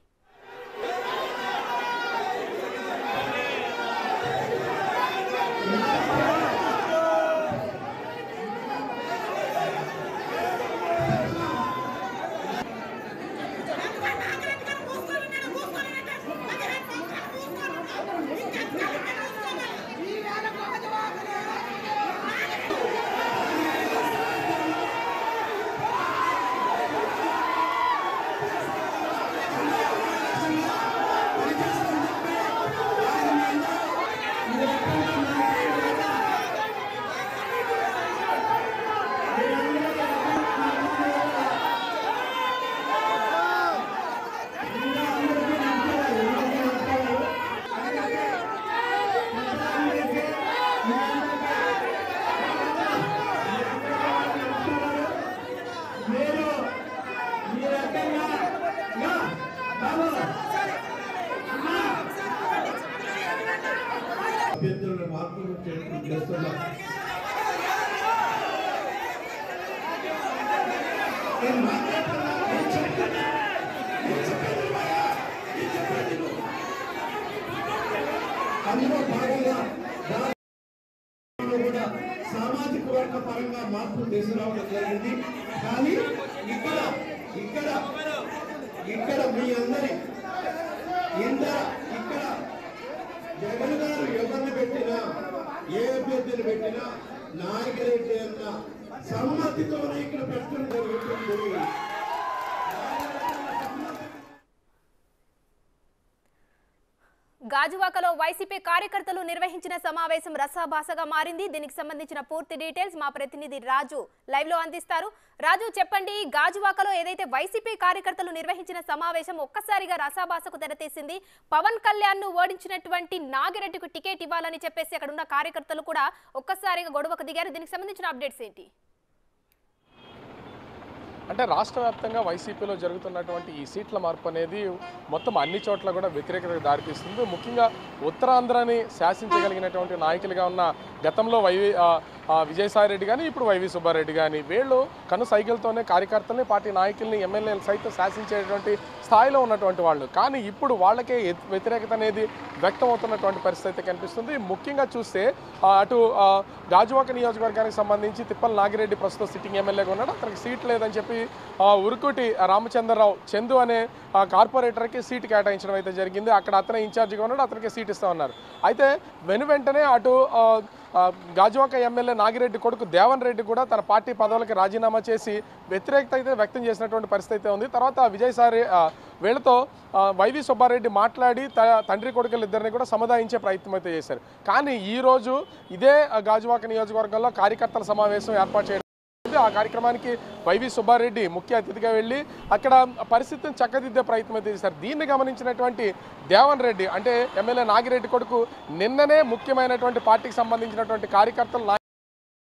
మీరు మీ రకంగా యా, బాబు. అభ్యర్థులను మార్పులు చేర్పులు చేస్తున్నాం నేను మాట్లాడుతున్నా, నేను చెప్తున్నా, నేను చెప్పేది ఇవ్వయా? నేను చెప్పేది ఇవ్వు. అందులో భాగంగా రాష్ట్రంలో కూడా సామాజిక వర్గ పరంగా మార్పులు తీసుకురావడం జరిగింది కానీ ఇక్కడ ఇక్కడ ఇక్కడ మీ అందరి ఇంత ఇక్కడ జగన్ గారు ఎవరిని పెట్టినా ఏ అభ్యర్థిని పెట్టినా నాయకులైతే అన్న సమ్మతితోనే ఇక్కడ పెట్టడం జరుగుతుంది గాజువాకలో వైసీపీ కార్యకర్తలు నిర్వహించిన సమావేశం రసాభాసగా మారింది దీనికి సంబంధించిన పూర్తి డీటెయిల్స్ మా ప్రతినిధి రాజు లైవ్ లో అందిస్తారు రాజు చెప్పండి గాజువాకలో ఏదైతే వైసీపీ కార్యకర్తలు నిర్వహించిన సమావేశం ఒక్కసారిగా రసాభాసకు తెరతీసింది పవన్ కళ్యాణ్ ను ఓడించినటువంటి నాగిరెడ్డికి టికెట్ ఇవ్వాలని చెప్పేసి అక్కడ ఉన్న కార్యకర్తలు కూడా ఒక్కసారిగా గొడవకు దిగారు దీనికి సంబంధించిన అప్డేట్స్ ఏంటి అంటే రాష్ట్ర వ్యాప్తంగా వైసీపీలో జరుగుతున్నటువంటి ఈ సీట్ల మార్పు అనేది మొత్తం అన్ని చోట్ల కూడా వ్యతిరేకతకు దారితీస్తుంది ముఖ్యంగా ఉత్తరాంధ్రని శాసించగలిగినటువంటి నాయకులుగా ఉన్న గతంలో వైవి ఆ, ఆ, విజయసాయి రెడ్డి కానీ ఇప్పుడు వైవి సుబ్బారెడ్డి కానీ వీళ్ళు కను సైకిల్తోనే కార్యకర్తల్ని పార్టీ నాయకుల్ని ఎమ్మెల్యేలు సైతం శాసించేటువంటి స్థాయిలో ఉన్నటువంటి వాళ్ళు కానీ ఇప్పుడు వాళ్ళకే ఎత్- వ్యతిరేకత అనేది వ్యక్తం అవుతున్నటువంటి పరిస్థితి అయితే కనిపిస్తుంది ముఖ్యంగా చూస్తే ఆ, అటు ఆ, గాజువాక నియోజకవర్గానికి సంబంధించి తిప్పల నాగిరెడ్డి ప్రస్తుతం సిట్టింగ్ ఎమ్మెల్యేగా ఉన్నాడు అతనికి సీట్ లేదని చెప్పి ఆ, ఉరుకుటి రామచంద్రరావు చందు అనే ఆ, కార్పొరేటర్కి సీటు కేటాయించడం అయితే జరిగింది అక్కడ అతనే ఇన్ఛార్జిగా ఉన్నాడు అతనికి సీట్ ఇస్తా ఉన్నారు అయితే వెను వెంటనే అటు ఆ, ఆ, గాజువాక ఎమ్మెల్యే నాగిరెడ్డి కొడుకు దేవన్ రెడ్డి కూడా తన పార్టీ పదవులకి రాజీనామా చేసి వ్యతిరేకత అయితే వ్యక్తం చేసినటువంటి పరిస్థితి అయితే ఉంది తర్వాత విజయసారి ఆ, వీళ్ళతో ఆ, వైవి సుబ్బారెడ్డి మాట్లాడి త- తండ్రి కొడుకులు ఇద్దరిని కూడా సముదాయించే ప్రయత్నం అయితే చేశారు కానీ ఈ రోజు ఇదే ఆ, గాజువాక నియోజకవర్గంలో కార్యకర్తల సమావేశం ఏర్పాటు చేయడం జరిగింది. ఆ కార్యక్రమానికి వైవి సుబ్బారెడ్డి ముఖ్య అతిథిగా వెళ్ళి అక్కడ పరిస్థితిని చక్కదిద్దే ప్రయత్నం అయితే చేశారు దీన్ని గమనించినటువంటి దేవన్ రెడ్డి అంటే ఎమ్మెల్యే నాగిరెడ్డి కొడుకు నిన్ననే ముఖ్యమైనటువంటి పార్టీకి సంబంధించినటువంటి కార్యకర్తలు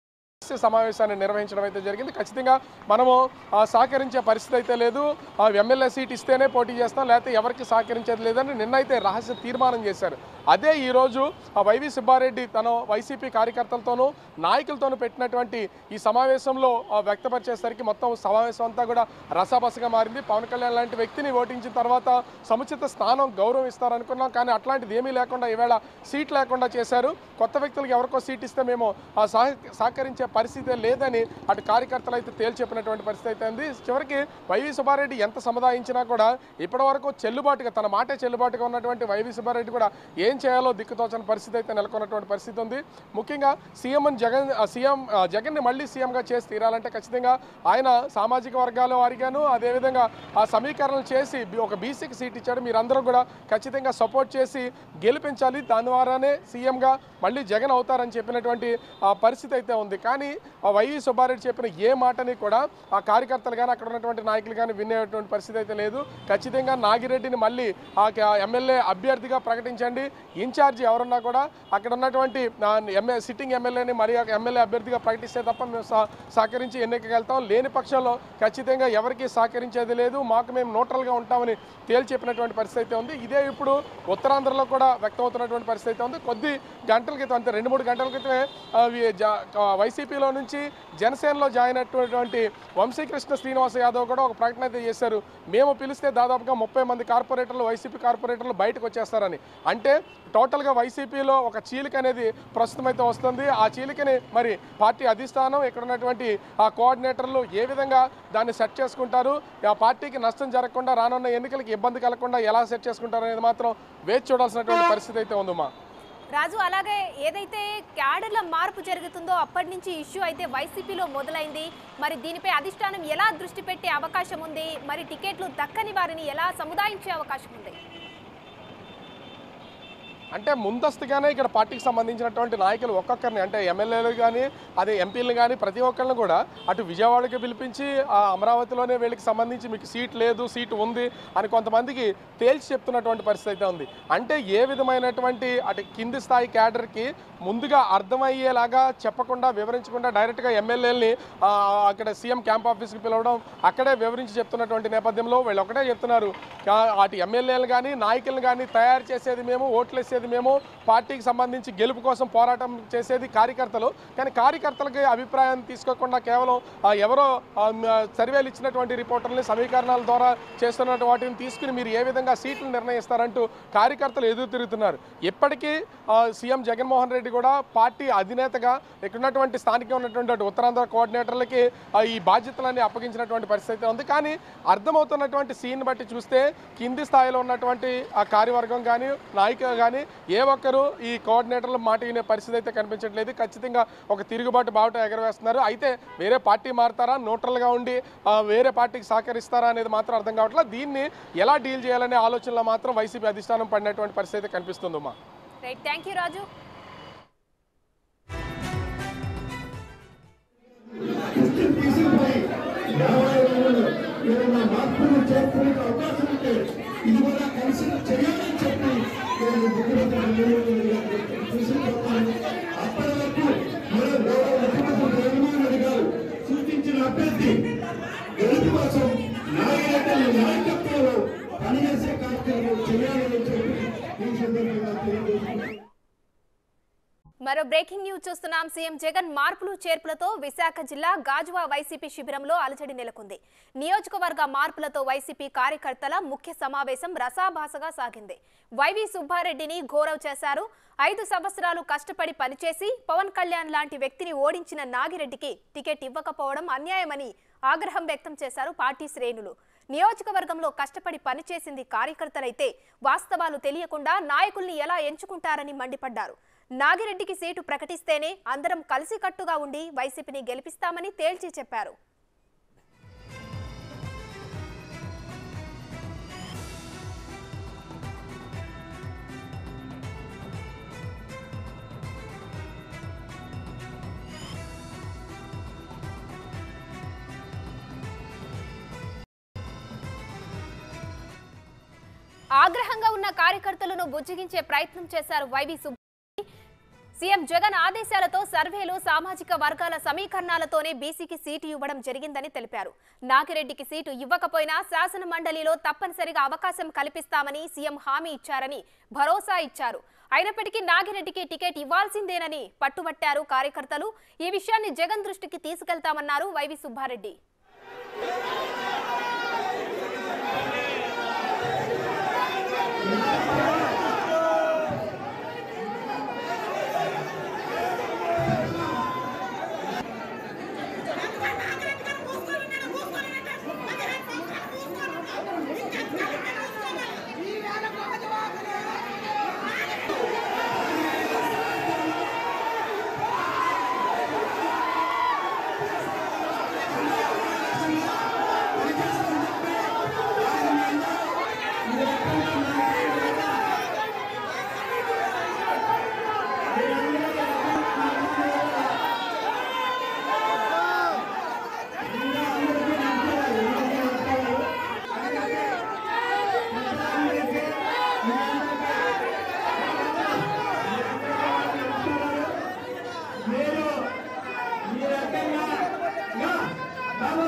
రహస్య సమావేశాన్ని నిర్వహించడం అయితే జరిగింది ఖచ్చితంగా మనము ఆ, సహకరించే పరిస్థితి అయితే లేదు ఆ, ఎమ్మెల్యే సీట్ ఇస్తేనే పోటీ చేస్తాం లేకపోతే ఎవరికి సహకరించేది లేదని నిన్నైతే రహస్య తీర్మానం చేశారు అదే ఈరోజు ఆ వైవి సుబ్బారెడ్డి తన వైసీపీ కార్యకర్తలతోనూ నాయకులతోనూ పెట్టినటువంటి ఈ సమావేశంలో ఆ, వ్యక్తపరిచేసరికి మొత్తం సమావేశం అంతా కూడా రసాబసగా మారింది పవన్ కళ్యాణ్ లాంటి వ్యక్తిని ఓటించిన తర్వాత సముచిత స్థానం గౌరవం ఇస్తారనుకున్నాం కానీ అట్లాంటిది ఏమీ లేకుండా ఈవేళ సీట్ లేకుండా చేశారు కొత్త వ్యక్తులకు ఎవరికో సీట్ ఇస్తే మేము ఆ సహ సహకరించే పరిస్థితే లేదని అటు కార్యకర్తలు అయితే తేల్చెప్పినటువంటి పరిస్థితి అయితే ఉంది చివరికి వైవి సుబ్బారెడ్డి ఎంత సముదాయించినా కూడా ఇప్పటి వరకు చెల్లుబాటుగా తన మాటే చెల్లుబాటుగా ఉన్నటువంటి వైవి సుబ్బారెడ్డి కూడా ఏం చేయాలో దిక్కుతోచని పరిస్థితి అయితే నెలకొన్నటువంటి పరిస్థితి ఉంది ముఖ్యంగా సీఎం జగన్ ఆ, సీఎం ఆ, జగన్ని మళ్ళీ సీఎంగా చేసి తీరాలంటే ఖచ్చితంగా ఆయన సామాజిక వర్గాల వారిగాను అదేవిధంగా ఆ సమీకరణలు చేసి బి- ఒక బీసీకి సీట్ ఇచ్చాడు మీరందరూ కూడా ఖచ్చితంగా సపోర్ట్ చేసి గెలిపించాలి దాని ద్వారానే సీఎంగా మళ్ళీ జగన్ అవుతారని చెప్పినటువంటి ఆ పరిస్థితి అయితే ఉంది కానీ ఆ వైవి సుబ్బారెడ్డి చెప్పిన ఏ మాటని కూడా ఆ కార్యకర్తలు కానీ అక్కడ ఉన్నటువంటి నాయకులు కానీ వినేటువంటి పరిస్థితి అయితే లేదు ఖచ్చితంగా నాగిరెడ్డిని మళ్ళీ ఆ క- ఎమ్మెల్యే అభ్యర్థిగా ప్రకటించండి ఇన్ఛార్జి ఎవరున్నా కూడా అక్కడ ఉన్నటువంటి ఆ, ఎమ్మె సిట్టింగ్ ఎమ్మెల్యేని మరి ఆ ఎమ్మెల్యే అభ్యర్థిగా ప్రకటిస్తే తప్ప మేము సహ- సహకరించి ఎన్నికకి వెళ్తాం లేని పక్షంలో ఖచ్చితంగా ఎవరికి సహకరించేది లేదు మాకు మేము న్యూట్రల్గా ఉంటామని తేల్చెప్పినటువంటి పరిస్థితి అయితే ఉంది ఇదే ఇప్పుడు ఉత్తరాంధ్రలో కూడా వ్యక్తమవుతున్నటువంటి పరిస్థితి అయితే ఉంది కొద్ది గంటల క్రితం అంతే రెండు మూడు గంటల క్రితమే ఆ, వి- జా- ఆ, వైసీపీలో నుంచి జనసేనలో జాయిన్ అయినటువంటి వంశీకృష్ణ శ్రీనివాస యాదవ్ కూడా ఒక ప్రకటన అయితే చేశారు మేము పిలిస్తే దాదాపుగా ముప్పై మంది కార్పొరేటర్లు వైసీపీ కార్పొరేటర్లు బయటకు వచ్చేస్తారని అంటే టోటల్గా వైసీపీలో ఒక చీలిక అనేది ప్రస్తుతం అయితే వస్తుంది ఆ చీలికని మరి పార్టీ అధిష్టానం ఇక్కడ ఉన్నటువంటి ఆ కోఆర్డినేటర్లు ఏ విధంగా దాన్ని సెట్ చేసుకుంటారు ఆ పార్టీకి నష్టం జరగకుండా రానున్న ఎన్నికలకి ఇబ్బంది కలగకుండా ఎలా సెట్ చేసుకుంటారు అనేది మాత్రం వేచి చూడాల్సినటువంటి పరిస్థితి అయితే ఉందమ్మా రాజు అలాగే ఏదైతే క్యాడర్ల మార్పు జరుగుతుందో అప్పటి నుంచి ఇష్యూ అయితే వైసీపీలో మొదలైంది మరి దీనిపై అధిష్టానం ఎలా దృష్టి పెట్టే అవకాశం ఉంది మరి టికెట్లు దక్కని వారిని ఎలా సముదాయించే అవకాశం ఉంది అంటే ముందస్తుగానే ఇక్కడ పార్టీకి సంబంధించినటువంటి నాయకులు ఒక్కొక్కరిని అంటే ఎమ్మెల్యేలు కానీ అదే ఎంపీలు కానీ ప్రతి ఒక్కరిని కూడా అటు విజయవాడకి పిలిపించి ఆ అమరావతిలోనే వీళ్ళకి సంబంధించి మీకు సీట్ లేదు సీట్ ఉంది అని కొంతమందికి తేల్చి చెప్తున్నటువంటి పరిస్థితి అయితే ఉంది అంటే ఏ విధమైనటువంటి అటు కింది స్థాయి క్యాడర్కి ముందుగా అర్థమయ్యేలాగా చెప్పకుండా వివరించకుండా డైరెక్ట్గా ఎమ్మెల్యేలని అక్కడ సీఎం క్యాంప్ ఆఫీస్కి పిలవడం అక్కడే వివరించి చెప్తున్నటువంటి నేపథ్యంలో వీళ్ళు ఒకటే చెప్తున్నారు కా- అటు ఎమ్మెల్యేలు కానీ నాయకులను కానీ తయారు చేసేది మేము ఓట్లు వేసేది మేము పార్టీకి సంబంధించి గెలుపు కోసం పోరాటం చేసేది కార్యకర్తలు కానీ కార్యకర్తలకి అభిప్రాయం తీసుకోకుండా కేవలం ఆ, ఎవరో ఆ, మ, సర్వేలు ఇచ్చినటువంటి రిపోర్టర్ని సమీకరణాల ద్వారా చేస్తున్న వాటిని తీసుకుని మీరు ఏ విధంగా సీట్లు నిర్ణయిస్తారంటూ కార్యకర్తలు ఎదురు తిరుగుతున్నారు ఇప్పటికీ ఆ, సీఎం జగన్మోహన్ రెడ్డి కూడా పార్టీ అధినేతగా ఇక్కడ ఉన్నటువంటి స్థానికంగా ఉన్నటువంటి అటు ఉత్తరాంధ్ర కోఆర్డినేటర్లకి ఆ, ఈ బాధ్యతలన్నీ అప్పగించినటువంటి పరిస్థితి అయితే ఉంది కానీ అర్థమవుతున్నటువంటి సీన్ బట్టి చూస్తే కింది స్థాయిలో ఉన్నటువంటి ఆ కార్యవర్గం కానీ నాయకులు కానీ ఏ ఒక్కరు ఈ కోఆర్డినేటర్ల మాట వినే పరిస్థితి అయితే కనిపించట్లేదు ఖచ్చితంగా ఒక తిరుగుబాటు బావుట ఎగరవేస్తున్నారు అయితే వేరే పార్టీ మారుతారా న్యూట్రల్గా ఉండి ఆ, వేరే పార్టీకి సహకరిస్తారా అనేది మాత్రం అర్థం కావట్లేదు దీన్ని ఎలా డీల్ చేయాలనే ఆలోచనలో మాత్రం వైసీపీ అధిష్టానం పడినటువంటి పరిస్థితి అయితే కనిపిస్తుందమ్మా right thank you Raju Christian తీసుకుపోయి రాబోయే రోజుల్లో ఏదైనా మార్పులు చేర్పులకు అవకాశం ఉంటే ఇది కూడా కలిసి చేయాలని చెప్పి నేను ముఖ్యమంత్రి చంద్రబాబు నాయుడు గారికి తీసుకుపోతాను అప్పటి వరకు మన గౌరవ ముఖ్యమంత్రి జగన్మోహన్ రెడ్డి గారు సూచించిన అభ్యర్థి గెలుపు కోసం నాయకుల నాయకత్వంలో పనిచేసే కార్యక్రమం చేయాలని చెప్పి ఈ సందర్భంగా తెలియజేస్తున్నాను మరో బ్రేకింగ్ న్యూస్ చూస్తున్నాం సీఎం జగన్ మార్పులు చేర్పులతో విశాఖ జిల్లా గాజువా వైసీపీ శిబిరంలో అలజడి నెలకొంది నియోజకవర్గ మార్పులతో వైసీపీ కార్యకర్తల ముఖ్య సమావేశం రసాభాసగా సాగింది వైవి సుబ్బారెడ్డిని గౌరవ్ చేశారు ఐదు సంవత్సరాలు కష్టపడి పనిచేసి పవన్ కళ్యాణ్ లాంటి వ్యక్తిని ఓడించిన నాగిరెడ్డికి టికెట్ ఇవ్వకపోవడం అన్యాయమని ఆగ్రహం వ్యక్తం చేశారు పార్టీ శ్రేణులు నియోజకవర్గంలో కష్టపడి పనిచేసింది కార్యకర్తలైతే వాస్తవాలు తెలియకుండా నాయకుల్ని ఎలా ఎంచుకుంటారని మండిపడ్డారు నాగిరెడ్డికి సీటు ప్రకటిస్తేనే అందరం కలిసికట్టుగా ఉండి వైసీపీని గెలిపిస్తామని తేల్చి చెప్పారు ఆగ్రహంగా ఉన్న కార్యకర్తలను బుజ్జగించే ప్రయత్నం చేశారు వైవి సుబ్బారెడ్డి సీఎం జగన్ ఆదేశాలతో సర్వేలు సామాజిక వర్గాల సమీకరణాలతోనే బీసీకి సీటు ఇవ్వడం జరిగిందని తెలిపారు నాగిరెడ్డికి సీటు ఇవ్వకపోయినా శాసన మండలిలో తప్పనిసరిగా అవకాశం కల్పిస్తామని సీఎం హామీ ఇచ్చారని భరోసా ఇచ్చారు అయినప్పటికీ నాగిరెడ్డికి టికెట్ ఇవ్వాల్సిందేనని పట్టుబట్టారు కార్యకర్తలు ఈ విషయాన్ని జగన్ దృష్టికి తీసుకెళ్తామన్నారు వైవి సుబ్బారెడ్డి మీరు ఈ రకంగా నా, బాబు,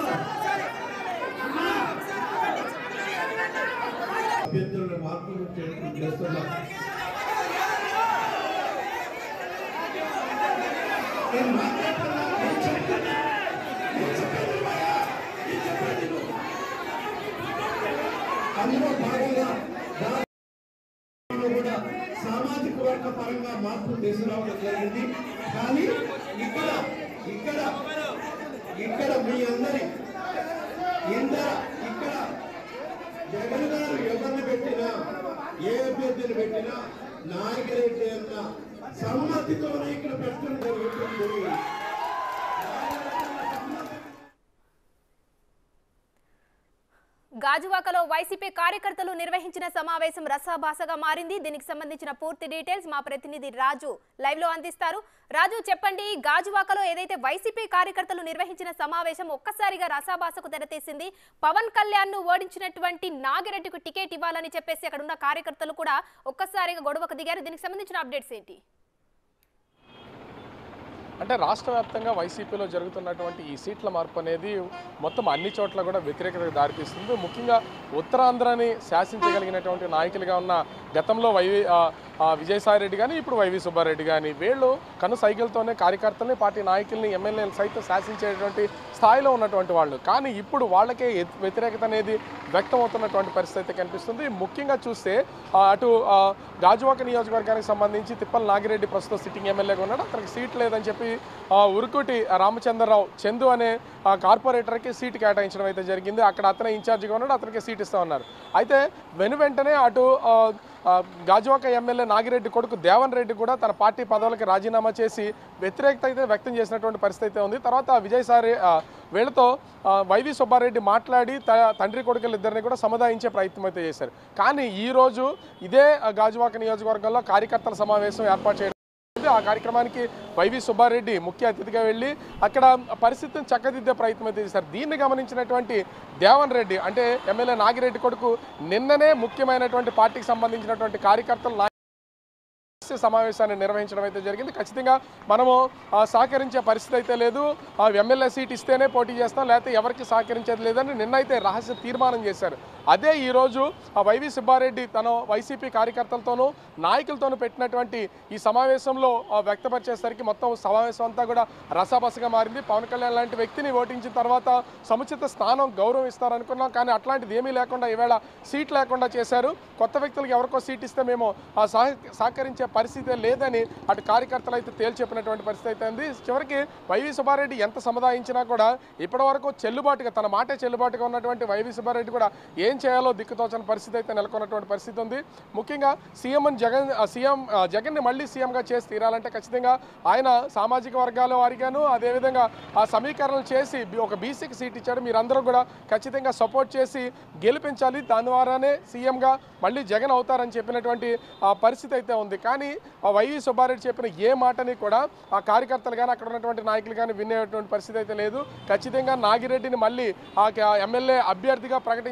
అభ్యర్థులను మార్పులు చేయడం చేస్తున్నాం నేను మాట్లాడుతున్నా, నేను చెప్తున్నా, నేను చెప్పేది వినవా? నేను చెప్పేది విను. అందులో భాగంగా రాష్ట్రంలో కూడా సామాజిక వర్గ పరంగా మార్పులు తీసుకురావడం జరిగింది కానీ ఇక్కడ ఇక్కడ ఇక్కడ మీ అందరి ఇంత ఇక్కడ జగన్ గారు ఎవరిని పెట్టినా ఏ అభ్యర్థిని పెట్టినా నాయకులైతే అన్న సమ్మతితోనే ఇక్కడ పెట్టడం జరుగుతుంది గాజువాకలో వైసీపీ కార్యకర్తలు నిర్వహించిన సమావేశం రసాభాసగా మారింది దీనికి సంబంధించిన పూర్తి డీటెయిల్స్ మా ప్రతినిధి రాజు లైవ్ లో అందిస్తారు రాజు చెప్పండి గాజువాకలో ఏదైతే వైసీపీ కార్యకర్తలు నిర్వహించిన సమావేశం ఒక్కసారిగా రసాభాసకు తెరతీసింది పవన్ కళ్యాణ్ ను ఓడించినటువంటి నాగిరెడ్డికి టికెట్ ఇవ్వాలని చెప్పేసి అక్కడ ఉన్న కార్యకర్తలు కూడా ఒక్కసారిగా గొడవకు దిగారు దీనికి సంబంధించిన అప్డేట్స్ ఏంటి అంటే రాష్ట్ర వ్యాప్తంగా వైసీపీలో జరుగుతున్నటువంటి ఈ సీట్ల మార్పు అనేది మొత్తం అన్ని చోట్ల కూడా వ్యతిరేకతకు దారితీస్తుంది ముఖ్యంగా ఉత్తరాంధ్రని శాసించగలిగినటువంటి నాయకులుగా ఉన్న గతంలో వైవి ఆ, ఆ, విజయసాయి రెడ్డి కానీ ఇప్పుడు వైవి సుబ్బారెడ్డి కానీ వీళ్ళు కను సైకిల్తోనే కార్యకర్తల్ని పార్టీ నాయకుల్ని ఎమ్మెల్యేలు సైతం శాసించేటువంటి స్థాయిలో ఉన్నటువంటి వాళ్ళు కానీ ఇప్పుడు వాళ్ళకే ఎత్- వ్యతిరేకత అనేది వ్యక్తం అవుతున్నటువంటి పరిస్థితి అయితే కనిపిస్తుంది ముఖ్యంగా చూస్తే ఆ, అటు ఆ, గాజువాక నియోజకవర్గానికి సంబంధించి తిప్పల నాగిరెడ్డి ప్రస్తుతం సిట్టింగ్ ఎమ్మెల్యేగా ఉన్నాడు అతనికి సీట్ లేదని చెప్పి ఆ, ఉరుకుటి రామచంద్రరావు చందు అనే ఆ, కార్పొరేటర్కి సీటు కేటాయించడం అయితే జరిగింది అక్కడ అతనే ఇన్ఛార్జిగా ఉన్నాడు అతనికి సీట్ ఇస్తా ఉన్నారు అయితే వెను వెంటనే అటు ఆ, ఆ, గాజువాక ఎమ్మెల్యే నాగిరెడ్డి కొడుకు దేవన్ రెడ్డి కూడా తన పార్టీ పదవులకి రాజీనామా చేసి వ్యతిరేకత అయితే వ్యక్తం చేసినటువంటి పరిస్థితి అయితే ఉంది తర్వాత విజయసారి ఆ, వీళ్ళతో ఆ, వైవి సుబ్బారెడ్డి మాట్లాడి త- తండ్రి కొడుకులు ఇద్దరిని కూడా సముదాయించే ప్రయత్నం అయితే చేశారు కానీ ఈ రోజు ఇదే ఆ, గాజువాక నియోజకవర్గంలో కార్యకర్తల సమావేశం ఏర్పాటు చేయడం జరిగింది. ఆ కార్యక్రమానికి వైవి సుబ్బారెడ్డి ముఖ్య అతిథిగా వెళ్ళి అక్కడ పరిస్థితిని చక్కదిద్దే ప్రయత్నం అయితే చేశారు దీన్ని గమనించినటువంటి దేవన్ రెడ్డి అంటే ఎమ్మెల్యే నాగిరెడ్డి కొడుకు నిన్ననే ముఖ్యమైనటువంటి పార్టీకి సంబంధించినటువంటి కార్యకర్తలు నాయ- రహస్య సమావేశాన్ని నిర్వహించడం అయితే జరిగింది ఖచ్చితంగా మనము ఆ, సహకరించే పరిస్థితి అయితే లేదు ఆ ఎమ్మెల్యే సీట్ ఇస్తేనే పోటీ చేస్తాం లేకపోతే ఎవరికి సహకరించేది లేదని నిన్నైతే రహస్య తీర్మానం చేశారు అదే ఈరోజు ఆ వైవి సుబ్బారెడ్డి తన వైసీపీ కార్యకర్తలతోనూ నాయకులతోనూ పెట్టినటువంటి ఈ సమావేశంలో ఆ, వ్యక్తపరిచేసరికి మొత్తం సమావేశం అంతా కూడా రసాబసగా మారింది పవన్ కళ్యాణ్ లాంటి వ్యక్తిని ఓటించిన తర్వాత సముచిత స్థానం గౌరవం ఇస్తారనుకున్నాం కానీ అట్లాంటిది ఏమీ లేకుండా ఈవేళ సీట్ లేకుండా చేశారు కొత్త వ్యక్తులకు ఎవరికో సీట్ ఇస్తే మేము ఆ సహ సహకరించే పరిస్థితే లేదని అటు కార్యకర్తలు అయితే తేల్చెప్పినటువంటి పరిస్థితి అయితే ఉంది చివరికి వైవి సుబ్బారెడ్డి ఎంత సముదాయించినా కూడా ఇప్పటి వరకు చెల్లుబాటుగా తన మాటే చెల్లుబాటుగా ఉన్నటువంటి వైవి సుబ్బారెడ్డి కూడా ఏం చేయాలో దిక్కుతోచని పరిస్థితి అయితే నెలకొన్నటువంటి పరిస్థితి ఉంది ముఖ్యంగా సీఎం జగన్ ఆ, సీఎం ఆ, జగన్ని మళ్ళీ సీఎంగా చేసి తీరాలంటే ఖచ్చితంగా ఆయన సామాజిక వర్గాల వారిగాను అదేవిధంగా ఆ సమీకరణలు చేసి బి- ఒక బీసీకి సీట్ ఇచ్చాడు మీరందరూ కూడా ఖచ్చితంగా సపోర్ట్ చేసి గెలిపించాలి దాని ద్వారానే సీఎంగా మళ్ళీ జగన్ అవుతారని చెప్పినటువంటి ఆ పరిస్థితి అయితే ఉంది కానీ ఆ వైవి సుబ్బారెడ్డి చెప్పిన ఏ మాటని కూడా ఆ కార్యకర్తలు కానీ అక్కడ ఉన్నటువంటి నాయకులు కానీ వినేటువంటి పరిస్థితి అయితే లేదు ఖచ్చితంగా నాగిరెడ్డిని మళ్ళీ ఆ క- ఎమ్మెల్యే అభ్యర్థిగా ప్రకటించండి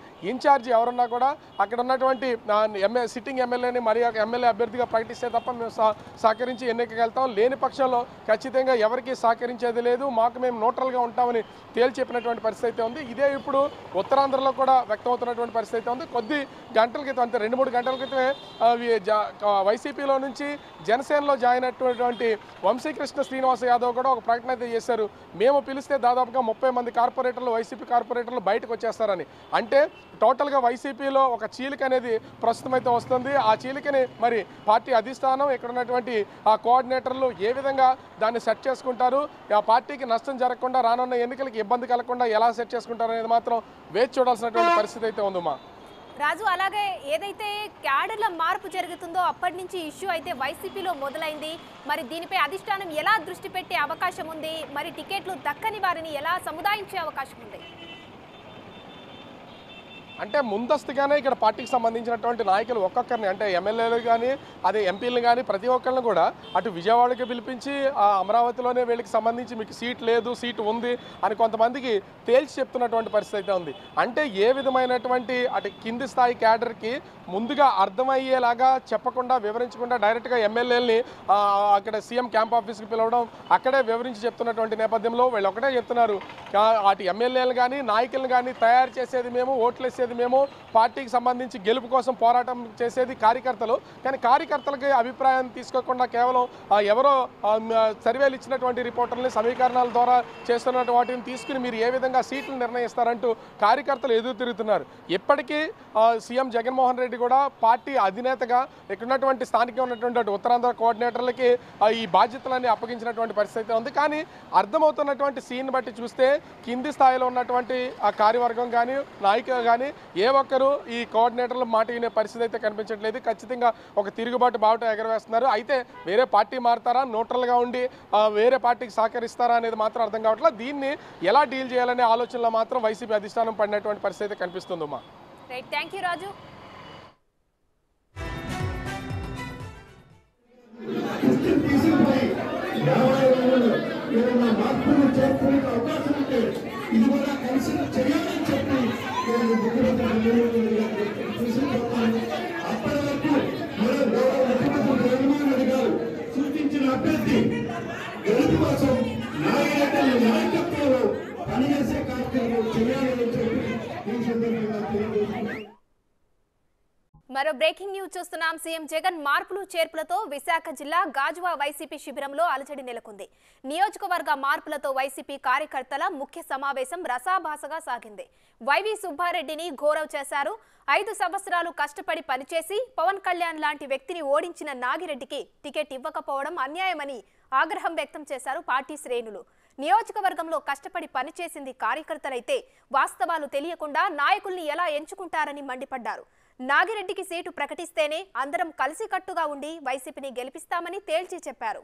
ఇన్ఛార్జ్ ఎవరున్నా కూడా అక్కడ ఉన్నటువంటి ఎంఏ సిట్టింగ్ ఎమ్మెల్యేని మరి ఒక ఎమ్మెల్యే అభ్యర్థిగా ప్రకటిస్తే తప్ప మేము సహ- సహకరించి ఎన్నికకి వెళ్తాం లేని పక్షంలో ఖచ్చితంగా ఎవరికి సహకరించేది లేదు మాకు మేము న్యూట్రల్గా ఉంటామని తేల్చి చెప్పినటువంటి పరిస్థితి అయితే ఉంది ఇదే ఇప్పుడు ఉత్తరాంధ్రలో కూడా వ్యక్తమవుతున్నటువంటి పరిస్థితి అయితే ఉంది కొద్ది గంటల క్రితం అంతే రెండు మూడు గంటల క్రితమే ఆ, వి- జా- క- వైసీపీలో నుంచి జనసేనలో జాయిన్ అయినటువంటి వంశీకృష్ణ శ్రీనివాస యాదవ్ కూడా ఒక ప్రకటన అయితే చేశారు మేము పిలిస్తే దాదాపుగా ముప్పై మంది కార్పొరేటర్లు వైసీపీ కార్పొరేటర్లు బయటకు వచ్చేస్తారని అంటే టోటల్గా వైసీపీలో ఒక చీలిక అనేది ప్రస్తుతం అయితే వస్తుంది ఆ చీలికని మరి పార్టీ అధిష్టానం ఇక్కడ ఉన్నటువంటి ఆ కోఆర్డినేటర్లు ఏ విధంగా దాన్ని సెట్ చేసుకుంటారు ఆ పార్టీకి నష్టం జరగకుండా రానున్న ఎన్నికలకి ఇబ్బంది కలగకుండా ఎలా సెట్ చేసుకుంటారు అనేది మాత్రం వేచి చూడాల్సినటువంటి పరిస్థితి అయితే ఉందమ్మా రాజు అలాగే ఏదైతే క్యాడర్ల మార్పు జరుగుతుందో అప్పటి నుంచి ఇష్యూ అయితే వైసీపీలో మొదలైంది మరి దీనిపై అధిష్టానం ఎలా దృష్టి పెట్టే అవకాశం ఉంది మరి టికెట్లు దక్కని వారిని ఎలా సముదాయించే అవకాశం ఉంది అంటే ముందస్తుగానే ఇక్కడ పార్టీకి సంబంధించినటువంటి నాయకులు ఒక్కొక్కరిని అంటే ఎమ్మెల్యేలు కానీ అదే ఎంపీలు కానీ ప్రతి ఒక్కరిని కూడా అటు విజయవాడకి పిలిపించి ఆ అమరావతిలోనే వీళ్ళకి సంబంధించి మీకు సీట్ లేదు సీట్ ఉంది అని కొంతమందికి తేల్చి చెప్తున్నటువంటి పరిస్థితి అయితే ఉంది అంటే ఏ విధమైనటువంటి అటు కింది స్థాయి క్యాడర్కి ముందుగా అర్థమయ్యేలాగా చెప్పకుండా వివరించకుండా డైరెక్ట్గా ఎమ్మెల్యేలని అక్కడ సీఎం క్యాంప్ ఆఫీస్కి పిలవడం అక్కడే వివరించి చెప్తున్నటువంటి నేపథ్యంలో వీళ్ళు ఒకటే చెప్తున్నారు ఆ, అటు ఎమ్మెల్యేలు కానీ నాయకులను కానీ తయారు చేసేది మేము ఓట్లు వేసేది మేము పార్టీకి సంబంధించి గెలుపు కోసం పోరాటం చేసేది కార్యకర్తలు కానీ కార్యకర్తలకి అభిప్రాయం తీసుకోకుండా కేవలం ఆ, ఎవరో ఆ, మ, సర్వేలు ఇచ్చినటువంటి రిపోర్టర్ని సమీకరణాల ద్వారా చేస్తున్న వాటిని తీసుకుని మీరు ఏ విధంగా సీట్లు నిర్ణయిస్తారంటూ కార్యకర్తలు ఎదురు తిరుగుతున్నారు ఇప్పటికీ ఆ, సీఎం జగన్మోహన్ రెడ్డి కూడా పార్టీ అధినేతగా ఇక్కడ ఉన్నటువంటి స్థానికంగా ఉన్నటువంటి అటు ఉత్తరాంధ్ర కోఆర్డినేటర్లకి ఆ, ఈ బాధ్యతలన్నీ అప్పగించినటువంటి పరిస్థితి ఉంది కానీ అర్థమవుతున్నటువంటి సీన్ బట్టి చూస్తే కింది స్థాయిలో ఉన్నటువంటి ఆ కార్యవర్గం కానీ నాయకులు కానీ ఏ ఒక్కరు ఈ కోఆర్డినేటర్ల మాట వినే పరిస్థితి అయితే కనిపించట్లేదు ఖచ్చితంగా ఒక తిరుగుబాటు బావుట ఎగరవేస్తున్నారు అయితే వేరే పార్టీ మారుతారా న్యూట్రల్గా ఉండి ఆ, వేరే పార్టీకి సహకరిస్తారా అనేది మాత్రం అర్థం కావట్లేదు దీన్ని ఎలా డీల్ చేయాలనే ఆలోచనలో మాత్రం వైసీపీ అధిష్టానం పడినటువంటి పరిస్థితి అయితే కనిపిస్తుందమ్మా right thank you Raju Christian తీసుకుపోయి యాభై రోజులు ఏదైనా మార్పులు చేర్పులకు అవకాశం ఉంటే ఇది కూడా కలిసి చేయాలని చెప్పి నేను ముఖ్యమంత్రి చంద్రబాబు నాయుడు గారికి తీసుకుపోతాను అప్పటి వరకు మన గౌరవ ముఖ్యమంత్రి జగన్మోహన్ రెడ్డి గారు సూచించిన అభ్యర్థి గెలుపు కోసం నాయకులు నాయకత్వంలో పనిచేసే కార్యక్రమం చేయాలని చెప్పి ఈ సందర్భంగా తెలియజేస్తున్నాను మరో బ్రేకింగ్ న్యూస్ చూస్తున్నాం సీఎం జగన్ మార్పులు చేర్పులతో విశాఖ జిల్లా గాజువా వైసీపీ శిబిరంలో అలజడి నెలకొంది నియోజకవర్గ మార్పులతో వైసీపీ కార్యకర్తల ముఖ్య సమావేశం రసాభాసగా సాగింది వైవి సుబ్బారెడ్డిని గౌరవ్ చేశారు ఐదు సంవత్సరాలు కష్టపడి పనిచేసి పవన్ కళ్యాణ్ లాంటి వ్యక్తిని ఓడించిన నాగిరెడ్డికి టికెట్ ఇవ్వకపోవడం అన్యాయమని ఆగ్రహం వ్యక్తం చేశారు పార్టీ శ్రేణులు నియోజకవర్గంలో కష్టపడి పనిచేసింది కార్యకర్తలైతే వాస్తవాలు తెలియకుండా నాయకుల్ని ఎలా ఎంచుకుంటారని మండిపడ్డారు నాగిరెడ్డికి సీటు ప్రకటిస్తేనే అందరం కలిసికట్టుగా ఉండి వైసీపీని గెలిపిస్తామని తేల్చి చెప్పారు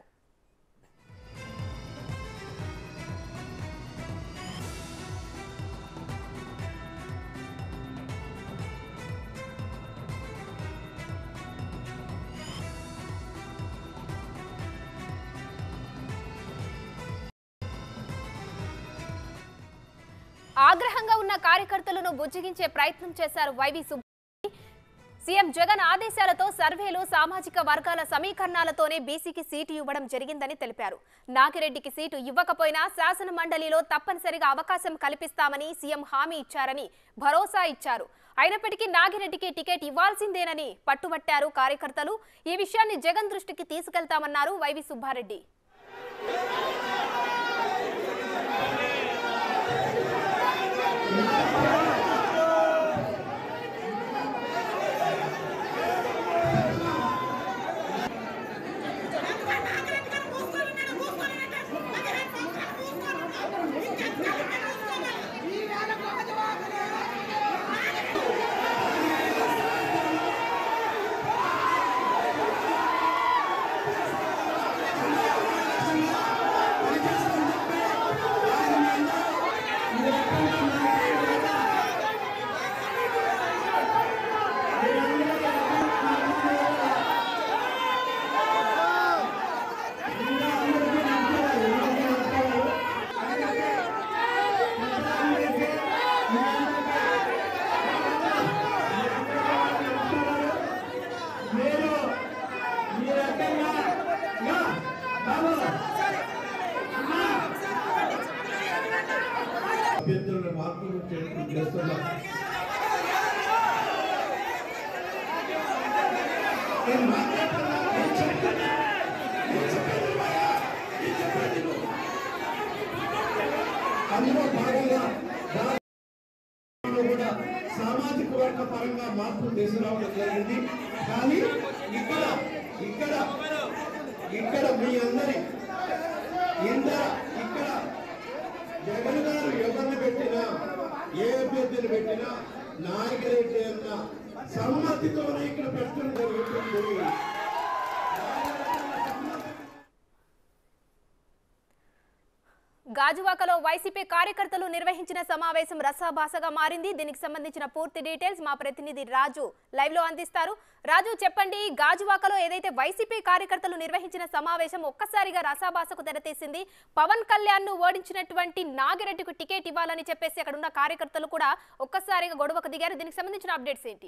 ఆగ్రహంగా ఉన్న కార్యకర్తలను బుజ్జగించే ప్రయత్నం చేశారు వైవి సుబ్బారెడ్డి సీఎం జగన్ ఆదేశాలతో సర్వేలు సామాజిక వర్గాల సమీకరణాలతోనే బీసీకి సీటు ఇవ్వడం జరిగిందని తెలిపారు నాగిరెడ్డికి సీటు ఇవ్వకపోయినా శాసన మండలిలో తప్పనిసరిగా అవకాశం కల్పిస్తామని సీఎం హామీ ఇచ్చారని భరోసా ఇచ్చారు అయినప్పటికీ నాగిరెడ్డికి టికెట్ ఇవ్వాల్సిందేనని పట్టుబట్టారు కార్యకర్తలు ఈ విషయాన్ని జగన్ దృష్టికి తీసుకెళ్తామన్నారు వైవి సుబ్బారెడ్డి ఈ నేను మాట్లాడుతున్నా నేను చెప్తున్నా నేను చెప్పేది వినవయ్యా? నేను చెప్పేది విను. అందులో భాగంగా రాజకీయాల్లో కూడా సామాజిక వర్గ పరంగా మార్పులు తీసుకురావడం జరిగింది కానీ ఇక్కడ ఇక్కడ ఇక్కడ మీ అందరి ఇంత ఇక్కడ జగన్ గారు ఎవరిని పెట్టినా ఏ అభ్యర్థిని పెట్టినా నాయకులైతే అన్న సమ్మతితోనే ఇక్కడ పెట్టడం జరుగుతుంది గాజువాకలో వైసీపీ కార్యకర్తలు నిర్వహించిన సమావేశం రసాభాసగా మారింది దీనికి సంబంధించిన పూర్తి డీటెయిల్స్ మా ప్రతినిధి రాజు లైవ్ లో అందిస్తారు రాజు చెప్పండి గాజువాకలో ఏదైతే వైసీపీ కార్యకర్తలు నిర్వహించిన సమావేశం ఒక్కసారిగా రసాభాసకు తెరతీసింది పవన్ కళ్యాణ్ ను ఓడించినటువంటి నాగిరెడ్డికి టికెట్ ఇవ్వాలని చెప్పేసి అక్కడ ఉన్న కార్యకర్తలు కూడా ఒక్కసారిగా గొడవకు దిగారు దీనికి సంబంధించిన అప్డేట్స్ ఏంటి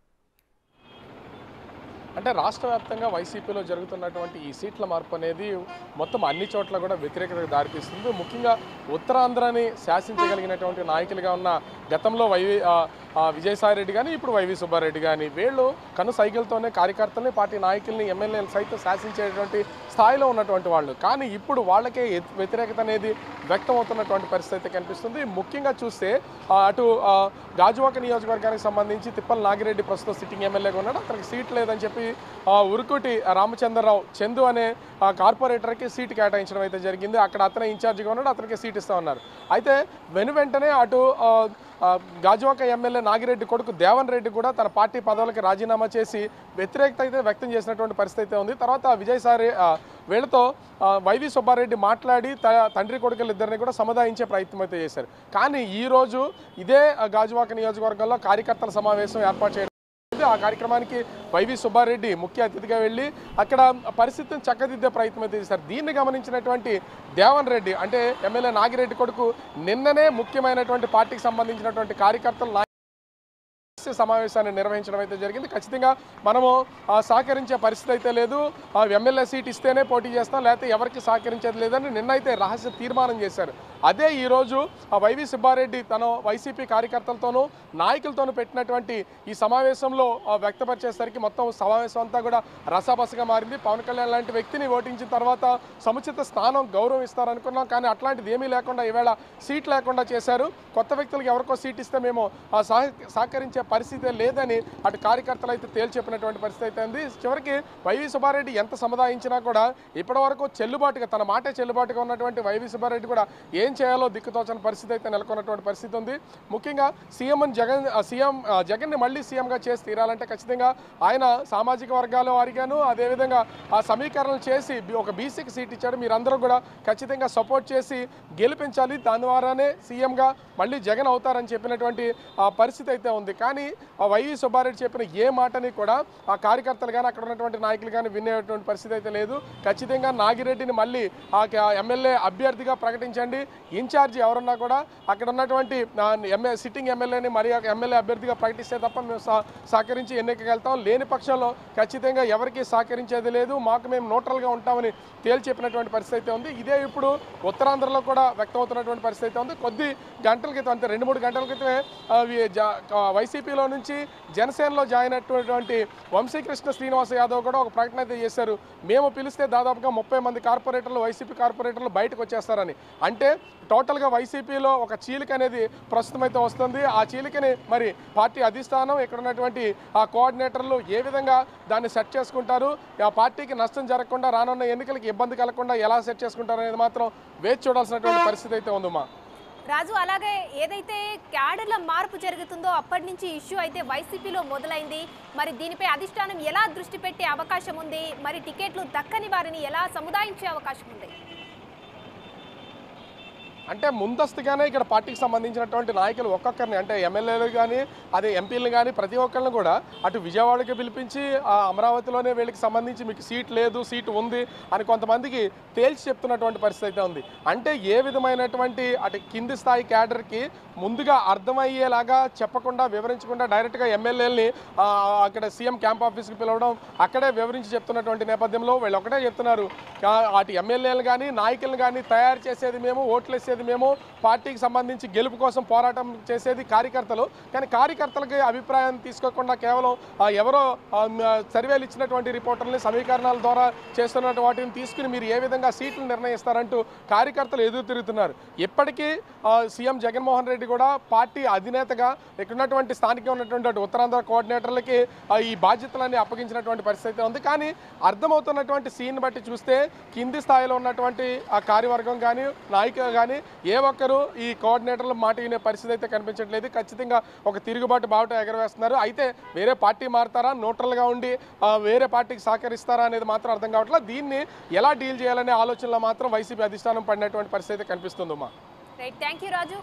అంటే రాష్ట్ర వ్యాప్తంగా వైసీపీలో జరుగుతున్నటువంటి ఈ సీట్ల మార్పు అనేది మొత్తం అన్ని చోట్ల కూడా వ్యతిరేకతకు దారితీస్తుంది ముఖ్యంగా ఉత్తరాంధ్రని శాసించగలిగినటువంటి నాయకులుగా ఉన్న గతంలో వైవి ఆ, ఆ, విజయసాయి రెడ్డి కానీ ఇప్పుడు వైవి సుబ్బారెడ్డి కానీ వీళ్ళు కను సైకిల్తోనే కార్యకర్తల్ని పార్టీ నాయకుల్ని ఎమ్మెల్యేలు సైతం శాసించేటువంటి స్థాయిలో ఉన్నటువంటి వాళ్ళు కానీ ఇప్పుడు వాళ్ళకే ఎత్- వ్యతిరేకత అనేది వ్యక్తం అవుతున్నటువంటి పరిస్థితి అయితే కనిపిస్తుంది ముఖ్యంగా చూస్తే ఆ, అటు ఆ, గాజువాక నియోజకవర్గానికి సంబంధించి తిప్పల నాగిరెడ్డి ప్రస్తుతం సిట్టింగ్ ఎమ్మెల్యేగా ఉన్నాడు అతనికి సీట్ లేదని చెప్పి ఆ, ఉరుకుటి రామచంద్రరావు చందు అనే ఆ, కార్పొరేటర్కి సీట్ కేటాయించడం అయితే జరిగింది అక్కడ అతనే ఇన్ఛార్జిగా ఉన్నాడు అతనికి సీట్ ఇస్తా ఉన్నారు అయితే వెను వెంటనే అటు ఆ, ఆ, గాజువాక ఎమ్మెల్యే నాగిరెడ్డి కొడుకు దేవన్ రెడ్డి కూడా తన పార్టీ పదవులకి రాజీనామా చేసి వ్యతిరేకత అయితే వ్యక్తం చేసినటువంటి పరిస్థితి అయితే ఉంది తర్వాత విజయసారి ఆ, వీళ్ళతో ఆ, వైవి సుబ్బారెడ్డి మాట్లాడి త- తండ్రి కొడుకులు ఇద్దరిని కూడా సముదాయించే ప్రయత్నం అయితే చేశారు కానీ ఈ రోజు ఇదే ఆ, గాజువాక నియోజకవర్గంలో కార్యకర్తల సమావేశం ఏర్పాటు చేయడం జరిగింది. ఆ కార్యక్రమానికి వైవి సుబ్బారెడ్డి ముఖ్య అతిథిగా వెళ్ళి అక్కడ పరిస్థితిని చక్కదిద్దే ప్రయత్నం అయితే చేశారు దీన్ని గమనించినటువంటి దేవన్ రెడ్డి అంటే ఎమ్మెల్యే నాగిరెడ్డి కొడుకు నిన్ననే ముఖ్యమైనటువంటి పార్టీకి సంబంధించినటువంటి కార్యకర్తలు నాయ- రహస్య సమావేశాన్ని నిర్వహించడం అయితే జరిగింది ఖచ్చితంగా మనము ఆ, సహకరించే పరిస్థితి అయితే లేదు ఆ, ఎమ్మెల్యే సీట్ ఇస్తేనే పోటీ చేస్తాం లేకపోతే ఎవరికి సహకరించేది లేదని నిన్నైతే రహస్య తీర్మానం చేశారు అదే ఈరోజు ఆ వైవి సుబ్బారెడ్డి తన వైసీపీ కార్యకర్తలతోనూ నాయకులతోనూ పెట్టినటువంటి ఈ సమావేశంలో ఆ, వ్యక్తపరిచేసరికి మొత్తం సమావేశం అంతా కూడా రసాబసగా మారింది పవన్ కళ్యాణ్ లాంటి వ్యక్తిని ఓటించిన తర్వాత సముచిత స్థానం గౌరవం ఇస్తారనుకున్నాం కానీ అట్లాంటిది ఏమీ లేకుండా ఈవేళ సీట్ లేకుండా చేశారు కొత్త వ్యక్తులకు ఎవరికో సీట్ ఇస్తే మేము ఆ సహ సహకరించే పరిస్థితే లేదని అటు కార్యకర్తలు అయితే తేల్చెప్పినటువంటి పరిస్థితి అయితే ఉంది చివరికి వైవి సుబ్బారెడ్డి ఎంత సముదాయించినా కూడా ఇప్పటి వరకు చెల్లుబాటుగా తన మాటే చెల్లుబాటుగా ఉన్నటువంటి వైవి సుబ్బారెడ్డి కూడా ఏం చేయాలో దిక్కుతోచని పరిస్థితి అయితే నెలకొన్నటువంటి పరిస్థితి ఉంది ముఖ్యంగా సీఎం జగన్ ఆ, సీఎం ఆ, జగన్ని మళ్ళీ సీఎంగా చేసి తీరాలంటే ఖచ్చితంగా ఆయన సామాజిక వర్గాల వారిగాను అదేవిధంగా ఆ సమీకరణలు చేసి బి- ఒక బీసీకి సీట్ ఇచ్చాడు మీరందరూ కూడా ఖచ్చితంగా సపోర్ట్ చేసి గెలిపించాలి దాని ద్వారానే సీఎంగా మళ్ళీ జగన్ అవుతారని చెప్పినటువంటి ఆ పరిస్థితి అయితే ఉంది కానీ ఆ వైవి సుబ్బారెడ్డి చెప్పిన ఏ మాటని కూడా ఆ కార్యకర్తలు కానీ అక్కడ ఉన్నటువంటి నాయకులు కానీ వినేటువంటి పరిస్థితి అయితే లేదు ఖచ్చితంగా నాగిరెడ్డిని మళ్ళీ ఆ క- ఎమ్మెల్యే అభ్యర్థిగా ప్రకటించండి ఇన్ఛార్జి ఎవరున్నా కూడా అక్కడ ఉన్నటువంటి ఆ, ఎమ్మె సిట్టింగ్ ఎమ్మెల్యేని మరి ఒక ఎమ్మెల్యే అభ్యర్థిగా ప్రకటిస్తే తప్ప మేము సహ- సహకరించి ఎన్నికకి వెళ్తాం లేని పక్షంలో ఖచ్చితంగా ఎవరికి సహకరించేది లేదు మాకు మేము న్యూట్రల్గా ఉంటామని తేల్చెప్పినటువంటి పరిస్థితి అయితే ఉంది ఇదే ఇప్పుడు ఉత్తరాంధ్రలో కూడా వ్యక్తమవుతున్నటువంటి పరిస్థితి అయితే ఉంది కొద్ది గంటల క్రితం అంతే రెండు మూడు గంటల క్రితమే ఆ, వి- జా- ఆ, వైసీపీలో నుంచి జనసేనలో జాయిన్ అయినటువంటి వంశీకృష్ణ శ్రీనివాస యాదవ్ కూడా ఒక ప్రకటన అయితే చేశారు మేము పిలిస్తే దాదాపుగా ముప్పై మంది కార్పొరేటర్లు వైసీపీ కార్పొరేటర్లు బయటకు వచ్చేస్తారని అంటే టోటల్గా వైసీపీలో ఒక చీలిక అనేది ప్రస్తుతం అయితే వస్తుంది ఆ చీలికని మరి పార్టీ అధిష్టానం ఇక్కడ ఉన్నటువంటి ఆ కోఆర్డినేటర్లు ఏ విధంగా దాన్ని సెట్ చేసుకుంటారు ఆ పార్టీకి నష్టం జరగకుండా రానున్న ఎన్నికలకి ఇబ్బంది కలగకుండా ఎలా సెట్ చేసుకుంటారు అనేది మాత్రం వేచి చూడాల్సినటువంటి పరిస్థితి అయితే ఉందమ్మా రాజు అలాగే ఏదైతే క్యాడర్ల మార్పు జరుగుతుందో అప్పటి నుంచి ఇష్యూ అయితే వైసీపీలో మొదలైంది మరి దీనిపై అధిష్టానం ఎలా దృష్టి పెట్టే అవకాశం ఉంది మరి టికెట్లు దక్కని వారిని ఎలా సముదాయించే అవకాశం ఉంది అంటే ముందస్తుగానే ఇక్కడ పార్టీకి సంబంధించినటువంటి నాయకులు ఒక్కొక్కరిని అంటే ఎమ్మెల్యేలు కానీ అదే ఎంపీలు కానీ ప్రతి ఒక్కరిని కూడా అటు విజయవాడకి పిలిపించి ఆ అమరావతిలోనే వీళ్ళకి సంబంధించి మీకు సీట్ లేదు సీట్ ఉంది అని కొంతమందికి తేల్చి చెప్తున్నటువంటి పరిస్థితి అయితే ఉంది అంటే ఏ విధమైనటువంటి అటు కింది స్థాయి క్యాడర్కి ముందుగా అర్థమయ్యేలాగా చెప్పకుండా వివరించకుండా డైరెక్ట్గా ఎమ్మెల్యేలని అక్కడ సీఎం క్యాంప్ ఆఫీస్కి పిలవడం అక్కడే వివరించి చెప్తున్నటువంటి నేపథ్యంలో వీళ్ళు ఒకటే చెప్తున్నారు కా- అటు ఎమ్మెల్యేలు కానీ నాయకులను కానీ తయారు చేసేది మేము ఓట్లు వేసేది చేసేది మేము పార్టీకి సంబంధించి గెలుపు కోసం పోరాటం చేసేది కార్యకర్తలు కానీ కార్యకర్తలకి అభిప్రాయం తీసుకోకుండా కేవలం ఆ, ఎవరో ఆ, మ, సర్వేలు ఇచ్చినటువంటి రిపోర్టర్ని సమీకరణాల ద్వారా చేస్తున్నటువంటి వాటిని తీసుకుని మీరు ఏ విధంగా సీట్లు నిర్ణయిస్తారంటూ కార్యకర్తలు ఎదురు తిరుగుతున్నారు ఇప్పటికీ ఆ, సీఎం జగన్మోహన్ రెడ్డి కూడా పార్టీ అధినేతగా ఇక్కడ ఉన్నటువంటి స్థానికంగా ఉన్నటువంటి ఉత్తరాంధ్ర కోఆర్డినేటర్లకి ఆ, ఈ బాధ్యతలన్నీ అప్పగించినటువంటి పరిస్థితి ఉంది కానీ అర్థమవుతున్నటువంటి సీన్ బట్టి చూస్తే కింది స్థాయిలో ఉన్నటువంటి ఆ కార్యవర్గం కానీ నాయకులు కానీ ఏ ఒక్కరు ఈ కోఆర్డినేటర్ల మాట వినే పరిస్థితి అయితే కనిపించట్లేదు ఖచ్చితంగా ఒక తిరుగుబాటు బావుట ఎగరవేస్తున్నారు అయితే వేరే పార్టీ మారుతారా న్యూట్రల్గా ఉండి ఆ, వేరే పార్టీకి సహకరిస్తారా అనేది మాత్రం అర్థం కావట్లేదు దీన్ని ఎలా డీల్ చేయాలనే ఆలోచనలో మాత్రం వైసీపీ అధిష్టానం పడినటువంటి పరిస్థితి అయితే కనిపిస్తుందమ్మా right thank you Raju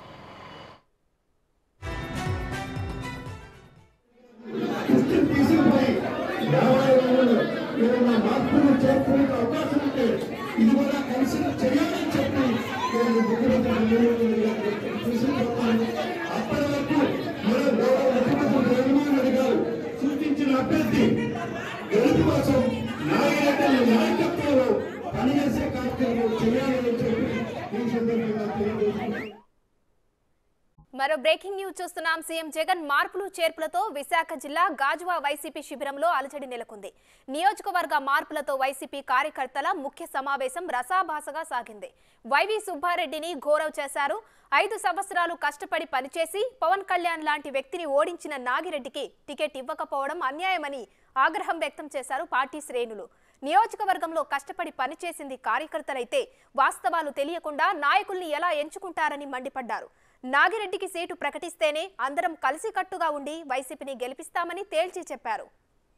Christian తీసుకుపోయి రాబోయే రోజుల్లో ఏదైనా మార్పులు చేర్పులకు అవకాశం ఉంటే ఇది కూడా కలిసి చేయాలని చెప్పి నేను ముఖ్యమంత్రి చంద్రబాబు నాయుడు గారికి తీసుకుపోతాను అప్పటి వరకు మన గౌరవ ముఖ్యమంత్రి జగన్మోహన్ రెడ్డి గారు సూచించిన అభ్యర్థి గెలుపు కోసం నాయకుల నాయకత్వంలో పనిచేసే కార్యక్రమం చేయాలని చెప్పి ఈ సందర్భంగా తెలియజేస్తున్నాను మరో బ్రేకింగ్ న్యూస్ చూస్తున్నాం సీఎం జగన్ మార్పులు చేర్పులతో విశాఖ జిల్లా గాజువా వైసీపీ శిబిరంలో అలజడి నెలకొంది నియోజకవర్గ మార్పులతో వైసీపీ కార్యకర్తల ముఖ్య సమావేశం రసాభాసగా సాగింది వైవి సుబ్బారెడ్డిని గౌరవ్ చేశారు ఐదు సంవత్సరాలు కష్టపడి పనిచేసి పవన్ కళ్యాణ్ లాంటి వ్యక్తిని ఓడించిన నాగిరెడ్డికి టికెట్ ఇవ్వకపోవడం అన్యాయమని ఆగ్రహం వ్యక్తం చేశారు పార్టీ శ్రేణులు నియోజకవర్గంలో కష్టపడి పనిచేసింది కార్యకర్తలైతే వాస్తవాలు తెలియకుండా నాయకుల్ని ఎలా ఎంచుకుంటారని మండిపడ్డారు నాగిరెడ్డికి సీటు ప్రకటిస్తేనే అందరం కలిసికట్టుగా ఉండి వైసీపీని గెలిపిస్తామని తేల్చి చెప్పారు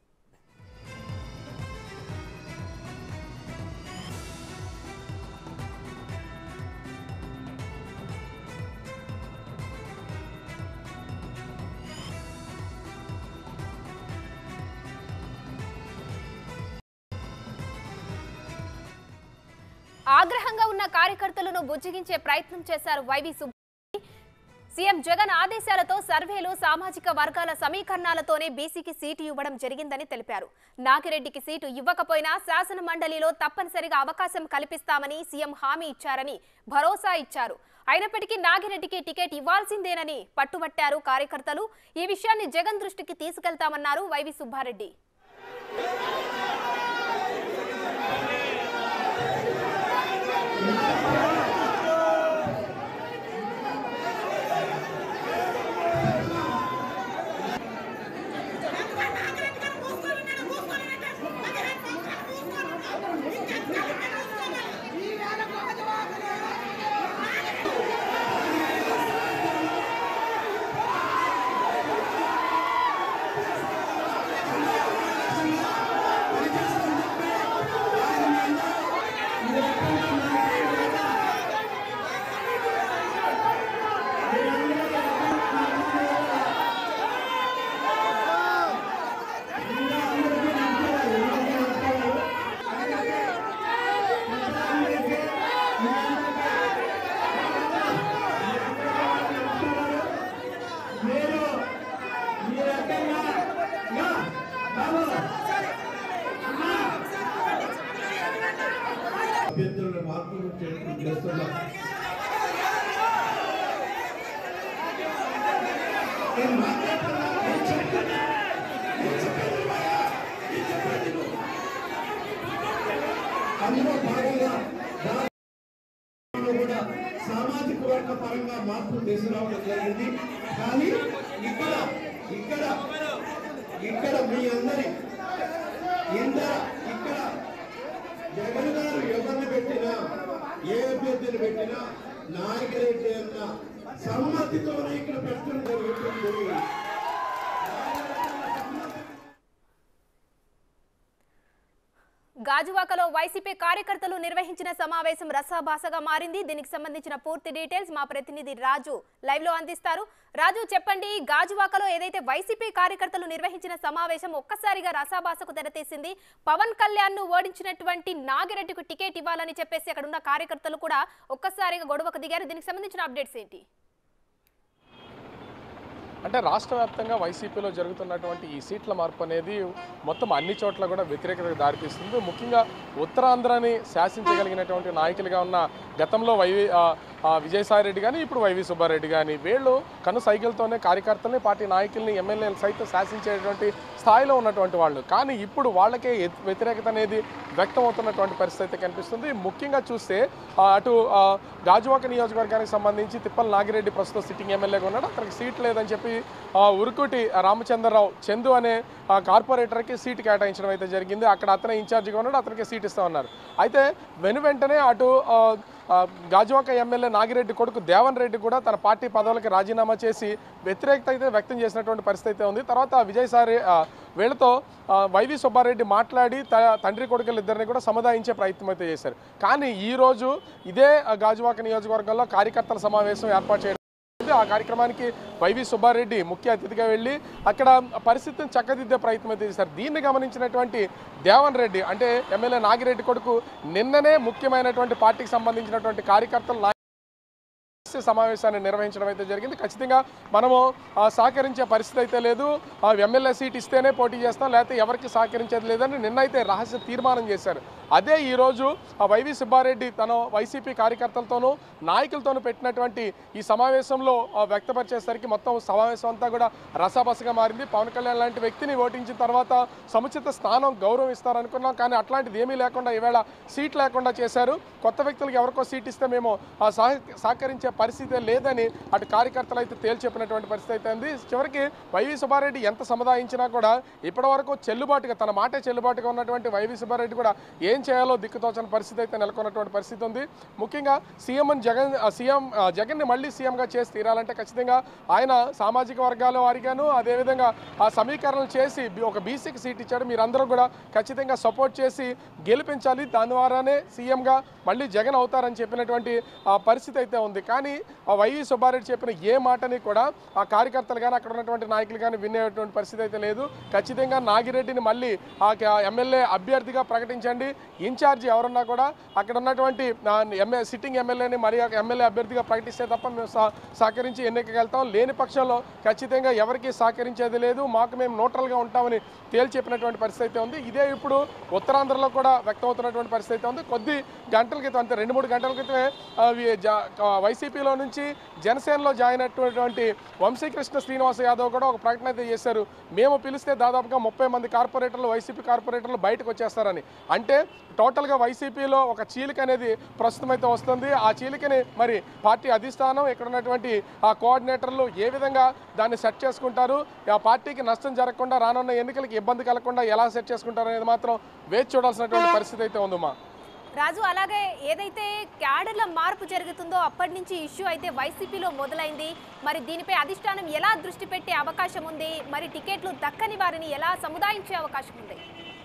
ఆగ్రహంగా ఉన్న కార్యకర్తలను బుజ్జగించే ప్రయత్నం చేశారు వైవి సుబ్బారెడ్డి సీఎం జగన్ ఆదేశాలతో సర్వేలు సామాజిక వర్గాల సమీకరణాలతోనే బీసీకి సీటు ఇవ్వడం జరిగిందని తెలిపారు నాగిరెడ్డికి సీటు ఇవ్వకపోయినా శాసన మండలిలో తప్పనిసరిగా అవకాశం కల్పిస్తామని సీఎం హామీ ఇచ్చారని భరోసా ఇచ్చారు అయినప్పటికీ నాగిరెడ్డికి టికెట్ ఇవ్వాల్సిందేనని పట్టుబట్టారు కార్యకర్తలు ఈ విషయాన్ని జగన్ దృష్టికి తీసుకెళ్తామన్నారు వైవి సుబ్బారెడ్డి మీరు మీ రకంగా యా, బాబు. అభ్యర్థులను మార్పులు చేర్పులు చేస్తున్నాం నేను మాట్లాడుతున్నా, నేను చెప్తున్నా, నేను చెప్పేది వినవా? నేను చెప్పేది విను. అందులో భాగంగా రాష్ట్రంలో కూడా సామాజిక వర్గ పరంగా మార్పులు తీసుకురావడం జరిగింది కానీ ఇక్కడ ఇక్కడ ఇక్కడ మీ అందరి ఇంత ఇక్కడ జగన్ గారు ఎవరిని పెట్టినా ఏ అభ్యర్థిని పెట్టినా నాయకురెడ్డి అన్న సమ్మతితోనే ఇక్కడ పెట్టడం జరుగుతుంది గాజువాకలో వైసీపీ కార్యకర్తలు నిర్వహించిన సమావేశం రసాభాసగా మారింది దీనికి సంబంధించిన పూర్తి డీటెయిల్స్ మా ప్రతినిధి రాజు లైవ్ లో అందిస్తారు రాజు చెప్పండి గాజువాకలో ఏదైతే వైసీపీ కార్యకర్తలు నిర్వహించిన సమావేశం ఒక్కసారిగా రసాభాసకు తెరతీసింది పవన్ కళ్యాణ్ ను ఓడించినటువంటి నాగిరెడ్డికి టికెట్ ఇవ్వాలని చెప్పేసి అక్కడ ఉన్న కార్యకర్తలు కూడా ఒక్కసారిగా గొడవకు దిగారు దీనికి సంబంధించిన అప్డేట్స్ ఏంటి అంటే రాష్ట్ర వ్యాప్తంగా వైసీపీలో జరుగుతున్నటువంటి ఈ సీట్ల మార్పు అనేది మొత్తం అన్ని చోట్ల కూడా వ్యతిరేకతకు దారితీస్తుంది ముఖ్యంగా ఉత్తరాంధ్రని శాసించగలిగినటువంటి నాయకులుగా ఉన్న గతంలో వై ఆ, ఆ, విజయసాయి రెడ్డి కానీ ఇప్పుడు వైవి సుబ్బారెడ్డి కానీ వీళ్ళు కను సైకిల్తోనే కార్యకర్తల్ని పార్టీ నాయకుల్ని ఎమ్మెల్యేలు సైతం శాసించేటువంటి స్థాయిలో ఉన్నటువంటి వాళ్ళు కానీ ఇప్పుడు వాళ్ళకే ఎత్- వ్యతిరేకత అనేది వ్యక్తం అవుతున్నటువంటి పరిస్థితి అయితే కనిపిస్తుంది ముఖ్యంగా చూస్తే ఆ, అటు ఆ, గాజువాక నియోజకవర్గానికి సంబంధించి తిప్పల నాగిరెడ్డి ప్రస్తుతం సిట్టింగ్ ఎమ్మెల్యేగా ఉన్నాడు అతనికి సీట్ లేదని చెప్పి ఆ, ఉరుకుటి రామచంద్రరావు చందు అనే ఆ, కార్పొరేటర్కి సీటు కేటాయించడం అయితే జరిగింది అక్కడ అతనే ఇన్ఛార్జిగా ఉన్నాడు అతనికి సీట్ ఇస్తా ఉన్నారు అయితే వెను వెంటనే అటు ఆ, ఆ, గాజువాక ఎమ్మెల్యే నాగిరెడ్డి కొడుకు దేవన్ రెడ్డి కూడా తన పార్టీ పదవులకి రాజీనామా చేసి వ్యతిరేకత అయితే వ్యక్తం చేసినటువంటి పరిస్థితి అయితే ఉంది తర్వాత విజయసారి ఆ, వీళ్ళతో ఆ, వైవి సుబ్బారెడ్డి మాట్లాడి త- తండ్రి కొడుకులు ఇద్దరిని కూడా సముదాయించే ప్రయత్నం అయితే చేశారు కానీ ఈ రోజు ఇదే ఆ, గాజువాక నియోజకవర్గంలో కార్యకర్తల సమావేశం ఏర్పాటు చేయడం జరిగింది. ఆ కార్యక్రమానికి వైవి సుబ్బారెడ్డి ముఖ్య అతిథిగా వెళ్ళి అక్కడ పరిస్థితిని చక్కదిద్దే ప్రయత్నం అయితే చేశారు దీన్ని గమనించినటువంటి దేవన్ రెడ్డి అంటే ఎమ్మెల్యే నాగిరెడ్డి కొడుకు నిన్ననే ముఖ్యమైనటువంటి పార్టీకి సంబంధించినటువంటి కార్యకర్తలు నాయ- రహస్య సమావేశాన్ని నిర్వహించడం అయితే జరిగింది ఖచ్చితంగా మనము ఆ, సహకరించే పరిస్థితి అయితే లేదు ఆ, ఎమ్మెల్యే సీట్ ఇస్తేనే పోటీ చేస్తాం లేకపోతే ఎవరికి సహకరించేది లేదని నిన్నైతే రహస్య తీర్మానం చేశారు అదే ఈరోజు ఆ వైవి సుబ్బారెడ్డి తన వైసీపీ కార్యకర్తలతోనూ నాయకులతోనూ పెట్టినటువంటి ఈ సమావేశంలో ఆ, వ్యక్తపరిచేసరికి మొత్తం సమావేశం అంతా కూడా రసాబసగా మారింది పవన్ కళ్యాణ్ లాంటి వ్యక్తిని ఓటించిన తర్వాత సముచిత స్థానం గౌరవం ఇస్తారనుకున్నాం కానీ అట్లాంటిది ఏమీ లేకుండా ఈవేళ సీట్ లేకుండా చేశారు కొత్త వ్యక్తులకు ఎవరికో సీట్ ఇస్తే మేము ఆ సహ సహకరించే పరిస్థితే లేదని అటు కార్యకర్తలు అయితే తేల్చెప్పినటువంటి పరిస్థితి అయితే ఉంది చివరికి వైవి సుబ్బారెడ్డి ఎంత సముదాయించినా కూడా ఇప్పటి వరకు చెల్లుబాటుగా తన మాటే చెల్లుబాటుగా ఉన్నటువంటి వైవి సుబ్బారెడ్డి కూడా ఏం చేయాలో దిక్కుతోచని పరిస్థితి అయితే నెలకొన్నటువంటి పరిస్థితి ఉంది ముఖ్యంగా సీఎం జగన్ ఆ, సీఎం ఆ, జగన్ని మళ్ళీ సీఎంగా చేసి తీరాలంటే ఖచ్చితంగా ఆయన సామాజిక వర్గాల వారిగాను అదేవిధంగా ఆ సమీకరణలు చేసి బి- ఒక బీసీకి సీట్ ఇచ్చాడు మీరందరూ కూడా ఖచ్చితంగా సపోర్ట్ చేసి గెలిపించాలి దాని ద్వారానే సీఎంగా మళ్ళీ జగన్ అవుతారని చెప్పినటువంటి ఆ పరిస్థితి అయితే ఉంది కానీ ఆ వైవి సుబ్బారెడ్డి చెప్పిన ఏ మాటని కూడా ఆ కార్యకర్తలు కానీ అక్కడ ఉన్నటువంటి నాయకులు కానీ వినేటువంటి పరిస్థితి అయితే లేదు ఖచ్చితంగా నాగిరెడ్డిని మళ్ళీ ఆ క- ఎమ్మెల్యే అభ్యర్థిగా ప్రకటించండి ఇన్ఛార్జ్ ఎవరున్నా కూడా అక్కడ ఉన్నటువంటి ఆ, ఎమ్మె సిట్టింగ్ ఎమ్మెల్యేని మరి ఆ ఎమ్మెల్యే అభ్యర్థిగా ప్రకటిస్తే తప్ప మేము సహ- సహకరించి ఎన్నికకి వెళ్తాం లేని పక్షంలో ఖచ్చితంగా ఎవరికి సహకరించేది లేదు మాకు మేము న్యూట్రల్గా ఉంటామని తేల్చెప్పినటువంటి పరిస్థితి అయితే ఉంది ఇదే ఇప్పుడు ఉత్తరాంధ్రలో కూడా వ్యక్తమవుతున్నటువంటి పరిస్థితి అయితే ఉంది కొద్ది గంటల క్రితం అంతే రెండు మూడు గంటల క్రితమే ఆ, వి- జా- ఆ, వైసీపీలో నుంచి జనసేనలో జాయిన్ అయినటువంటి వంశీకృష్ణ శ్రీనివాస యాదవ్ కూడా ఒక ప్రకటన అయితే చేశారు మేము పిలిస్తే దాదాపుగా ముప్పై మంది కార్పొరేటర్లు వైసీపీ కార్పొరేటర్లు బయటకు వచ్చేస్తారని అంటే టోటల్గా వైసీపీలో ఒక చీలిక అనేది ప్రస్తుతం అయితే వస్తుంది ఆ చీలికని మరి పార్టీ అధిష్టానం ఇక్కడ ఉన్నటువంటి ఆ కోఆర్డినేటర్లు ఏ విధంగా దాన్ని సెట్ చేసుకుంటారు ఆ పార్టీకి నష్టం జరగకుండా రానున్న ఎన్నికలకి ఇబ్బంది కలగకుండా ఎలా సెట్ చేసుకుంటారు అనేది మాత్రం వేచి చూడాల్సినటువంటి పరిస్థితి అయితే ఉందమ్మా రాజు అలాగే ఏదైతే క్యాడర్ల మార్పు జరుగుతుందో అప్పటి నుంచి ఇష్యూ అయితే వైసీపీలో మొదలైంది మరి దీనిపై అధిష్టానం ఎలా దృష్టి పెట్టే అవకాశం ఉంది మరి టికెట్లు దక్కని వారిని ఎలా సముదాయించే అవకాశం ఉంది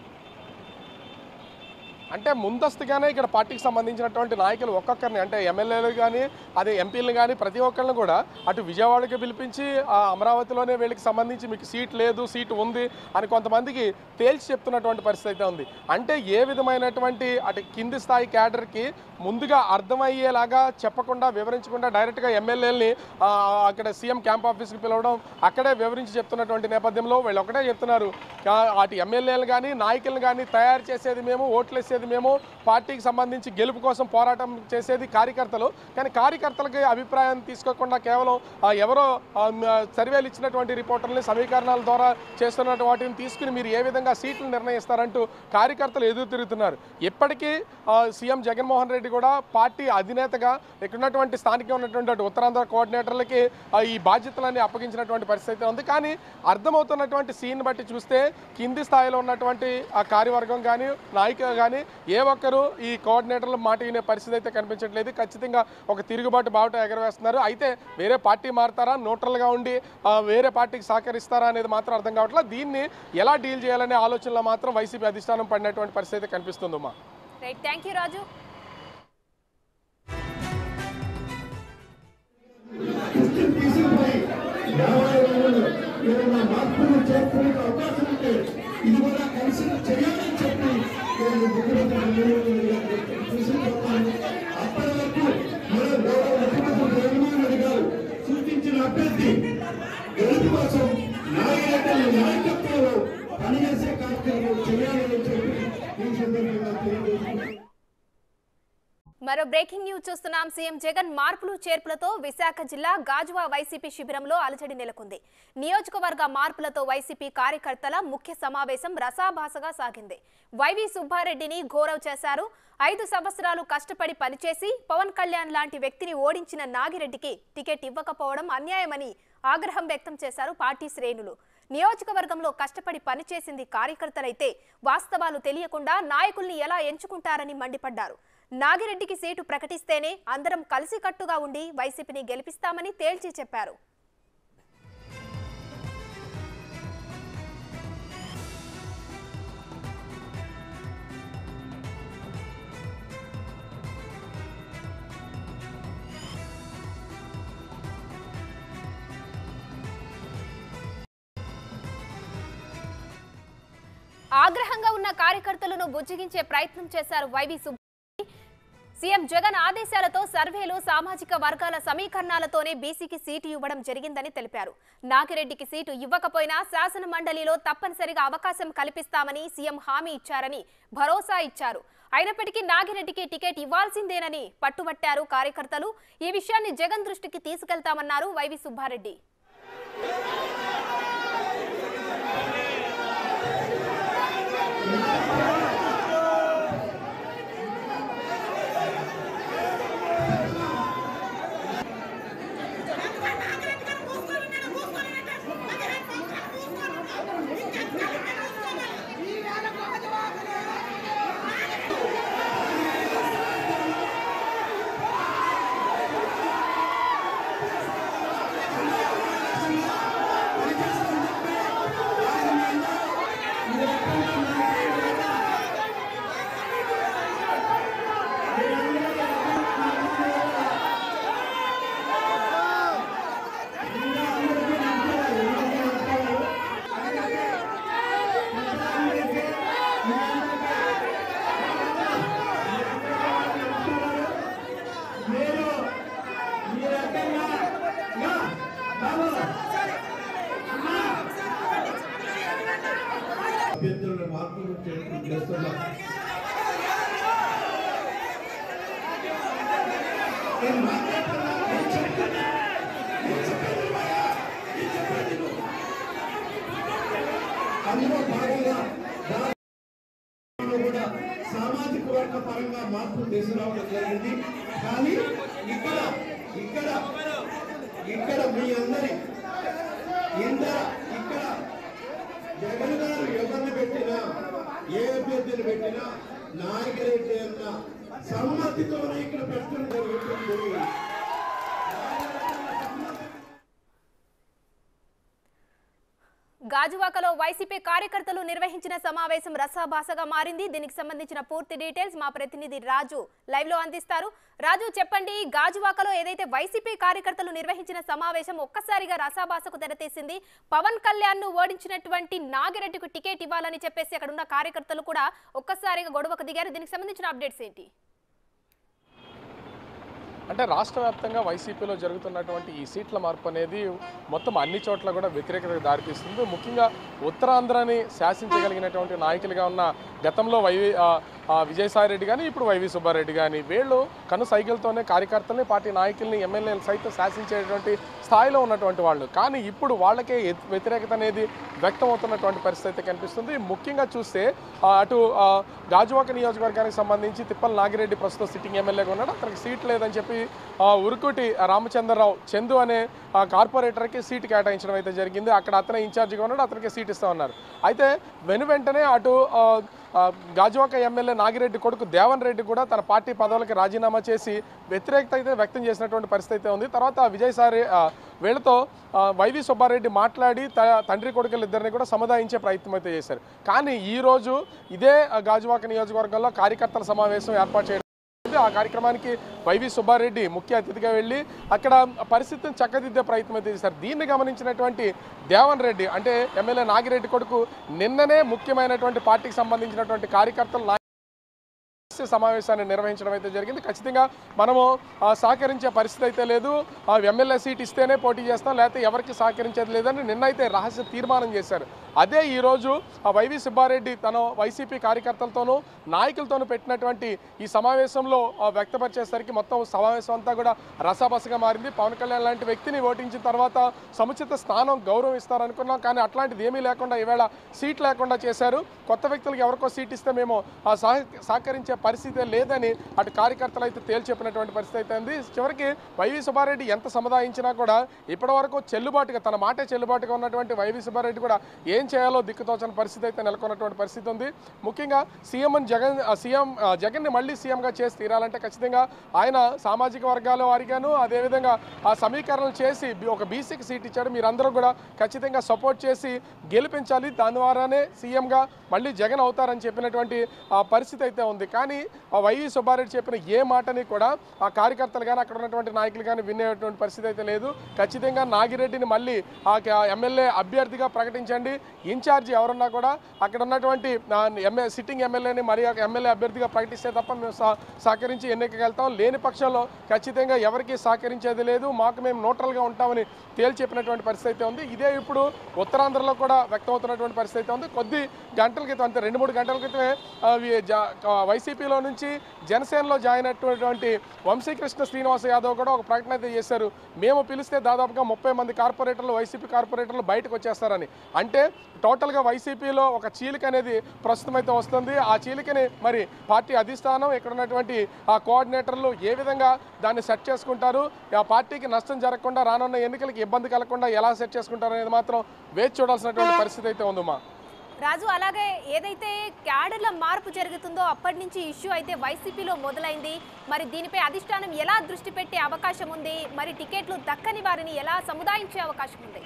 అంటే ముందస్తుగానే ఇక్కడ పార్టీకి సంబంధించినటువంటి నాయకులు ఒక్కొక్కరిని అంటే ఎమ్మెల్యేలు కానీ అదే ఎంపీలు కానీ ప్రతి ఒక్కరిని కూడా అటు విజయవాడకి పిలిపించి ఆ అమరావతిలోనే వీళ్ళకి సంబంధించి మీకు సీట్ లేదు సీట్ ఉంది అని కొంతమందికి తేల్చి చెప్తున్నటువంటి పరిస్థితి అయితే ఉంది అంటే ఏ విధమైనటువంటి అటు కింది స్థాయి క్యాడర్కి ముందుగా అర్థమయ్యేలాగా చెప్పకుండా వివరించకుండా డైరెక్ట్గా ఎమ్మెల్యేలని అక్కడ సీఎం క్యాంప్ ఆఫీస్కి పిలవడం అక్కడే వివరించి చెప్తున్నటువంటి నేపథ్యంలో వీళ్ళు ఒకటే చెప్తున్నారు ఆ, అటు ఎమ్మెల్యేలు కానీ నాయకులను కానీ తయారు చేసేది మేము ఓట్లు వేసేది మేము పార్టీకి సంబంధించి గెలుపు కోసం పోరాటం చేసేది కార్యకర్తలు కానీ కార్యకర్తలకి అభిప్రాయం తీసుకోకుండా కేవలం ఆ, ఎవరో ఆ, మ- సర్వేలు ఇచ్చినటువంటి రిపోర్టర్ని సమీకరణాల ద్వారా చేస్తున్న వాటిని తీసుకుని మీరు ఏ విధంగా సీట్లు నిర్ణయిస్తారంటూ కార్యకర్తలు ఎదురు తిరుగుతున్నారు ఇప్పటికీ ఆ, సీఎం జగన్మోహన్ రెడ్డి కూడా పార్టీ అధినేతగా ఇక్కడ ఉన్నటువంటి స్థానికంగా ఉన్నటువంటి అటు ఉత్తరాంధ్ర కోఆర్డినేటర్లకి ఆ, ఈ బాధ్యతలన్నీ అప్పగించినటువంటి పరిస్థితి అయితే ఉంది కానీ అర్థమవుతున్నటువంటి సీన్ బట్టి చూస్తే కింది స్థాయిలో ఉన్నటువంటి ఆ కార్యవర్గం కానీ నాయకులు కానీ ఏ ఒక్కరు ఈ కోఆర్డినేటర్ల మాట వినే పరిస్థితి అయితే కనిపించట్లేదు ఖచ్చితంగా ఒక తిరుగుబాటు బావుట ఎగరవేస్తున్నారు అయితే వేరే పార్టీ మారుతారా న్యూట్రల్గా ఉండి ఆ, వేరే పార్టీకి సహకరిస్తారా అనేది మాత్రం అర్థం కావట్లేదు దీన్ని ఎలా డీల్ చేయాలనే ఆలోచనలో మాత్రం వైసీపీ అధిష్టానం పడినటువంటి పరిస్థితి అయితే కనిపిస్తుందమ్మా right thank you Raju Christian తీసుకుపోయి రాబోయే రోజుల్లో ఏదైనా మార్పులు చేర్పులకు అవకాశం ఉంటే ఇది కూడా కలిసి చేయాలని చెప్పి నేను ముఖ్యమంత్రి చంద్రబాబు గారికి తీసుకుపోతాను అప్పటి వరకు మన గౌరవ ముఖ్యమంత్రి జగన్మోహన్ రెడ్డి గారు సూచించిన అభ్యర్థి గెలుపు కోసం నాయకుల నాయకత్వంలో పనిచేసే కార్యక్రమం చేయాలని చెప్పి ఈ సందర్భంగా తెలియజేస్తున్నాను మరో బ్రేకింగ్ న్యూస్ చూస్తున్నాం సీఎం జగన్ మార్పులు చేర్పులతో విశాఖ జిల్లా గాజువా వైసీపీ శిబిరంలో అలజడి నెలకొంది నియోజకవర్గ మార్పులతో వైసీపీ కార్యకర్తల ముఖ్య సమావేశం రసాభాసగా సాగింది వైవి సుబ్బారెడ్డిని గౌరవ్ చేశారు ఐదు సంవత్సరాలు కష్టపడి పనిచేసి పవన్ కళ్యాణ్ లాంటి వ్యక్తిని ఓడించిన నాగిరెడ్డికి టికెట్ ఇవ్వకపోవడం అన్యాయమని ఆగ్రహం వ్యక్తం చేశారు పార్టీ శ్రేణులు నియోజకవర్గంలో కష్టపడి పనిచేసింది కార్యకర్తలైతే వాస్తవాలు తెలియకుండా నాయకుల్ని ఎలా ఎంచుకుంటారని మండిపడ్డారు నాగిరెడ్డికి సీటు ప్రకటిస్తేనే అందరం కలిసికట్టుగా ఉండి వైసీపీని గెలిపిస్తామని తేల్చి చెప్పారు ఆగ్రహంగా ఉన్న కార్యకర్తలను బుజ్జగించే ప్రయత్నం చేశారు వైవి సుబ్బారెడ్డి సీఎం జగన్ ఆదేశాలతో సర్వేలు సామాజిక వర్గాల సమీకరణాలతోనే బీసీకి సీటు ఇవ్వడం జరిగిందని తెలిపారు నాగిరెడ్డికి సీటు ఇవ్వకపోయినా శాసన మండలిలో తప్పనిసరిగా అవకాశం కల్పిస్తామని సీఎం హామీ ఇచ్చారని భరోసా ఇచ్చారు అయినప్పటికీ నాగిరెడ్డికి టికెట్ ఇవ్వాల్సిందేనని పట్టుబట్టారు కార్యకర్తలు ఈ విషయాన్ని జగన్ దృష్టికి తీసుకెళ్తామన్నారు వైవి సుబ్బారెడ్డి మీరు మీ రకంగా యా, బాబు. అభ్యర్థులను మార్పులు చేస్తూ చేస్తున్నాం నేను మాట్లాడుతున్నా, నేను చెప్తున్నా, నేను చెప్పేది వినవా? నేను చెప్పేది విను. అందులో భాగంగా దానిలో కూడా సామాజిక వర్గ పరంగా మార్పులు తీసుకురావడం జరిగింది కానీ ఇక్కడ ఇక్కడ ఇక్కడ మీ అందరి ఇంత ఇక్కడ జగన్ గారు ఎవరిని పెట్టినా ఏ అభ్యర్థిని పెట్టినా నాయకురెడ్డి అన్న సమ్మతితోనే ఇక్కడ పెట్టడం జరుగుతుంది గాజువాకలో వైసీపీ కార్యకర్తలు నిర్వహించిన సమావేశం రసాభాసగా మారింది దీనికి సంబంధించిన పూర్తి డీటెయిల్స్ మా ప్రతినిధి రాజు లైవ్ లో అందిస్తారు రాజు చెప్పండి గాజువాకలో ఏదైతే వైసీపీ కార్యకర్తలు నిర్వహించిన సమావేశం ఒక్కసారిగా రసాభాసకు తెరతీసింది పవన్ కళ్యాణ్ ను ఓడించినటువంటి నాగిరెడ్డికి టికెట్ ఇవ్వాలని చెప్పేసి అక్కడ ఉన్న కార్యకర్తలు కూడా ఒక్కసారిగా గొడవకు దిగారు దీనికి సంబంధించిన అప్డేట్స్ ఏంటి అంటే రాష్ట్ర వ్యాప్తంగా వైసీపీలో జరుగుతున్నటువంటి ఈ సీట్ల మార్పు అనేది మొత్తం అన్ని చోట్ల కూడా వ్యతిరేకతకు దారితీస్తుంది ముఖ్యంగా ఉత్తరాంధ్రని శాసించగలిగినటువంటి నాయకులుగా ఉన్న గతంలో వైవి ఆ, ఆ, విజయసాయి రెడ్డి కానీ ఇప్పుడు వైవి సుబ్బారెడ్డి కానీ వీళ్ళు కను సైకిల్తోనే కార్యకర్తల్ని పార్టీ నాయకుల్ని ఎమ్మెల్యేలు సైతం శాసించేటువంటి స్థాయిలో ఉన్నటువంటి వాళ్ళు కానీ ఇప్పుడు వాళ్ళకే ఎత్- వ్యతిరేకత అనేది వ్యక్తం అవుతున్నటువంటి పరిస్థితి అయితే కనిపిస్తుంది ముఖ్యంగా చూస్తే ఆ, అటు ఆ, గాజువాక నియోజకవర్గానికి సంబంధించి తిప్పల నాగిరెడ్డి ప్రస్తుతం సిట్టింగ్ ఎమ్మెల్యేగా ఉన్నాడు అతనికి సీట్ లేదని చెప్పి ఆ, ఉరుకుటి రామచంద్రరావు చందు అనే ఆ, కార్పొరేటర్కి సీటు కేటాయించడం అయితే జరిగింది అక్కడ అతనే ఇన్ఛార్జిగా ఉన్నాడు అతనికి సీట్ ఇస్తా ఉన్నారు అయితే వెను వెంటనే అటు ఆ, ఆ, గాజువాక ఎమ్మెల్యే నాగిరెడ్డి కొడుకు దేవన్ రెడ్డి కూడా తన పార్టీ పదవులకి రాజీనామా చేసి వ్యతిరేకత అయితే వ్యక్తం చేసినటువంటి పరిస్థితి అయితే ఉంది తర్వాత విజయసారి ఆ, వీళ్ళతో ఆ, వైవి సుబ్బారెడ్డి మాట్లాడి త- తండ్రి కొడుకులు ఇద్దరిని కూడా సముదాయించే ప్రయత్నం అయితే చేశారు కానీ ఈ రోజు ఇదే ఆ, గాజువాక నియోజకవర్గంలో కార్యకర్తల సమావేశం ఏర్పాటు చేయడం జరిగింది. ఆ కార్యక్రమానికి వైవి సుబ్బారెడ్డి ముఖ్య అతిథిగా వెళ్ళి అక్కడ పరిస్థితిని చక్కదిద్దే ప్రయత్నం అయితే చేశారు దీన్ని గమనించినటువంటి దేవన్ రెడ్డి అంటే ఎమ్మెల్యే నాగిరెడ్డి కొడుకు నిన్ననే ముఖ్యమైనటువంటి పార్టీకి సంబంధించినటువంటి కార్యకర్తలు నా- రహస్య సమావేశాన్ని నిర్వహించడం అయితే జరిగింది ఖచ్చితంగా మనము ఆ, సహకరించే పరిస్థితి అయితే లేదు ఆ, ఎమ్మెల్యే సీట్ ఇస్తేనే పోటీ చేస్తాం లేకపోతే ఎవరికి సహకరించేది లేదని నిన్నైతే రహస్య తీర్మానం చేశారు అదే ఈరోజు ఆ వైవి సుబ్బారెడ్డి తన వైసీపీ కార్యకర్తలతోనూ నాయకులతోనూ పెట్టినటువంటి ఈ సమావేశంలో ఆ, వ్యక్తపరిచేసరికి మొత్తం సమావేశం అంతా కూడా రసాబసగా మారింది పవన్ కళ్యాణ్ లాంటి వ్యక్తిని ఓటించిన తర్వాత సముచిత స్థానం గౌరవం ఇస్తారనుకున్నాం కానీ అట్లాంటిది ఏమీ లేకుండా ఈవేళ సీట్ లేకుండా చేశారు కొత్త వ్యక్తులకు ఎవరికో సీట్ ఇస్తే మేము ఆ సహ- సహకరించే పరిస్థితే లేదని అటు కార్యకర్తలు అయితే తేల్చి చెప్పినటువంటి పరిస్థితి అయితే ఉంది చివరికి వైవి సుబ్బారెడ్డి ఎంత సముదాయించినా కూడా ఇప్పటి వరకు చెల్లుబాటుగా తన మాటే చెల్లుబాటుగా ఉన్నటువంటి వైవి సుబ్బారెడ్డి కూడా ఏం చేయాలో దిక్కుతోచని పరిస్థితి అయితే నెలకొన్నటువంటి పరిస్థితి ఉంది ముఖ్యంగా సీఎం జగన్ ఆ, సీఎం ఆ, జగన్ని మళ్ళీ సీఎంగా చేసి తీరాలంటే ఖచ్చితంగా ఆయన సామాజిక వర్గాల వారిగాను అదేవిధంగా ఆ సమీకరణలు చేసి బి- ఒక బీసీకి సీట్ ఇచ్చాడు మీరందరూ కూడా ఖచ్చితంగా సపోర్ట్ చేసి గెలిపించాలి దాని ద్వారానే సీఎంగా మళ్ళీ జగన్ అవుతారని చెప్పినటువంటి ఆ పరిస్థితి అయితే ఉంది కానీ ఆ వైవి సుబ్బారెడ్డి చెప్పిన ఏ మాటని కూడా ఆ కార్యకర్తలు కానీ అక్కడ ఉన్నటువంటి నాయకులు కానీ వినేటువంటి పరిస్థితి అయితే లేదు ఖచ్చితంగా నాగిరెడ్డిని మళ్ళీ ఆ క- ఎమ్మెల్యే అభ్యర్థిగా ప్రకటించండి ఇన్ఛార్జ్ ఎవరున్నా కూడా అక్కడ ఉన్నటువంటి ఆ, ఎమ్మె సిట్టింగ్ ఎమ్మెల్యేని మరి ఆ ఎమ్మెల్యే అభ్యర్థిగా ప్రకటిస్తే తప్ప మేము సహ- సహకరించి ఎన్నికకి వెళ్తాం లేని పక్షంలో ఖచ్చితంగా ఎవరికి సహకరించేది లేదు మాకు మేము న్యూట్రల్గా ఉంటామని తేల్చి చెప్పినటువంటి పరిస్థితి అయితే ఉంది ఇదే ఇప్పుడు ఉత్తరాంధ్రలో కూడా వ్యక్తమవుతున్నటువంటి పరిస్థితి అయితే ఉంది కొద్ది గంటల క్రితం అంతే రెండు మూడు గంటల క్రితమే ఆ, వి- జా- ఆ, వైసీపీలో నుంచి జనసేనలో జాయిన్ అయినటువంటి వంశీకృష్ణ శ్రీనివాస యాదవ్ కూడా ఒక ప్రకటన అయితే చేశారు మేము పిలిస్తే దాదాపుగా ముప్పై మంది కార్పొరేటర్లు వైసీపీ కార్పొరేటర్లు బయటకు వచ్చేస్తారని అంటే టోటల్గా వైసీపీలో ఒక చీలిక అనేది ప్రస్తుతం అయితే వస్తుంది ఆ చీలికని మరి పార్టీ అధిష్టానం ఇక్కడ ఉన్నటువంటి ఆ కోఆర్డినేటర్లు ఏ విధంగా దాన్ని సెట్ చేసుకుంటారు ఆ పార్టీకి నష్టం జరగకుండా రానున్న ఎన్నికలకి ఇబ్బంది కలగకుండా ఎలా సెట్ చేసుకుంటారు అనేది మాత్రం వేచి చూడాల్సినటువంటి పరిస్థితి అయితే ఉందమ్మా రాజు అలాగే ఏదైతే క్యాడర్ల మార్పు జరుగుతుందో అప్పటి నుంచి ఇష్యూ అయితే వైసీపీలో మొదలైంది మరి దీనిపై అధిష్టానం ఎలా దృష్టి పెట్టే అవకాశం ఉంది మరి టికెట్లు దక్కని వారిని ఎలా సముదాయించే అవకాశం ఉంది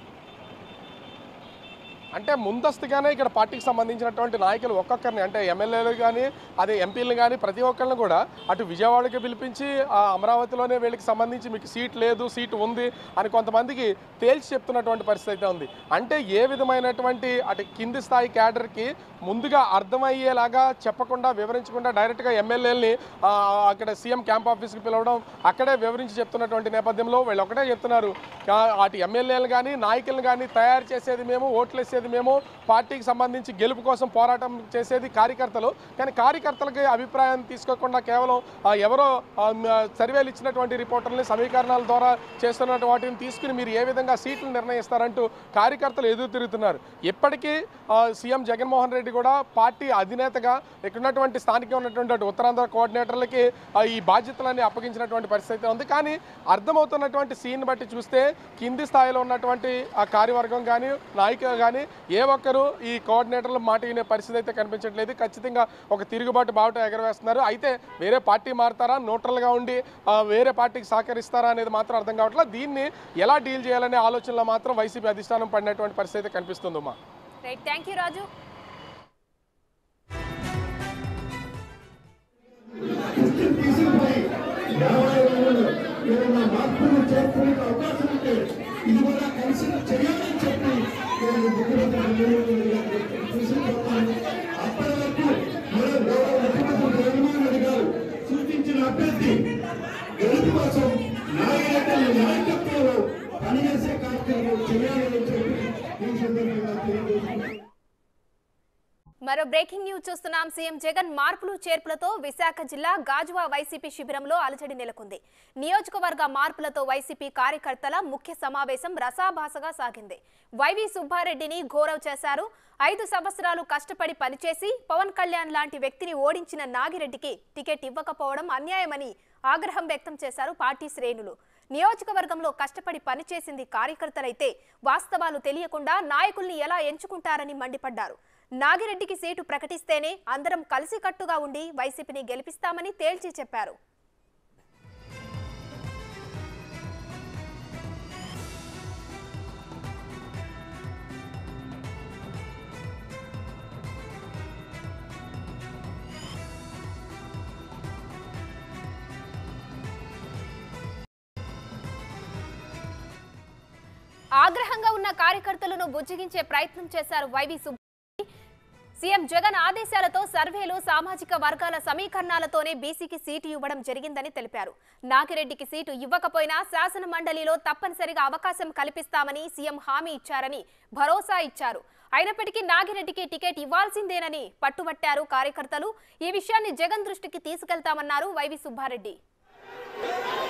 అంటే ముందస్తుగానే ఇక్కడ పార్టీకి సంబంధించినటువంటి నాయకులు ఒక్కొక్కరిని అంటే ఎమ్మెల్యేలు కానీ అదే ఎంపీలు కానీ ప్రతి ఒక్కరిని కూడా అటు విజయవాడకి పిలిపించి ఆ అమరావతిలోనే వీళ్ళకి సంబంధించి మీకు సీట్ లేదు సీట్ ఉంది అని కొంతమందికి తేల్చి చెప్తున్నటువంటి పరిస్థితి అయితే ఉంది అంటే ఏ విధమైనటువంటి అటు కింది స్థాయి క్యాడర్కి ముందుగా అర్థమయ్యేలాగా చెప్పకుండా వివరించకుండా డైరెక్ట్గా ఎమ్మెల్యేలని అక్కడ సీఎం క్యాంప్ ఆఫీస్కి పిలవడం అక్కడే వివరించి చెప్తున్నటువంటి నేపథ్యంలో వీళ్ళు ఒకటే చెప్తున్నారు ఆ, అటు ఎమ్మెల్యేలు కానీ నాయకులను కానీ తయారు చేసేది మేము ఓట్లు వేసేది మేము పార్టీకి సంబంధించి గెలుపు కోసం పోరాటం చేసేది కార్యకర్తలు కానీ కార్యకర్తలకి అభిప్రాయం తీసుకోకుండా కేవలం ఆ, ఎవరో ఆ, మ- సర్వేలు ఇచ్చినటువంటి రిపోర్టర్ని సమీకరణాల ద్వారా చేస్తున్న వాటిని తీసుకుని మీరు ఏ విధంగా సీట్లు నిర్ణయిస్తారంటూ కార్యకర్తలు ఎదురు తిరుగుతున్నారు ఇప్పటికీ ఆ, సీఎం జగన్మోహన్ రెడ్డి కూడా పార్టీ అధినేతగా ఇక్కడ ఉన్నటువంటి స్థానికంగా ఉన్నటువంటి అటు ఉత్తరాంధ్ర కోఆర్డినేటర్లకి ఆ, ఈ బాధ్యతలన్నీ అప్పగించినటువంటి పరిస్థితి అయితే ఉంది కానీ అర్థమవుతున్నటువంటి సీన్ బట్టి చూస్తే కింది స్థాయిలో ఉన్నటువంటి ఆ కార్యవర్గం కానీ నాయకులు కానీ ఏ ఒక్కరు ఈ కోఆర్డినేటర్ల మాట వినే పరిస్థితి అయితే కనిపించట్లేదు ఖచ్చితంగా ఒక తిరుగుబాటు బావుట ఎగరవేస్తున్నారు అయితే వేరే పార్టీ మారుతారా న్యూట్రల్గా ఉండి ఆ, వేరే పార్టీకి సహకరిస్తారా అనేది మాత్రం అర్థం కావట్లేదు దీన్ని ఎలా డీల్ చేయాలనే ఆలోచనలో మాత్రం వైసీపీ అధిష్టానం పడినటువంటి పరిస్థితి అయితే కనిపిస్తుందమ్మా రైట్ థ్యాంక్ యూ రాజు తీసుకుపోయి రాబోయే రోజుల్లో ఏదైనా మార్పులు చేర్పులకు అవకాశం ఉంటే ఇది కూడా కలిసి చేయాలని చెప్పి నేను ముఖ్యమంత్రి చంద్రబాబు నాయుడు గారికి తీసుకుపోతాను అప్పటి వరకు మన గౌరవ ముఖ్యమంత్రి జగన్మోహన్ రెడ్డి గారు సూచించిన అభ్యర్థి గెలుపు కోసం నాయకులు నాయకత్వంలో పనిచేసే కార్యక్రమం చేయాలని చెప్పి ఈ సందర్భంగా తెలియజేస్తున్నాను మరో బ్రేకింగ్ న్యూస్ చూస్తున్నాం సీఎం జగన్ మార్పులు చేర్పులతో విశాఖ జిల్లా గాజువా వైసీపీ శిబిరంలో అలజడి నెలకొంది నియోజకవర్గ మార్పులతో వైసీపీ కార్యకర్తల ముఖ్య సమావేశం రసాభాసగా సాగింది వైవి సుబ్బారెడ్డిని గౌరవ్ చేశారు ఐదు సంవత్సరాలు కష్టపడి పనిచేసి పవన్ కళ్యాణ్ లాంటి వ్యక్తిని ఓడించిన నాగిరెడ్డికి టికెట్ ఇవ్వకపోవడం అన్యాయమని ఆగ్రహం వ్యక్తం చేశారు పార్టీ శ్రేణులు నియోజకవర్గంలో కష్టపడి పనిచేసింది కార్యకర్తలైతే వాస్తవాలు తెలియకుండా నాయకుల్ని ఎలా ఎంచుకుంటారని మండిపడ్డారు నాగిరెడ్డికి సీటు ప్రకటిస్తేనే అందరం కలిసికట్టుగా ఉండి వైసీపీని గెలిపిస్తామని తేల్చి చెప్పారు ఆగ్రహంగా ఉన్న కార్యకర్తలను బుజ్జగించే ప్రయత్నం చేశారు వైవి సుబ్బారెడ్డి సీఎం జగన్ ఆదేశాలతో సర్వేలు సామాజిక వర్గాల సమీకరణాలతోనే బీసీకి సీటు ఇవ్వడం జరిగిందని తెలిపారు నాగిరెడ్డికి సీటు ఇవ్వకపోయినా శాసన మండలిలో తప్పనిసరిగా అవకాశం కల్పిస్తామని సీఎం హామీ ఇచ్చారని భరోసా ఇచ్చారు అయినప్పటికీ నాగిరెడ్డికి టికెట్ ఇవ్వాల్సిందేనని పట్టుబట్టారు కార్యకర్తలు ఈ విషయాన్ని జగన్ దృష్టికి తీసుకెళ్తామన్నారు వైవి సుబ్బారెడ్డి